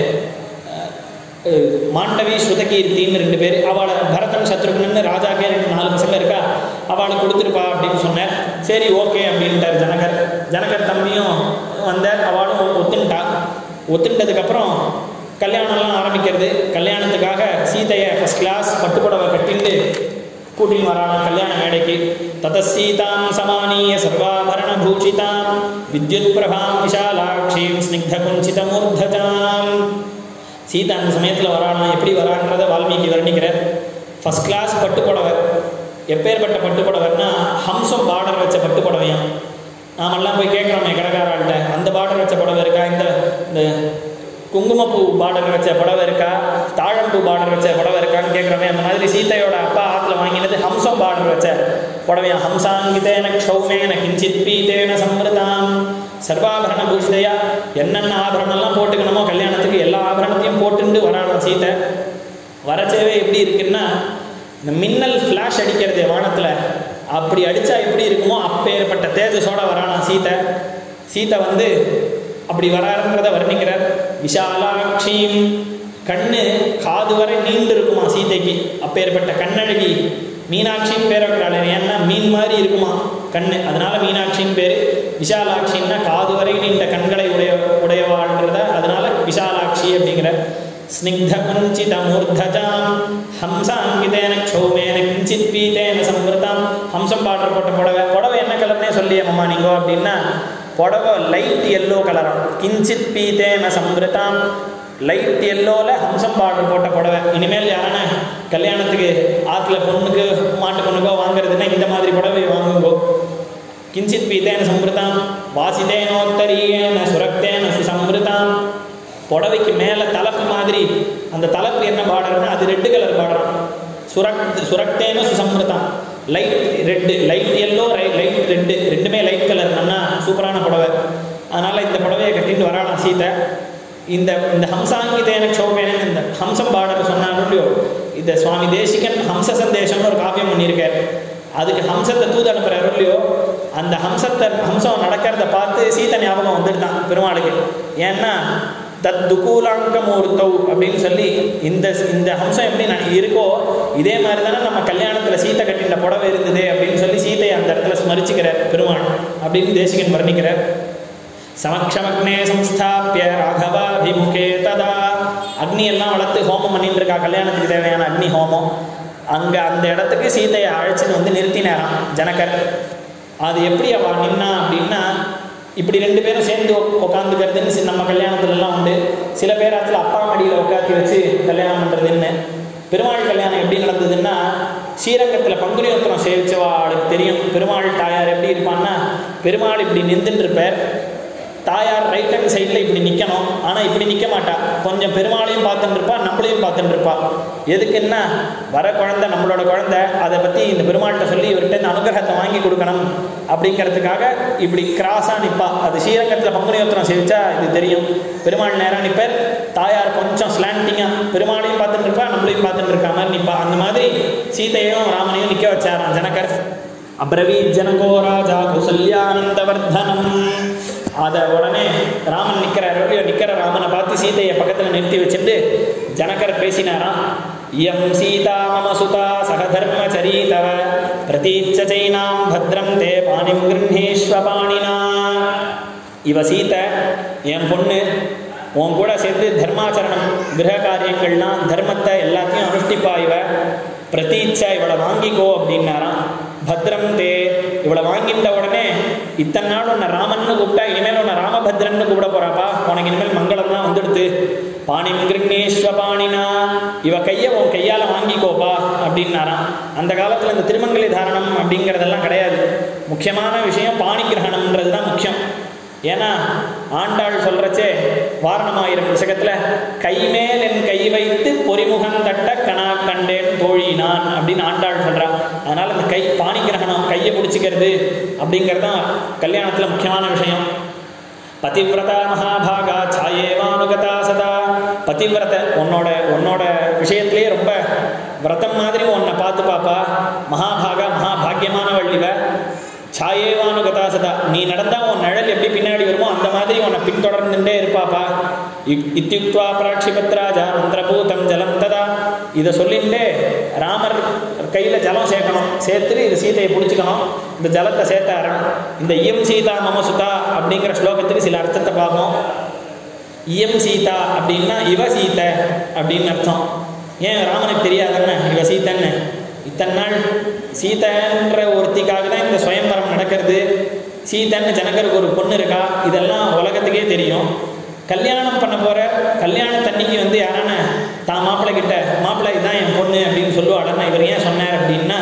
அஹ், மாண்டவி ஸ்ருதகீர்த்தின்னு ரெண்டு பேர் அவளை பரதன் சத்ருக்னு ராஜாக்கே ரெண்டு நாலு பசங்க இருக்கா அவளை கொடுத்துருப்பா அப்படின்னு சொன்னேன் சரி ஓகே அப்படின்ட்டார் ஜனகர் ஜனகர் தம்பியும் வந்தார் அவளும் ஒத்துன்ட்டா ஒத்துட்டதுக்கப்புறம் கல்யாணம்லாம் ஆரம்பிக்கிறது கல்யாணத்துக்காக சீதையை ஃபஸ்ட் கிளாஸ் பட்டுப்புடவை கட்டிண்டு கூட்டின்னு வராளாம் கல்யாண மேடைக்கு ததசீதாம் சமானிய சர்வாபரண பூஷிதாம் வித்யுத் பிரபாம் விஷாலாட்சியும் ஸ்னிக்த குஞ்சித மூர்தஜாம் சீதா அந்த சமயத்தில் வராளாம் எப்படி வரான்றதை வால்மீகி வர்ணிக்கிறார் ஃபஸ்ட் கிளாஸ் பட்டு புடவை எப்பேற்பட்ட பட்டு புடவைன்னா ஹம்சம் பார்டர் வச்ச பட்டு புடவையாம் நாமெல்லாம் போய் கேட்குறோமே கடைக்காராள்கிட்ட அந்த பார்டர் வச்ச புடவை இருக்கா இந்த இந்த குங்குமப்பூ பார்டர் வச்ச புடவை இருக்கா தாழம்பூ பார்டர் வச்ச புடவை இருக்கான்னு கேட்குறோமே அந்த மாதிரி சீதையோட அப்பா ஆற்றுல வாங்கினது ஹம்சம் பார்டர் வச்ச புடவையா ஹம்சாங்கிதேன க்ஷௌமேன கிஞ்சித் பீதேன சம்ருதாம் சர்வாபரண பூஷிதையா என்னென்ன ஆபரணம்லாம் போட்டுக்கணுமோ கல்யாணத்துக்கு எல்லா ஆபரணத்தையும் போட்டுண்டு வராளாம் சீதை வரச்சேவே எப்படி இருக்குன்னா இந்த மின்னல் ஃப்ளாஷ் அடிக்கிறது வானத்தில் அப்படி அடித்தா எப்படி இருக்குமோ அப்பேற்பட்ட தேஜஸோட வரானாம் சீதை சீதை வந்து அப்படி வராருன்றத வர்ணிக்கிறார் விஷாலாட்சியும் கண்ணு காது வரை நீண்டு இருக்குமா சீதைக்கு அப்பேற்பட்ட கண்ணழகி மீனாட்சின்னு பேர் வைக்கிறாள் ஏன்னா மீன் மாதிரி இருக்குமா கண்ணு அதனால மீனாட்சின்னு பேர் விஷாலாட்சின்னா காது வரை நீண்ட கண்களை உடைய உடையவாள்ன்றத அதனால விஷாலாட்சி அப்படிங்கிற ஸ்னிக்த குஞ்சித மூர்தஜாம் ஹம்சாங்கிதேன க்ஷௌமேன கிஞ்சித் பீதேன சம்வருதாம் ஹம்சம் பாடர் போட்ட புடவை புடவை என்ன கலர்னே சொல்லியே மாமா நீங்கோ அப்படின்னா புடவை லைட் எல்லோ கலராம் கிஞ்சித் பீதேன சம்வருதாம் லைட் எல்லோவில் ஹம்சம் பார்டர் போட்ட புடவை இனிமேல் யாரான கல்யாணத்துக்கு ஆற்றுல பொண்ணுக்கு மாட்டு பொண்ணுக்கோ வாங்குறதுன்னா இந்த மாதிரி புடவை வாங்குங்கோ கிஞ்சித் பீத்தேன சம்பிருதாம் வாசிதேனோத்தரியேன சுரக்தேன சுசம்பிருதாம் புடவைக்கு மேலே தலப்பு மாதிரி அந்த தலப்பு என்ன பார்டர்னா அது ரெட்டு கலர் பார்டர் சுரக் சுரக்தேன சுசம்பிருதாம் light red light yellow light red ரெண்டுமே லைட் கலர் நல்லா சூப்பரான புடவை அதனால் இந்த புடவையை கட்டிட்டு வரானாம் சீதை இந்த இந்த ஹம்சாங்கிதேன க்ஷோபேன இந்த ஹம்சம் பார்டர் சொன்னாங்க இல்லையோ இந்த சுவாமி தேசிகன் ஹம்ச சந்தேசம்னு ஒரு காவியம் பண்ணியிருக்கார் அதுக்கு ஹம்சத்தை தூது அனுப்புறாரு இல்லையோ அந்த ஹம்சத்தை ஹம்சம் நடக்கிறத பார்த்து சீதை ஞாபகம் வந்துடுதான் பெருமாளுக்கு ஏன்னா தத் துகூலாங்க மூர்த்தௌ அப்படின்னு சொல்லி இந்த இந்த ஹம்சம் எப்படி நான் இருக்கோ இதே மாதிரி தானே நம்ம கல்யாணத்தில் சீத்தை கட்டின புடவை இருந்தது அப்படின்னு சொல்லி சீதையை அந்த இடத்துல ஸ்மரிச்சுக்கிறார் பெருமாள் அப்படின்னு தேசிகன் வர்ணிக்கிறார் சமக்ஷமக்னே சம்ஸ்தாபிய ராகவாபிமுகே ததா அக்னி எல்லாம் வளர்த்து ஹோமம் பண்ணிட்டு இருக்கா கல்யாணத்துக்கு தேவையான அக்னி ஹோமம் அங்கே அந்த இடத்துக்கு சீதையை அழைச்சின்னு வந்து நிறுத்தினாராம் ஜனகர் அது எப்படி அவ நின்னா அப்படின்னா இப்படி ரெண்டு பேரும் சேர்ந்து உட்காந்துக்கிறதுன்னு நம்ம கல்யாணத்துலலாம் உண்டு சில பேர் அதில் அப்பா மடியில் உட்காந்து வச்சு கல்யாணம் பண்ணுறதுன்னு பெருமாள் கல்யாணம் எப்படி நடந்ததுன்னா ஸ்ரீரங்கத்தில் பங்குனி உத்திரம் சேவிச்சவா அவளுக்கு தெரியும் பெருமாள் தாயார் எப்படி இருப்பான்னா பெருமாள் இப்படி நின்றுட்டு இருப்பார் தாயார் ரைட் ஹேண்ட் சைடில் இப்படி நிற்கணும் ஆனால் இப்படி நிற்க மாட்டா கொஞ்சம் பெருமாளையும் பார்த்துட்டு இருப்பா நம்மளையும் பார்த்துட்டு இருப்பா எதுக்குன்னா வர குழந்தை நம்மளோட குழந்தை அதை பற்றி இந்த பெருமாள்கிட்ட சொல்லி இவர்கிட்ட இந்த அனுகிரகத்தை வாங்கி கொடுக்கணும் அப்படிங்கிறதுக்காக இப்படி கிராஸாக நிற்பா அது ஸ்ரீரங்கத்தில் பங்குனியோத்திரம் சேவிச்சா இது தெரியும் பெருமாள் நேராக நிற்பார் தாயார் கொஞ்சம் ஸ்லாண்டிங்காக பெருமாளையும் பார்த்துட்டு இருப்பா நம்மளையும் பார்த்துட்டு இருக்கா மாதிரி நிற்பா அந்த மாதிரி சீதையும் ராமனையும் நிற்க வச்சாராம் ஜனகர் அப்ரவீத் ஜனகோ ராஜா கௌசல்யானந்தவர்தனம் அதை உடனே ராமன் நிற்கிறார் இல்லையோ நிற்கிற ராமனை பார்த்து சீதையை பக்கத்தில் நிறுத்தி வச்சுட்டு ஜனகர் பேசினாராம் இயம் சீதா மம சுதா சகதர்மச்சரி தவ பிரதீச்ச சைனாம் பத்ரம் தே பாணிம் கிருஹேஸ்வ பாணினா இவ சீதை என் பொண்ணு உன் கூட சேர்ந்து தர்மாச்சரணம் கிரக காரியங்கள்லாம் தர்மத்தை எல்லாத்தையும் அனுஷ்டிப்பா இவ பிரதீச்சா இவளை வாங்கிக்கோ அப்படின்னாராம் பத்ரம் தே இவளை வாங்கிட்ட உடனே இத்தனை நாள் உன்னை ராமன்னு கூப்பிட்டா இனிமேல் உன்னை ராமபத்ரன்னு கூப்பிட போறாப்பா உனக்கு இனிமேல் மங்களம்லாம் வந்துடுது பாணிம் கிருஷ்ணேஸ்வ பாணினா இவ கையை உன் கையால் வாங்கிக்கோப்பா அப்படின்னாராம் அந்த காலத்தில் இந்த திருமங்கலி தாரணம் அப்படிங்கிறதெல்லாம் கிடையாது முக்கியமான விஷயம் பாணி கிரகணம்ன்றது தான் முக்கியம் ஏன்னா ஆண்டாள் சொல்றச்சே வாரணமாயிரம் புசகத்தில் கைமேல் என் கை வைத்து பொறிமுகம் தட்ட கணா கண்டேன் தோழி நான் அப்படின்னு ஆண்டாள் சொல்றா அதனால இந்த கை பாணி கிரகணம் கையை பிடிச்சிக்கிறது அப்படிங்கிறது தான் கல்யாணத்தில் முக்கியமான விஷயம் பதிவிரதா மகாபாகா சாயேவானுகதா சதா பதிவிரத உன்னோட உன்னோட விஷயத்திலேயே ரொம்ப விரதம் மாதிரி உன்னை பார்த்து பாப்பா மகாபாகா மகாபாகியமானவள் இவ சாயேவானுகதா சதா நீ நடந்தா உன் நிழல் எப்படி பின்னாடி வருமோ அந்த மாதிரி உன்னை பின்தொடர்ந்துட்டே இருப்பாப்பா இத்தியுக்வா பிராட்சிபத்ராஜா மந்திரபூதம் ஜலம் ததா இதை சொல்லிட்டு ராமர் கையில் ஜலம் சேர்க்கணும் சேர்த்துட்டு இது சீதையை பிடிச்சிக்கணும் இந்த ஜலத்தை சேர்த்தாராம் இந்த இயம் சீதா மம சுதா அப்படிங்கிற ஸ்லோகத்துக்கு சில அர்த்தத்தை பார்ப்போம் இயம் சீதா அப்படின்னா இவ சீத்தை அப்படின்னு அர்த்தம் ஏன் ராமனுக்கு தெரியாதன்னு இவ சீத்தன்னு இத்தனை நாள் சீதைன்ற ஒருத்திக்காக தான் இந்த சுயம்பரம் நடக்கிறது சீதைன்னு ஜனகருக்கு ஒரு பொண்ணு இருக்கா இதெல்லாம் உலகத்துக்கே தெரியும் கல்யாணம் பண்ண போகிற கல்யாணத்தன்னைக்கு வந்து யாரான தான் மாப்பிள்ளை கிட்ட மாப்பிள்ளை இதான் என் பொண்ணு அப்படின்னு சொல்லுவாடன்னா இவர் ஏன் சொன்னார் அப்படின்னா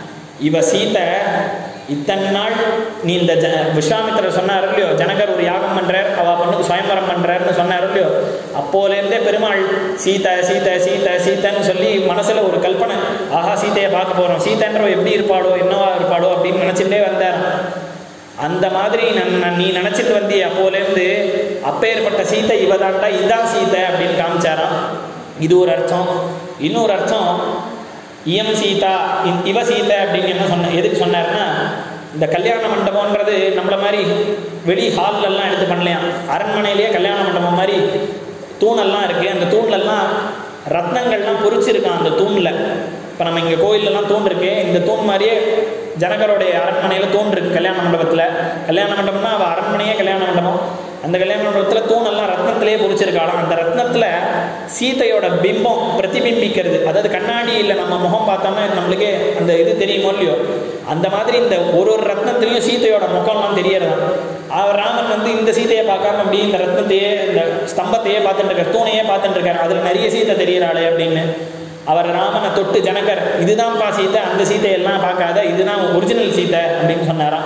இவ சீதை இத்தனை நாள் நீ இந்த ஜ விஸ்வாமித்திரர் சொன்னார் இல்லையோ ஜனகர் ஒரு யாகம் பண்றார் அவ பொண்ணுக்கு சுயம்பரம் பண்றாருன்னு சொன்னார் இல்லையோ அப்போலேருந்தே பெருமாள் சீதை சீதை சீதை சீதைன்னு சொல்லி மனசுல ஒரு கல்பனை ஆஹா சீதையை பார்க்க போறோம் சீதைன்றவ எப்படி இருப்பாளோ என்னவா இருப்பாளோ அப்படின்னு நினைச்சுட்டே வந்தார் அந்த மாதிரி நன் நீ நினைச்சிட்டு வந்திய அப்போலேருந்து அப்பேற்பட்ட சீதை இவதாண்டா இதான் சீதை அப்படின்னு காமிச்சாராம் இது ஒரு அர்த்தம் இன்னொரு அர்த்தம் இயம் சீதா இ- இவ சீதை அப்படின்னு என்ன சொன்ன எதுக்கு சொன்னார்னா இந்த கல்யாண மண்டபம்ன்றது நம்மள மாதிரி வெளி ஹால்ல எல்லாம் எடுத்து பண்ணலையாம் அரண்மனையிலேயே கல்யாண மண்டபம் மாதிரி தூணெல்லாம் இருக்குது அந்த தூண்லெல்லாம் ரத்னங்கள்லாம் பொறிச்சிருக்கான் அந்த தூணில் இப்போ நம்ம இங்கே கோயிலெல்லாம் தூண் இருக்கு இந்த தூண் மாதிரியே ஜனகருடைய அரண்மனையில் தூண் இருக்கு கல்யாண மண்டபத்தில் கல்யாண மண்டபம்னா அவள் அரண்மனையே கல்யாண மண்டபம் அந்த கல்யாண மண்டபத்தில் தூணெல்லாம் ரத்னத்திலே பொறிச்சிருக்காளாம் அந்த ரத்னத்தில் சீதையோட பிம்பம் பிரதிபிம்பிக்கிறது அதாவது கண்ணாடியில் நம்ம முகம் பார்த்தோம்னா நம்மளுக்கே அந்த இது தெரியுமோ இல்லையோ அந்த மாதிரி இந்த ஒரு ஒரு ரத்னத்துலேயும் சீதையோட முகம்லாம் தெரியறதாம் அவர் ராமன் வந்து இந்த சீதையை பார்க்காம அப்படி இந்த ரத்னத்தையே இந்த ஸ்தம்பத்தையே பார்த்துட்டு இருக்கார் தூணையே பார்த்துட்டு இருக்காரு அதில் நிறைய சீதை தெரியறாளே அப்படின்னு அவர் ராமனை தொட்டு ஜனகர் இதுதான்ப்பா சீதை அந்த சீதையெல்லாம் பார்க்காத இதுதான் ஒரிஜினல் சீதை அப்படின்னு சொன்னாராம்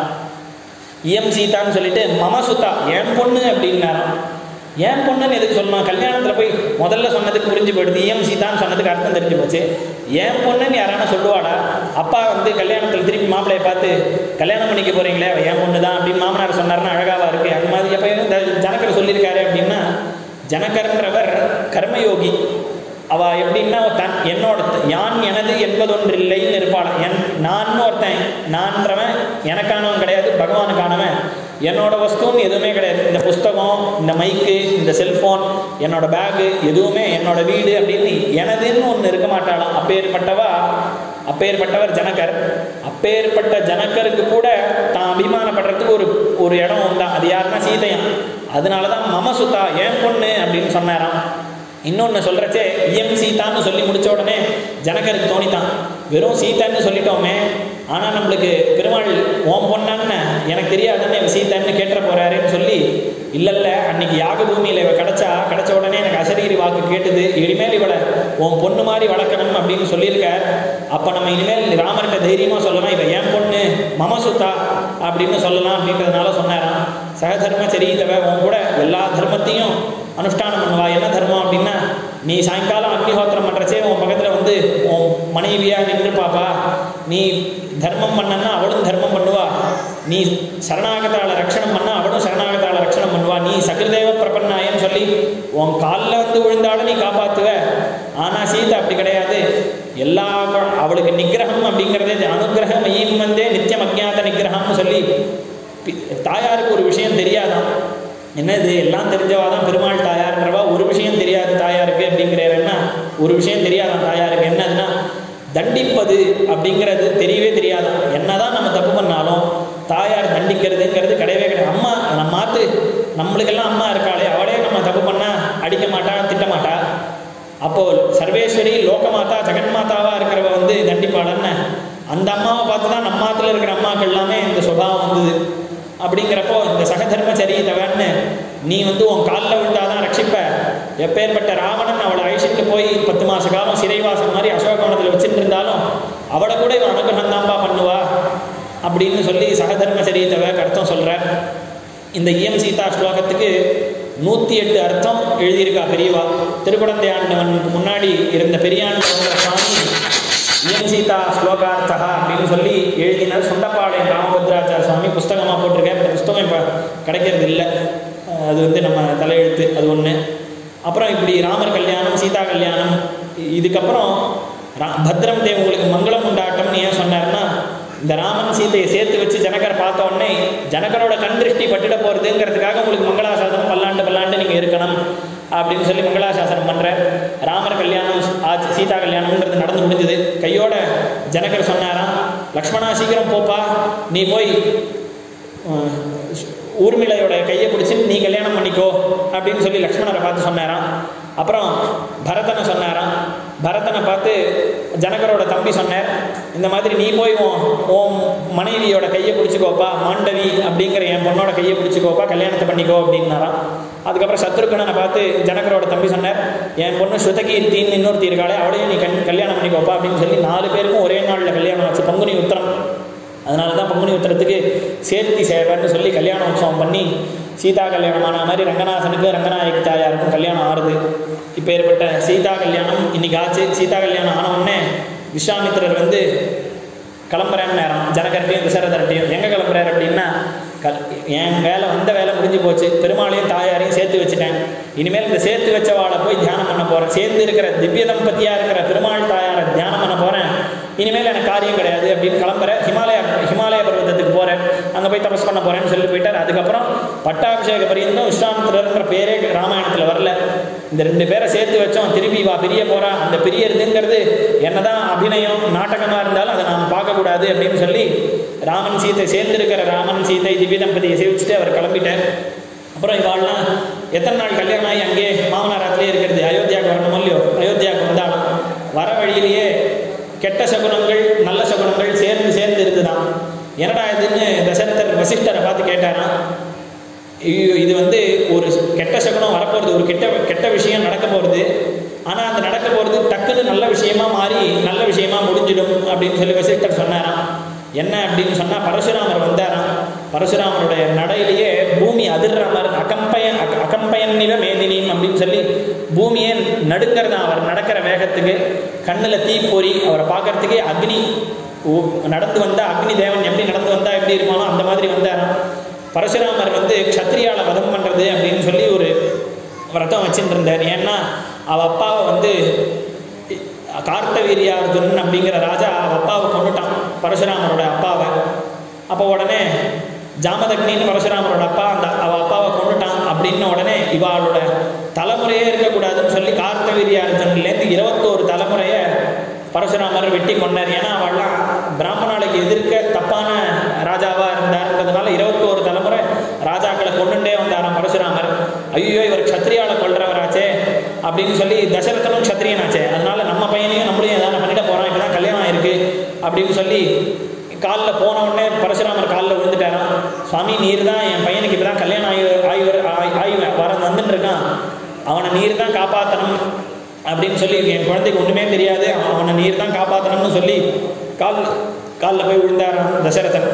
இஎம் சீதான்னு சொல்லிட்டு மம சுத்தா என் பொண்ணு அப்படின்னாராம் ஏன் பொண்ணுன்னு எதுக்கு சொல்லணும் கல்யாணத்தில் போய் முதல்ல சொன்னதுக்கு புரிஞ்சு போயிடுது இஎம் சீதான்னு சொன்னதுக்கு அர்த்தம் தெரிஞ்சு போச்சு ஏன் பொண்ணுன்னு யாரான சொல்லுவாடா அப்பா வந்து கல்யாணத்தில் திருப்பி மாப்பிள்ளையை பார்த்து கல்யாணம் பண்ணிக்க போறீங்களே அவ என் பொண்ணு தான் அப்படின்னு மாமனார் சொன்னார்னா அழகாவா இருக்கு அந்த மாதிரி எப்போ இந்த ஜனகர் சொல்லியிருக்காரு அப்படின்னா ஜனகர்ன்றவர் கர்மயோகி அவ எப்படின்னா தன் என்னோட யான் எனது என்பதொன்றில்லைன்னு இருப்பாள் என் நான் ஒருத்தன் நான்றவன் எனக்கானவன் கிடையாது பகவானுக்கானவன் என்னோட வஸ்துன்னு எதுவுமே கிடையாது இந்த புஸ்தகம் இந்த மைக்கு இந்த செல்ஃபோன் என்னோட பேகு எதுவுமே என்னோட வீடு அப்படின்னு எனதுன்னு ஒன்று இருக்க மாட்டாளாம் அப்பேற்பட்டவா அப்பேற்பட்டவர் ஜனகர் அப்பேற்பட்ட ஜனகருக்கு கூட தான் அபிமானப்படுறதுக்கு ஒரு ஒரு இடம் உண்டா அது யாருன்னா சீதையான் அதனால தான் மம சுதா ஏன் பொண்ணு அப்படின்னு சொன்னாராம் இன்னொன்று சொல்கிறச்சே இஎம் சீதான்னு சொல்லி முடிச்ச உடனே ஜனகருக்கு தோணித்தான் வெறும் சீதான்னு சொல்லிட்டோமே ஆனால் நம்மளுக்கு பெருமாள் ஓம் பொண்ணான்னு எனக்கு தெரியாதுன்னு இவ சீதான்னு கேட்டுற போறாருன்னு சொல்லி இல்லை இல்லை அன்னைக்கு யாக பூமியில் இவ கிடைச்சா கிடைச்ச உடனே எனக்கு அசரீரி வாக்கு கேட்டுது இனிமேல் இவளை உன் பொண்ணு மாதிரி வளர்க்கணும் அப்படின்னு சொல்லியிருக்கார் அப்போ நம்ம இனிமேல் ராமர்கிட்ட தைரியமாக சொல்லலாம் இவ என் பொண்ணு மமசுத்தா அப்படின்னு சொல்லலாம் அப்படின்றதுனால சொன்னாராம் சகதர்ம சரித்தவ உன் கூட எல்லா தர்மத்தையும் அனுஷ்டானம் பண்ணுவா என்ன தர்மம் அப்படின்னா நீ சாயங்காலம் அக்னிஹோத்திரம் பண்ணுறச்சே உன் பக்கத்தில் வந்து உன் மனைவியா நின்று பாப்பா நீ தர்மம் பண்ணனா அவளும் தர்மம் பண்ணுவா நீ சரணாகதால ரட்சணம் பண்ணா அவளும் சரணாகதால ரட்சணம் பண்ணுவா நீ சகிருதேவ பிரபன்னாயன்னு சொல்லி உன் காலில் வந்து விழுந்தாலும் நீ காப்பாத்துவ ஆனால் சீதா அப்படி கிடையாது எல்லா கொ- அவளுக்கு நிகிரகம் அப்படிங்கிறதே அனுகிரகம் மையம் வந்தே நித்தியம் அஜ்ஞாத நிகிரகம்னு சொல்லி பி- தாயாருக்கு ஒரு விஷயம் தெரியாதான் என்னது எல்லாம் தெரிஞ்சவா தான் பெருமாள் தாயார்ன்றவா ஒரு விஷயம் தெரியாது தாயாருக்கு அப்படிங்கிறாருன்னா ஒரு விஷயம் தெரியாதான் தாயாருக்கு என்னதுன்னா தண்டிப்பது அப்படிங்கிறது தெரியவே தெரியாதான் என்னதான் நம்ம தப்பு பண்ணாலும் தாயார் தண்டிக்கிறதுங்கிறது கிடையவே கிடையாது அம்மா நம்ம மாத்து நம்மளுக்கெல்லாம் அம்மா இருக்காளே அவளே நம்ம தப்பு பண்ணா அடிக்க மாட்டா திட்ட மாட்டா அப்போ சர்வேஸ்வரி லோகமாதா ஜெகன்மாதாவா இருக்கிறவ வந்து தண்டிப்பாளன்னு அந்த அம்மாவை பார்த்து தான் நம்ம மாத்துல இருக்கிற அம்மாக்கள் எல்லாமே இந்த சுபாவம் வந்தது அப்படிங்கிறப்போ இந்த சகதர்மச்சரி தவன்னு நீ வந்து உன் காலில் விழுந்தாதான் ரட்சிப்ப எப்பேற்பட்ட ராவணன் அவளை அழிச்சிட்டு போய் பத்து மாச காலம் சிறைவாசம் மாதிரி அசோகவனத்தில் வச்சுட்டு இருந்தாலும் அவளை கூட இவன் அனுகிரகம் தான்பா பண்ணுவா அப்படின்னு சொல்லி சகதர்மச்சரி தவக்கு அர்த்தம் சொல்கிறார் இந்த இஎம் சீதா ஸ்லோகத்துக்கு நூற்றி எட்டு அர்த்தம் எழுதியிருக்கா பெரியவா திருக்குடந்தை ஆண்டவன் முன்னாடி இருந்த பெரியாண்டவங்கிற சுவாமி இஎம் சீதா ஸ்லோகார்த்தா அப்படின்னு சொல்லி எழுதினார் சுண்டப்பாளையம் ராமபத்ராச்சார சுவாமி புஸ்தகமாக போட்டிருக்கேன் இந்த புஸ்தகம் இப்போ கிடைக்கிறது இல்லை அஹ் அது வந்து நம்ம தலையெழுத்து அது ஒன்று அப்புறம் இப்படி ராமர் கல்யாணம் சீதா கல்யாணம் இ- இதுக்கப்புறம் ரா- பத்ரம் தேவ் உங்களுக்கு மங்களம் உண்டாட்டம்னு ஏன் சொன்னார்னா இந்த ராமன் சீதையை சேர்த்து வச்சு ஜனகர் பார்த்த உடனே ஜனகரோட கண் திருஷ்டி பட்டுட போகிறதுங்கிறதுக்காக உங்களுக்கு மங்களாசாசனம் பல்லாண்டு பல்லாண்டு நீங்கள் இருக்கணும் அப்படின்னு சொல்லி மங்களாசாசனம் பண்ணுற ராமர் கல்யாணம் ஆச்சு சீதா கல்யாணம்ன்றது நடந்து முடிஞ்சது கையோட ஜனகர் சொன்னாராம் லக்ஷ்மணா சீக்கிரம் போப்பா நீ போய் அஹ், ஊர்மிளையோட கையை பிடிச்சி நீ கல்யாணம் பண்ணிக்கோ அப்படின்னு சொல்லி லக்ஷ்மணரை பார்த்து சொன்னாராம் அப்புறம் பரதனை சொன்னாராம் பரதனை பார்த்து ஜனகரோட தம்பி சொன்னார் இந்த மாதிரி நீ போய் உன் உன் மனைவியோட கையை பிடிச்சிக்கோப்பா மாண்டவி அப்படிங்கிற என் பொண்ணோட கையை பிடிச்சிக்கோப்பா கல்யாணத்தை பண்ணிக்கோ அப்படின்னாராம் அதுக்கப்புறம் சத்ருக்கணனை பார்த்து ஜனகரோட தம்பி சொன்னார் என் பொண்ணு ஸ்ருதகீர்த்தின்னு இன்னொருத்தி இருக்காளே அவளையும் நீ கண் கல்யாணம் பண்ணிக்கோப்பா அப்படின்னு சொல்லி நாலு பேருக்கும் ஒரே நாளில் கல்யாணம் ஆச்சு பங்குனி உத்திரம் அதனால தான் பங்குனி உத்திரத்துக்கு சேர்த்தி சேவைன்னு சொல்லி கல்யாண உற்சவம் பண்ணி சீதா கல்யாணம் ஆன மாதிரி ரங்கநாதனுக்கு ரங்கநாயகி தாயாருக்கும் கல்யாணம் ஆறுது இப்போ ஏற்பட்ட சீதா கல்யாணம் இன்னைக்கு ஆச்சு சீதா கல்யாணம் ஆன உடனே விஸ்வாமித்திரர் வந்து கிளம்புறேன்னு நேரம் ஜனகர்ட்டையும் தசரதர்ட்டையும் எங்கே கிளம்புறாரு அப்படின்னா கல் என் வேலை வந்த வேலை முடிஞ்சு போச்சு பெருமாளையும் தாயாரையும் சேர்த்து வச்சுட்டேன் இனிமேல் இந்த சேர்த்து வச்சவாளை போய் தியானம் பண்ண போகிறேன் சேர்ந்து இருக்கிற திவ்ய தம்பதியாக இருக்கிற பெருமாள் தாயாரை தியானம் பண்ண போகிறேன் இனிமேல் எனக்கு காரியம் கிடையாது அப்படின்னு கிளம்புற ஹிமாலய ஹிமாலய பர்வதத்துக்கு போகிறேன் அங்கே போய் தபஸ் பண்ண போகிறேன்னு சொல்லி போயிட்டார் அதுக்கப்புறம் பட்டாபிஷேக பரியந்தம் விஸ்வாமித்திரர்ன்ற பேரே ராமாயணத்தில் வரல இந்த ரெண்டு பேரை சேர்த்து வச்சோம் திருப்பி வா பிரிய போறா அந்த பிரியறதுங்கிறது என்னதான் அபிநயம் நாடகமாக இருந்தாலும் அதை நாம் பார்க்கக்கூடாது அப்படின்னு சொல்லி ராமன் சீத்தை சேர்ந்திருக்கிற ராமன் சீத்தை திவ்ய தம்பதியை சேவிச்சுட்டு அவர் கிளம்பிட்டார் அப்புறம் இவாள்லாம் எத்தனை நாள் கல்யாணம் ஆகி அங்கே மாமனாராத்திலே இருக்கிறது அயோத்தியாவுக்கு வரணுமோ இல்லையோ அயோத்தியாவுக்கு வந்தாலும் வர வழியிலேயே கெட்ட சகுனங்கள் நல்ல சகுனங்கள் சேர்ந்து சேர்ந்து இருந்துதான் என்னடா இதுன்னு தசரதர் வசிஷ்டரை பார்த்து கேட்டாராம் ஐயோ இது வந்து ஒரு கெட்ட சகுனம் வரப்போகிறது ஒரு கெட்ட கெட்ட விஷயம் நடக்க போகிறது ஆனால் அந்த நடக்க போகிறது டக்குன்னு நல்ல விஷயமா மாறி நல்ல விஷயமா முடிஞ்சிடும் அப்படின்னு சொல்லி வசிஷ்டர் சொன்னாராம் என்ன அப்படின்னு சொன்னால் பரசுராமர் வந்தாராம் பரசுராமருடைய நடையிலேயே பூமி அதிர்ற மாதிரி அகம்பயன் அக அகம்பயன் நில மேதினின் அப்படின்னு சொல்லி பூமியே நடுங்கிறதான் அவர் நடக்கிற வேகத்துக்கு கண்ணில் தீ பொறி அவரை பார்க்கறதுக்கே அக்னி ஓ- நடந்து வந்தால் அக்னி தேவன் எப்படி நடந்து வந்தால் எப்படி இருப்பானோ அந்த மாதிரி வந்தாராம் பரசுராமர் வந்து க்ஷத்ரியால வதம் பண்ணுறது அப்படின்னு சொல்லி ஒரு விரதம் வச்சுட்டு இருந்தார் ஏன்னா அவ அப்பாவை வந்து கார்த்தவீரியார்ஜுனன் அப்படிங்கிற ராஜா அவ அப்பாவை கொண்டுட்டான் பரசுராமரோட அப்பாவை அப்போ உடனே ஜாமதக்னின்னு பரசுராமரோட அப்பா அந்த அவ அப்பாவை கொண்டுட்டான் அப்படின்ன உடனே இவாளோட தலைமுறையே இருக்கக்கூடாதுன்னு சொல்லி கார்த்தவீரியார்ஜுன்லேருந்து இருபத்தோரு தலைமுறையை பரசுராமர் வெட்டி கொண்டார் ஏன்னா அவள்லாம் பிராமணாளுக்கு எதிர்க்க தப்பான ராஜாவாக இருந்தாருன்றதுனால இருபத்தோரு தலைமுறை ராஜாக்களை கொண்டுட்டே வந்தாராம் பரசுராமர் ஐயோ இவர் க்ஷத்ரியால கொள்றவராச்சே அப்படின்னு சொல்லி தசரதனும் க்ஷத்ரியனாச்சே அதனால நம்ம பையனையும் நம்மளையும் ஏதாவது பண்ணிட போகிறோம் இப்போ தான் கல்யாணம் ஆயிருக்கு அப்படின்னு சொல்லி காலில் போன உடனே பரசுராமர் காலில் விழுந்துட்டாராம் சுவாமி நீர் தான் என் பையனுக்கு இப்போ தான் கல்யாணம் ஆகி ஆகி வர ஆகி- ஆகி வர வந்துட்டு இருக்கான் அவனை நீர் தான் காப்பாற்றணும் அப்படின்னு சொல்லி என் குழந்தைக்கு ஒன்றுமே தெரியாது அவனை நீர் தான் காப்பாற்றணும்னு சொல்லி கால் காலில் போய் விழுந்தாராம் தசரதன்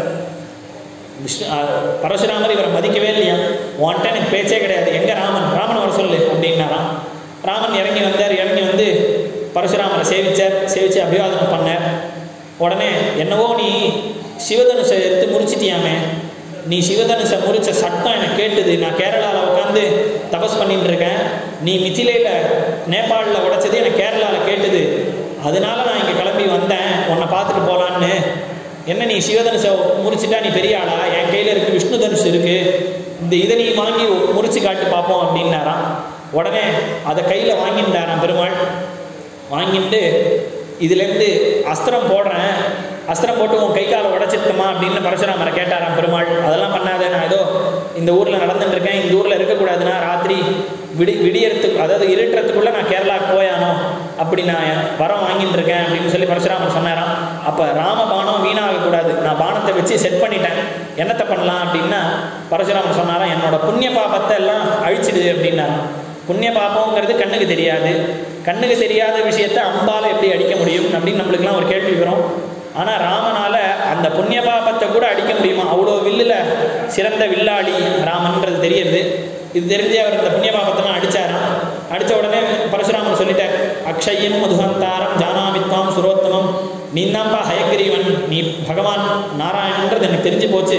விஷ்ணு அஹ், பரசுராமர் இவரை மதிக்கவே இல்லையா உன்கிட்ட எனக்கு பேச்சே கிடையாது எங்க ராமன் ராமன் வர சொல்லு அப்படின்னாராம் ராமன் இறங்கி வந்தார் இறங்கி வந்து பரசுராமரை சேவிச்சார் சேவிச்சு அபிவாதனம் பண்ணார் உடனே என்னவோ நீ சிவதனுஷை எடுத்து முடிச்சிட்டியாமே நீ சிவதனுஷை முறிச்ச சட்டம் எனக்கு கேட்டுது நான் கேரளாவில் உட்காந்து தபஸ் பண்ணிட்டு இருக்கேன் நீ மிथिलेல நேபாளில் உடைச்சது எனக்கு கேரளாவில் கேட்டுது அதனால நான் இங்கே கிளம்பி வந்தேன் உன்னை பார்த்துட்டு போகலான்னு என்ன நீ சிவதனுஷை முறிச்சிட்டா நீ பெரிய ஆளா என் கையில் இருக்கு விஷ்ணு தனுஷ் இருக்கு இந்த இதை நீ வாங்கி முறிச்சு காட்டு பார்ப்போம் அப்படின்னாராம் உடனே அதை கையில் வாங்கிட்டாராம் பெருமாள் வாங்கிட்டு இதுலேருந்து அஸ்திரம் போடுறேன் அஸ்திரம் போட்டு உன் கை காலை உடச்சிட்டுமா அப்படின்னு பரசுராமரை கேட்டாராம் பெருமாள் அதெல்லாம் பண்ணாத நான் ஏதோ இந்த ஊரில் நடந்துட்டு இருக்கேன் இந்த ஊரில் இருக்கக்கூடாதுன்னா ராத்திரி விடி விடியறதுக்கு அதாவது இருட்டுறதுக்குள்ளே நான் கேரளாவுக்கு போயானோ அப்படி நான் வரம் வாங்கிட்டு இருக்கேன் அப்படின்னு சொல்லி பரசுராமர் சொன்னாராம் அப்போ ராம பானம் வீணாகக்கூடாது நான் பானத்தை வச்சு செட் பண்ணிட்டேன் என்னத்தை பண்ணலாம் அப்படின்னா பரசுராமர் சொன்னாராம் என்னோட புண்ணிய பாபத்தை எல்லாம் அழிச்சிடுது அப்படின்னாராம் புண்ணிய பாபங்கிறது கண்ணுக்கு தெரியாது கண்ணுக்கு தெரியாத விஷயத்த அம்பால எப்படி அடிக்க முடியும் அப்படின்னு நம்மளுக்குலாம் ஒரு கேள்வி வரும் ஆனால் ராமனால அந்த புண்ணிய பாபத்தை கூட அடிக்க முடியுமா அவ்வளோ வில்லுல சிறந்த வில்லாளி ராமன்றது தெரியுது இது தெரிஞ்சு அவர் இந்த புண்ணிய பாபத்தெல்லாம் அடிச்சாராம் அடித்த உடனே பரசுராமர் சொல்லிட்டார் அக்ஷயம் மதுஹந்தாரம் ஜானாமித்வாம் சுரோத்தமம் நீ தான்ப்பா ஹயக்கிரீவன் நீ பகவான் நாராயணன்றது எனக்கு தெரிஞ்சு போச்சு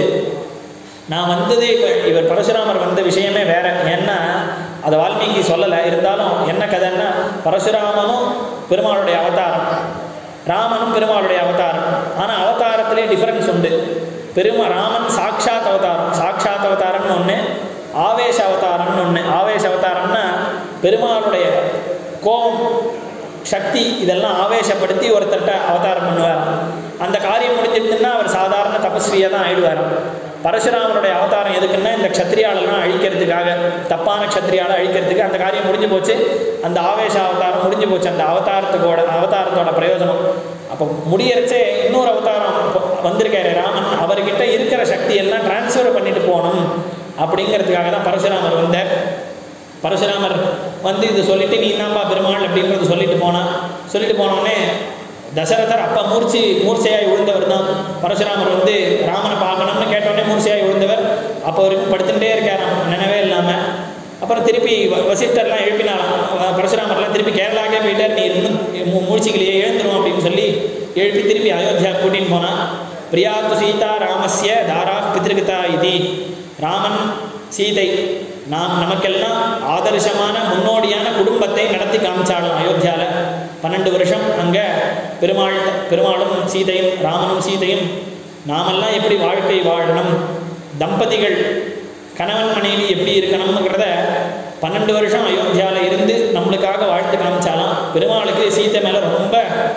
நான் வந்ததே இப்போ இவர் பரசுராமர் வந்த விஷயமே வேற ஏன்னா அதை வால்மீகி சொல்லலை இருந்தாலும் என்ன கதைன்னா பரசுராமனும் பெருமாளுடைய அவதாரம் ராமனும் பெருமாளுடைய அவதாரம் ஆனால் அவதாரத்திலே டிஃபரன்ஸ் உண்டு பெருமா ராமன் சாக்ஷாத் அவதாரம் சாக்ஷாத் அவதாரம்னு ஒன்று ஆவேச அவதாரம்னு ஒன்று ஆவேச அவதாரம்னா பெருமாளுடைய கோபம் சக்தி இதெல்லாம் ஆவேசப்படுத்தி ஒருத்தர்கிட்ட அவதாரம் பண்ணுவார் அந்த காரியம் முடிஞ்சிருந்துன்னா அவர் சாதாரண தபஸ்வியாக தான் ஆயிடுவார் பரசுராமனுடைய அவதாரம் எதுக்குன்னா இந்த க்ஷத்ரியாலெல்லாம் அழிக்கிறதுக்காக தப்பான க்ஷத்ரியால அழிக்கிறதுக்கு அந்த காரியம் முடிஞ்சு போச்சு அந்த ஆவேச அவதாரம் முடிஞ்சு போச்சு அந்த அவதாரத்துக்கோட அவதாரத்தோட பிரயோஜனம் அப்போ முடியறச்சே இன்னொரு அவதாரம் இப்போ வந்திருக்காரு ராமன் அவர்கிட்ட இருக்கிற சக்தி எல்லாம் டிரான்ஸ்ஃபர் பண்ணிட்டு போகணும் அப்படிங்கிறதுக்காக தான் பரசுராமர் வந்தார் பரசுராமர் வந்து இது சொல்லிட்டு நீ தான்ப்பா பெருமாள் அப்படிங்கிறது சொல்லிட்டு போனான் சொல்லிட்டு போனோடனே தசரதர் அப்பா மூர்ச்சி மூர்ச்சையாய் விழுந்தவர் தான் பரசுராமர் வந்து ராமனை பார்க்கணும்னு கேட்டோடனே மூர்ச்சையாய் விழுந்தவர் அப்போ வரைக்கும் படுத்துட்டே இருக்காராம் நினைவே இல்லாமல் அப்புறம் திருப்பி வ- வசிஷ்டர்லாம் எழுப்பினாலாம் அஹ் பரசுராமர்லாம் திருப்பி கேரளாக்கே போயிட்டார் நீ இன்னும் மூ- மூழ்ச்சிக்கலையே எழுந்துரும் அப்படின்னு சொல்லி எழுப்பி திருப்பி அயோத்தியா கூட்டின்னு போனான் பிரியாது சீதா ராமஸ்ய தாரா பிதிருகதா இது ராமன் சீதை நாம் நமக்கெல்லாம் ஆதர்சமான முன்னோடியான குடும்பத்தை நடத்தி காமிச்சாலும் அயோத்தியால பன்னெண்டு வருஷம் அங்கே பெருமாள் பெருமாளும் சீதையும் ராமனும் சீதையும் நாமெல்லாம் எப்படி வாழ்க்கை வாழணும் தம்பதிகள் கணவன் மனைவி எப்படி இருக்கணுங்கிறத பன்னெண்டு வருஷம் அயோத்தியாவில் இருந்து நம்மளுக்காக வாழ்த்து காமிச்சாலாம் பெருமாளுக்கு சீதை மேலே ரொம்ப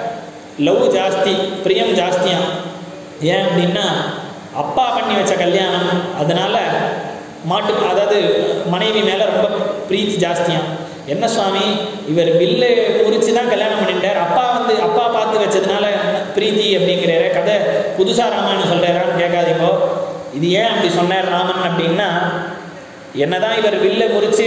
லவ் ஜாஸ்தி பிரியம் ஜாஸ்தியா ஏன் அப்படின்னா அப்பா பண்ணி வச்ச கல்யாணம் அதனால மாட்டு அதாவது மனைவி மேலே ரொம்ப பிரீத்தி ஜாஸ்தியாம் என்ன சுவாமி இவர் வில்லு குறித்து தான் கல்யாணம் பண்ணிட்டார் அப்பா வந்து அப்பா பார்த்து வச்சதுனால பிரீத்தி அப்படிங்கிறாரு கதை புதுசாக ராமாயணம் சொல்கிறாரான்னு கேட்காதீங்கோ இது ஏன் அப்படி சொன்னார் ராமன் அப்படின்னா என்னதான் இவர் வில்ல முறித்து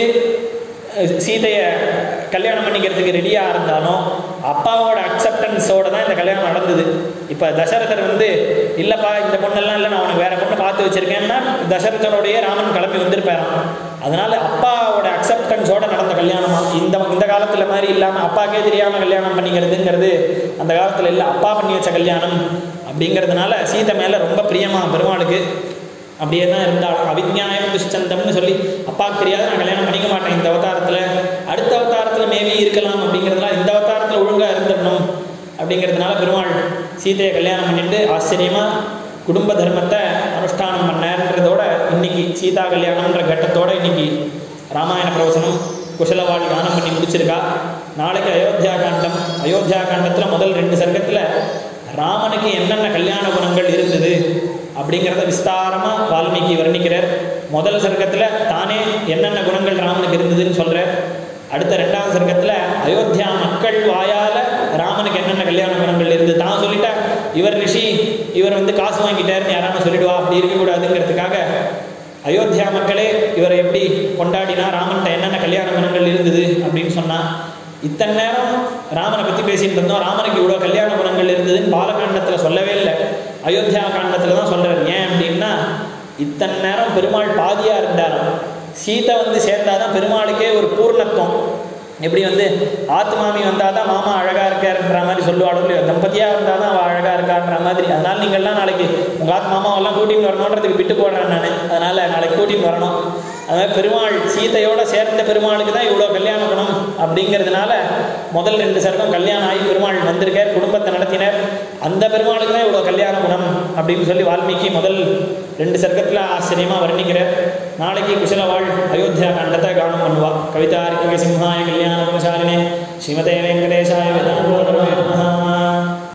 சீதையை கல்யாணம் பண்ணிக்கிறதுக்கு ரெடியாக இருந்தாலும் அப்பாவோட அக்செப்டன்ஸோட தான் இந்த கல்யாணம் நடந்தது இப்போ தசரதர் வந்து இல்லைப்பா இந்த பொண்ணெல்லாம் இல்லை நான் உனக்கு வேற பொண்ணை பார்த்து வச்சிருக்கேன்னா தசரதரோடையே ராமன் கிளம்பி வந்திருப்பாராம் அதனால அப்பாவோட அக்செப்டன்ஸோட நடந்த கல்யாணமா இந்த இந்த காலத்தில் மாதிரி இல்லாமல் அப்பாக்கே தெரியாமல் கல்யாணம் பண்ணிக்கிறதுங்கிறது அந்த காலத்தில் இல்லை அப்பா பண்ணி வச்ச கல்யாணம் அப்படிங்கிறதுனால சீதை மேலே ரொம்ப பிரியமா பெருமாளுக்கு அப்படியே தான் இருந்தாலும் அவிஜ்ஞாயம் துஷ்சந்தம்னு சொல்லி அப்பாவுக்கு தெரியாத நான் கல்யாணம் பண்ணிக்க மாட்டேன் இந்த அவதாரத்தில் அடுத்த அவதாரத்தில் மேபி இருக்கலாம் அப்படிங்கிறதுனால இந்த அவதாரத்தில் ஒழுங்காக இருந்துடணும் அப்படிங்கிறதுனால பெருமாள் சீதையை கல்யாணம் பண்ணிட்டு ஆச்சரியமாக குடும்ப தர்மத்தை அனுஷ்டானம் பண்ணன்றதோட இன்னைக்கு சீதா கல்யாணம்ன்ற கட்டத்தோட இன்னைக்கு ராமாயண பிரவசனம் குஷலவாள் கானம் பண்ணி முடிச்சிருக்கா நாளைக்கு அயோத்தியா காண்டம் அயோத்தியா காண்டத்தில் முதல் ரெண்டு சர்க்கத்தில் ராமனுக்கு என்னென்ன கல்யாண குணங்கள் இருந்தது அப்படிங்கிறத விஸ்தாரமாக வால்மீகி வர்ணிக்கிறார் முதல் சர்க்கத்தில் தானே என்னென்ன குணங்கள் ராமனுக்கு இருந்ததுன்னு சொல்கிறார் அடுத்த ரெண்டாவது சர்க்கத்தில் அயோத்தியா மக்கள் வாயால் ராமனுக்கு என்னென்ன கல்யாண குணங்கள் இருந்தது தான் சொல்லிட்டா இவர் ரிஷி இவர் வந்து காசு வாங்கிட்டாருன்னு யாரான சொல்லிடுவா அப்படி இருக்கக்கூடாதுங்கிறதுக்காக அயோத்தியா மக்களே இவரை எப்படி கொண்டாடினா ராமன்ட்ட என்னென்ன கல்யாண குணங்கள் இருந்தது அப்படின்னு சொன்னா இத்தனை நேரம் ராமனை பற்றி பேசிட்டு இருந்தோம் ராமனுக்கு இவ்வளோ கல்யாண குணங்கள் இருந்ததுன்னு பாலகாண்டத்தில் சொல்லவே இல்லை அயோத்தியா காண்டத்தில் தான் சொல்கிறார் ஏன் அப்படின்னா இத்தனை நேரம் பெருமாள் பாதியாக இருந்தாராம் சீதை வந்து சேர்ந்தாதான் பெருமாளுக்கே ஒரு பூர்ணத்துவம் எப்படி வந்து ஆத்து மாமி வந்தால் தான் மாமா அழகாக இருக்காருன்ற மாதிரி சொல்லுவாளோ இல்லையோ தம்பதியாக இருந்தால் தான் அவள் அழகாக இருக்கான்ற மாதிரி அதனால் நீங்கள்லாம் நாளைக்கு உங்கள் ஆத்து மாமாவெல்லாம் கூட்டின்னு வரணுன்றதுக்கு விட்டு போடுறேன் நான் அதனால் நாளைக்கு கூட்டின்னு வரணும் அதாவது பெருமாள் சீதையோட சேர்ந்த பெருமாளுக்கு தான் இவ்வளோ கல்யாண குணம் அப்படிங்கிறதுனால முதல் ரெண்டு சர்க்கம் கல்யாணம் ஆகி பெருமாள் வந்திருக்கார் குடும்பத்தை நடத்தினார் அந்த பெருமாளுக்கு தான் இவ்வளோ கல்யாண குணம் அப்படின்னு சொல்லி வால்மீகி முதல் ரெண்டு சர்க்கத்தில் ஆச்சரியமாக வர்ணிக்கிறார் நாளைக்கு குஷலவாள் அயோத்தியா காண்டத்தை கானம் பண்ணுவா கவிதாரிக சிம்ஹாய கல்யாண குணசாலினே ஸ்ரீமதே வெங்கடேசாய வேதாந்த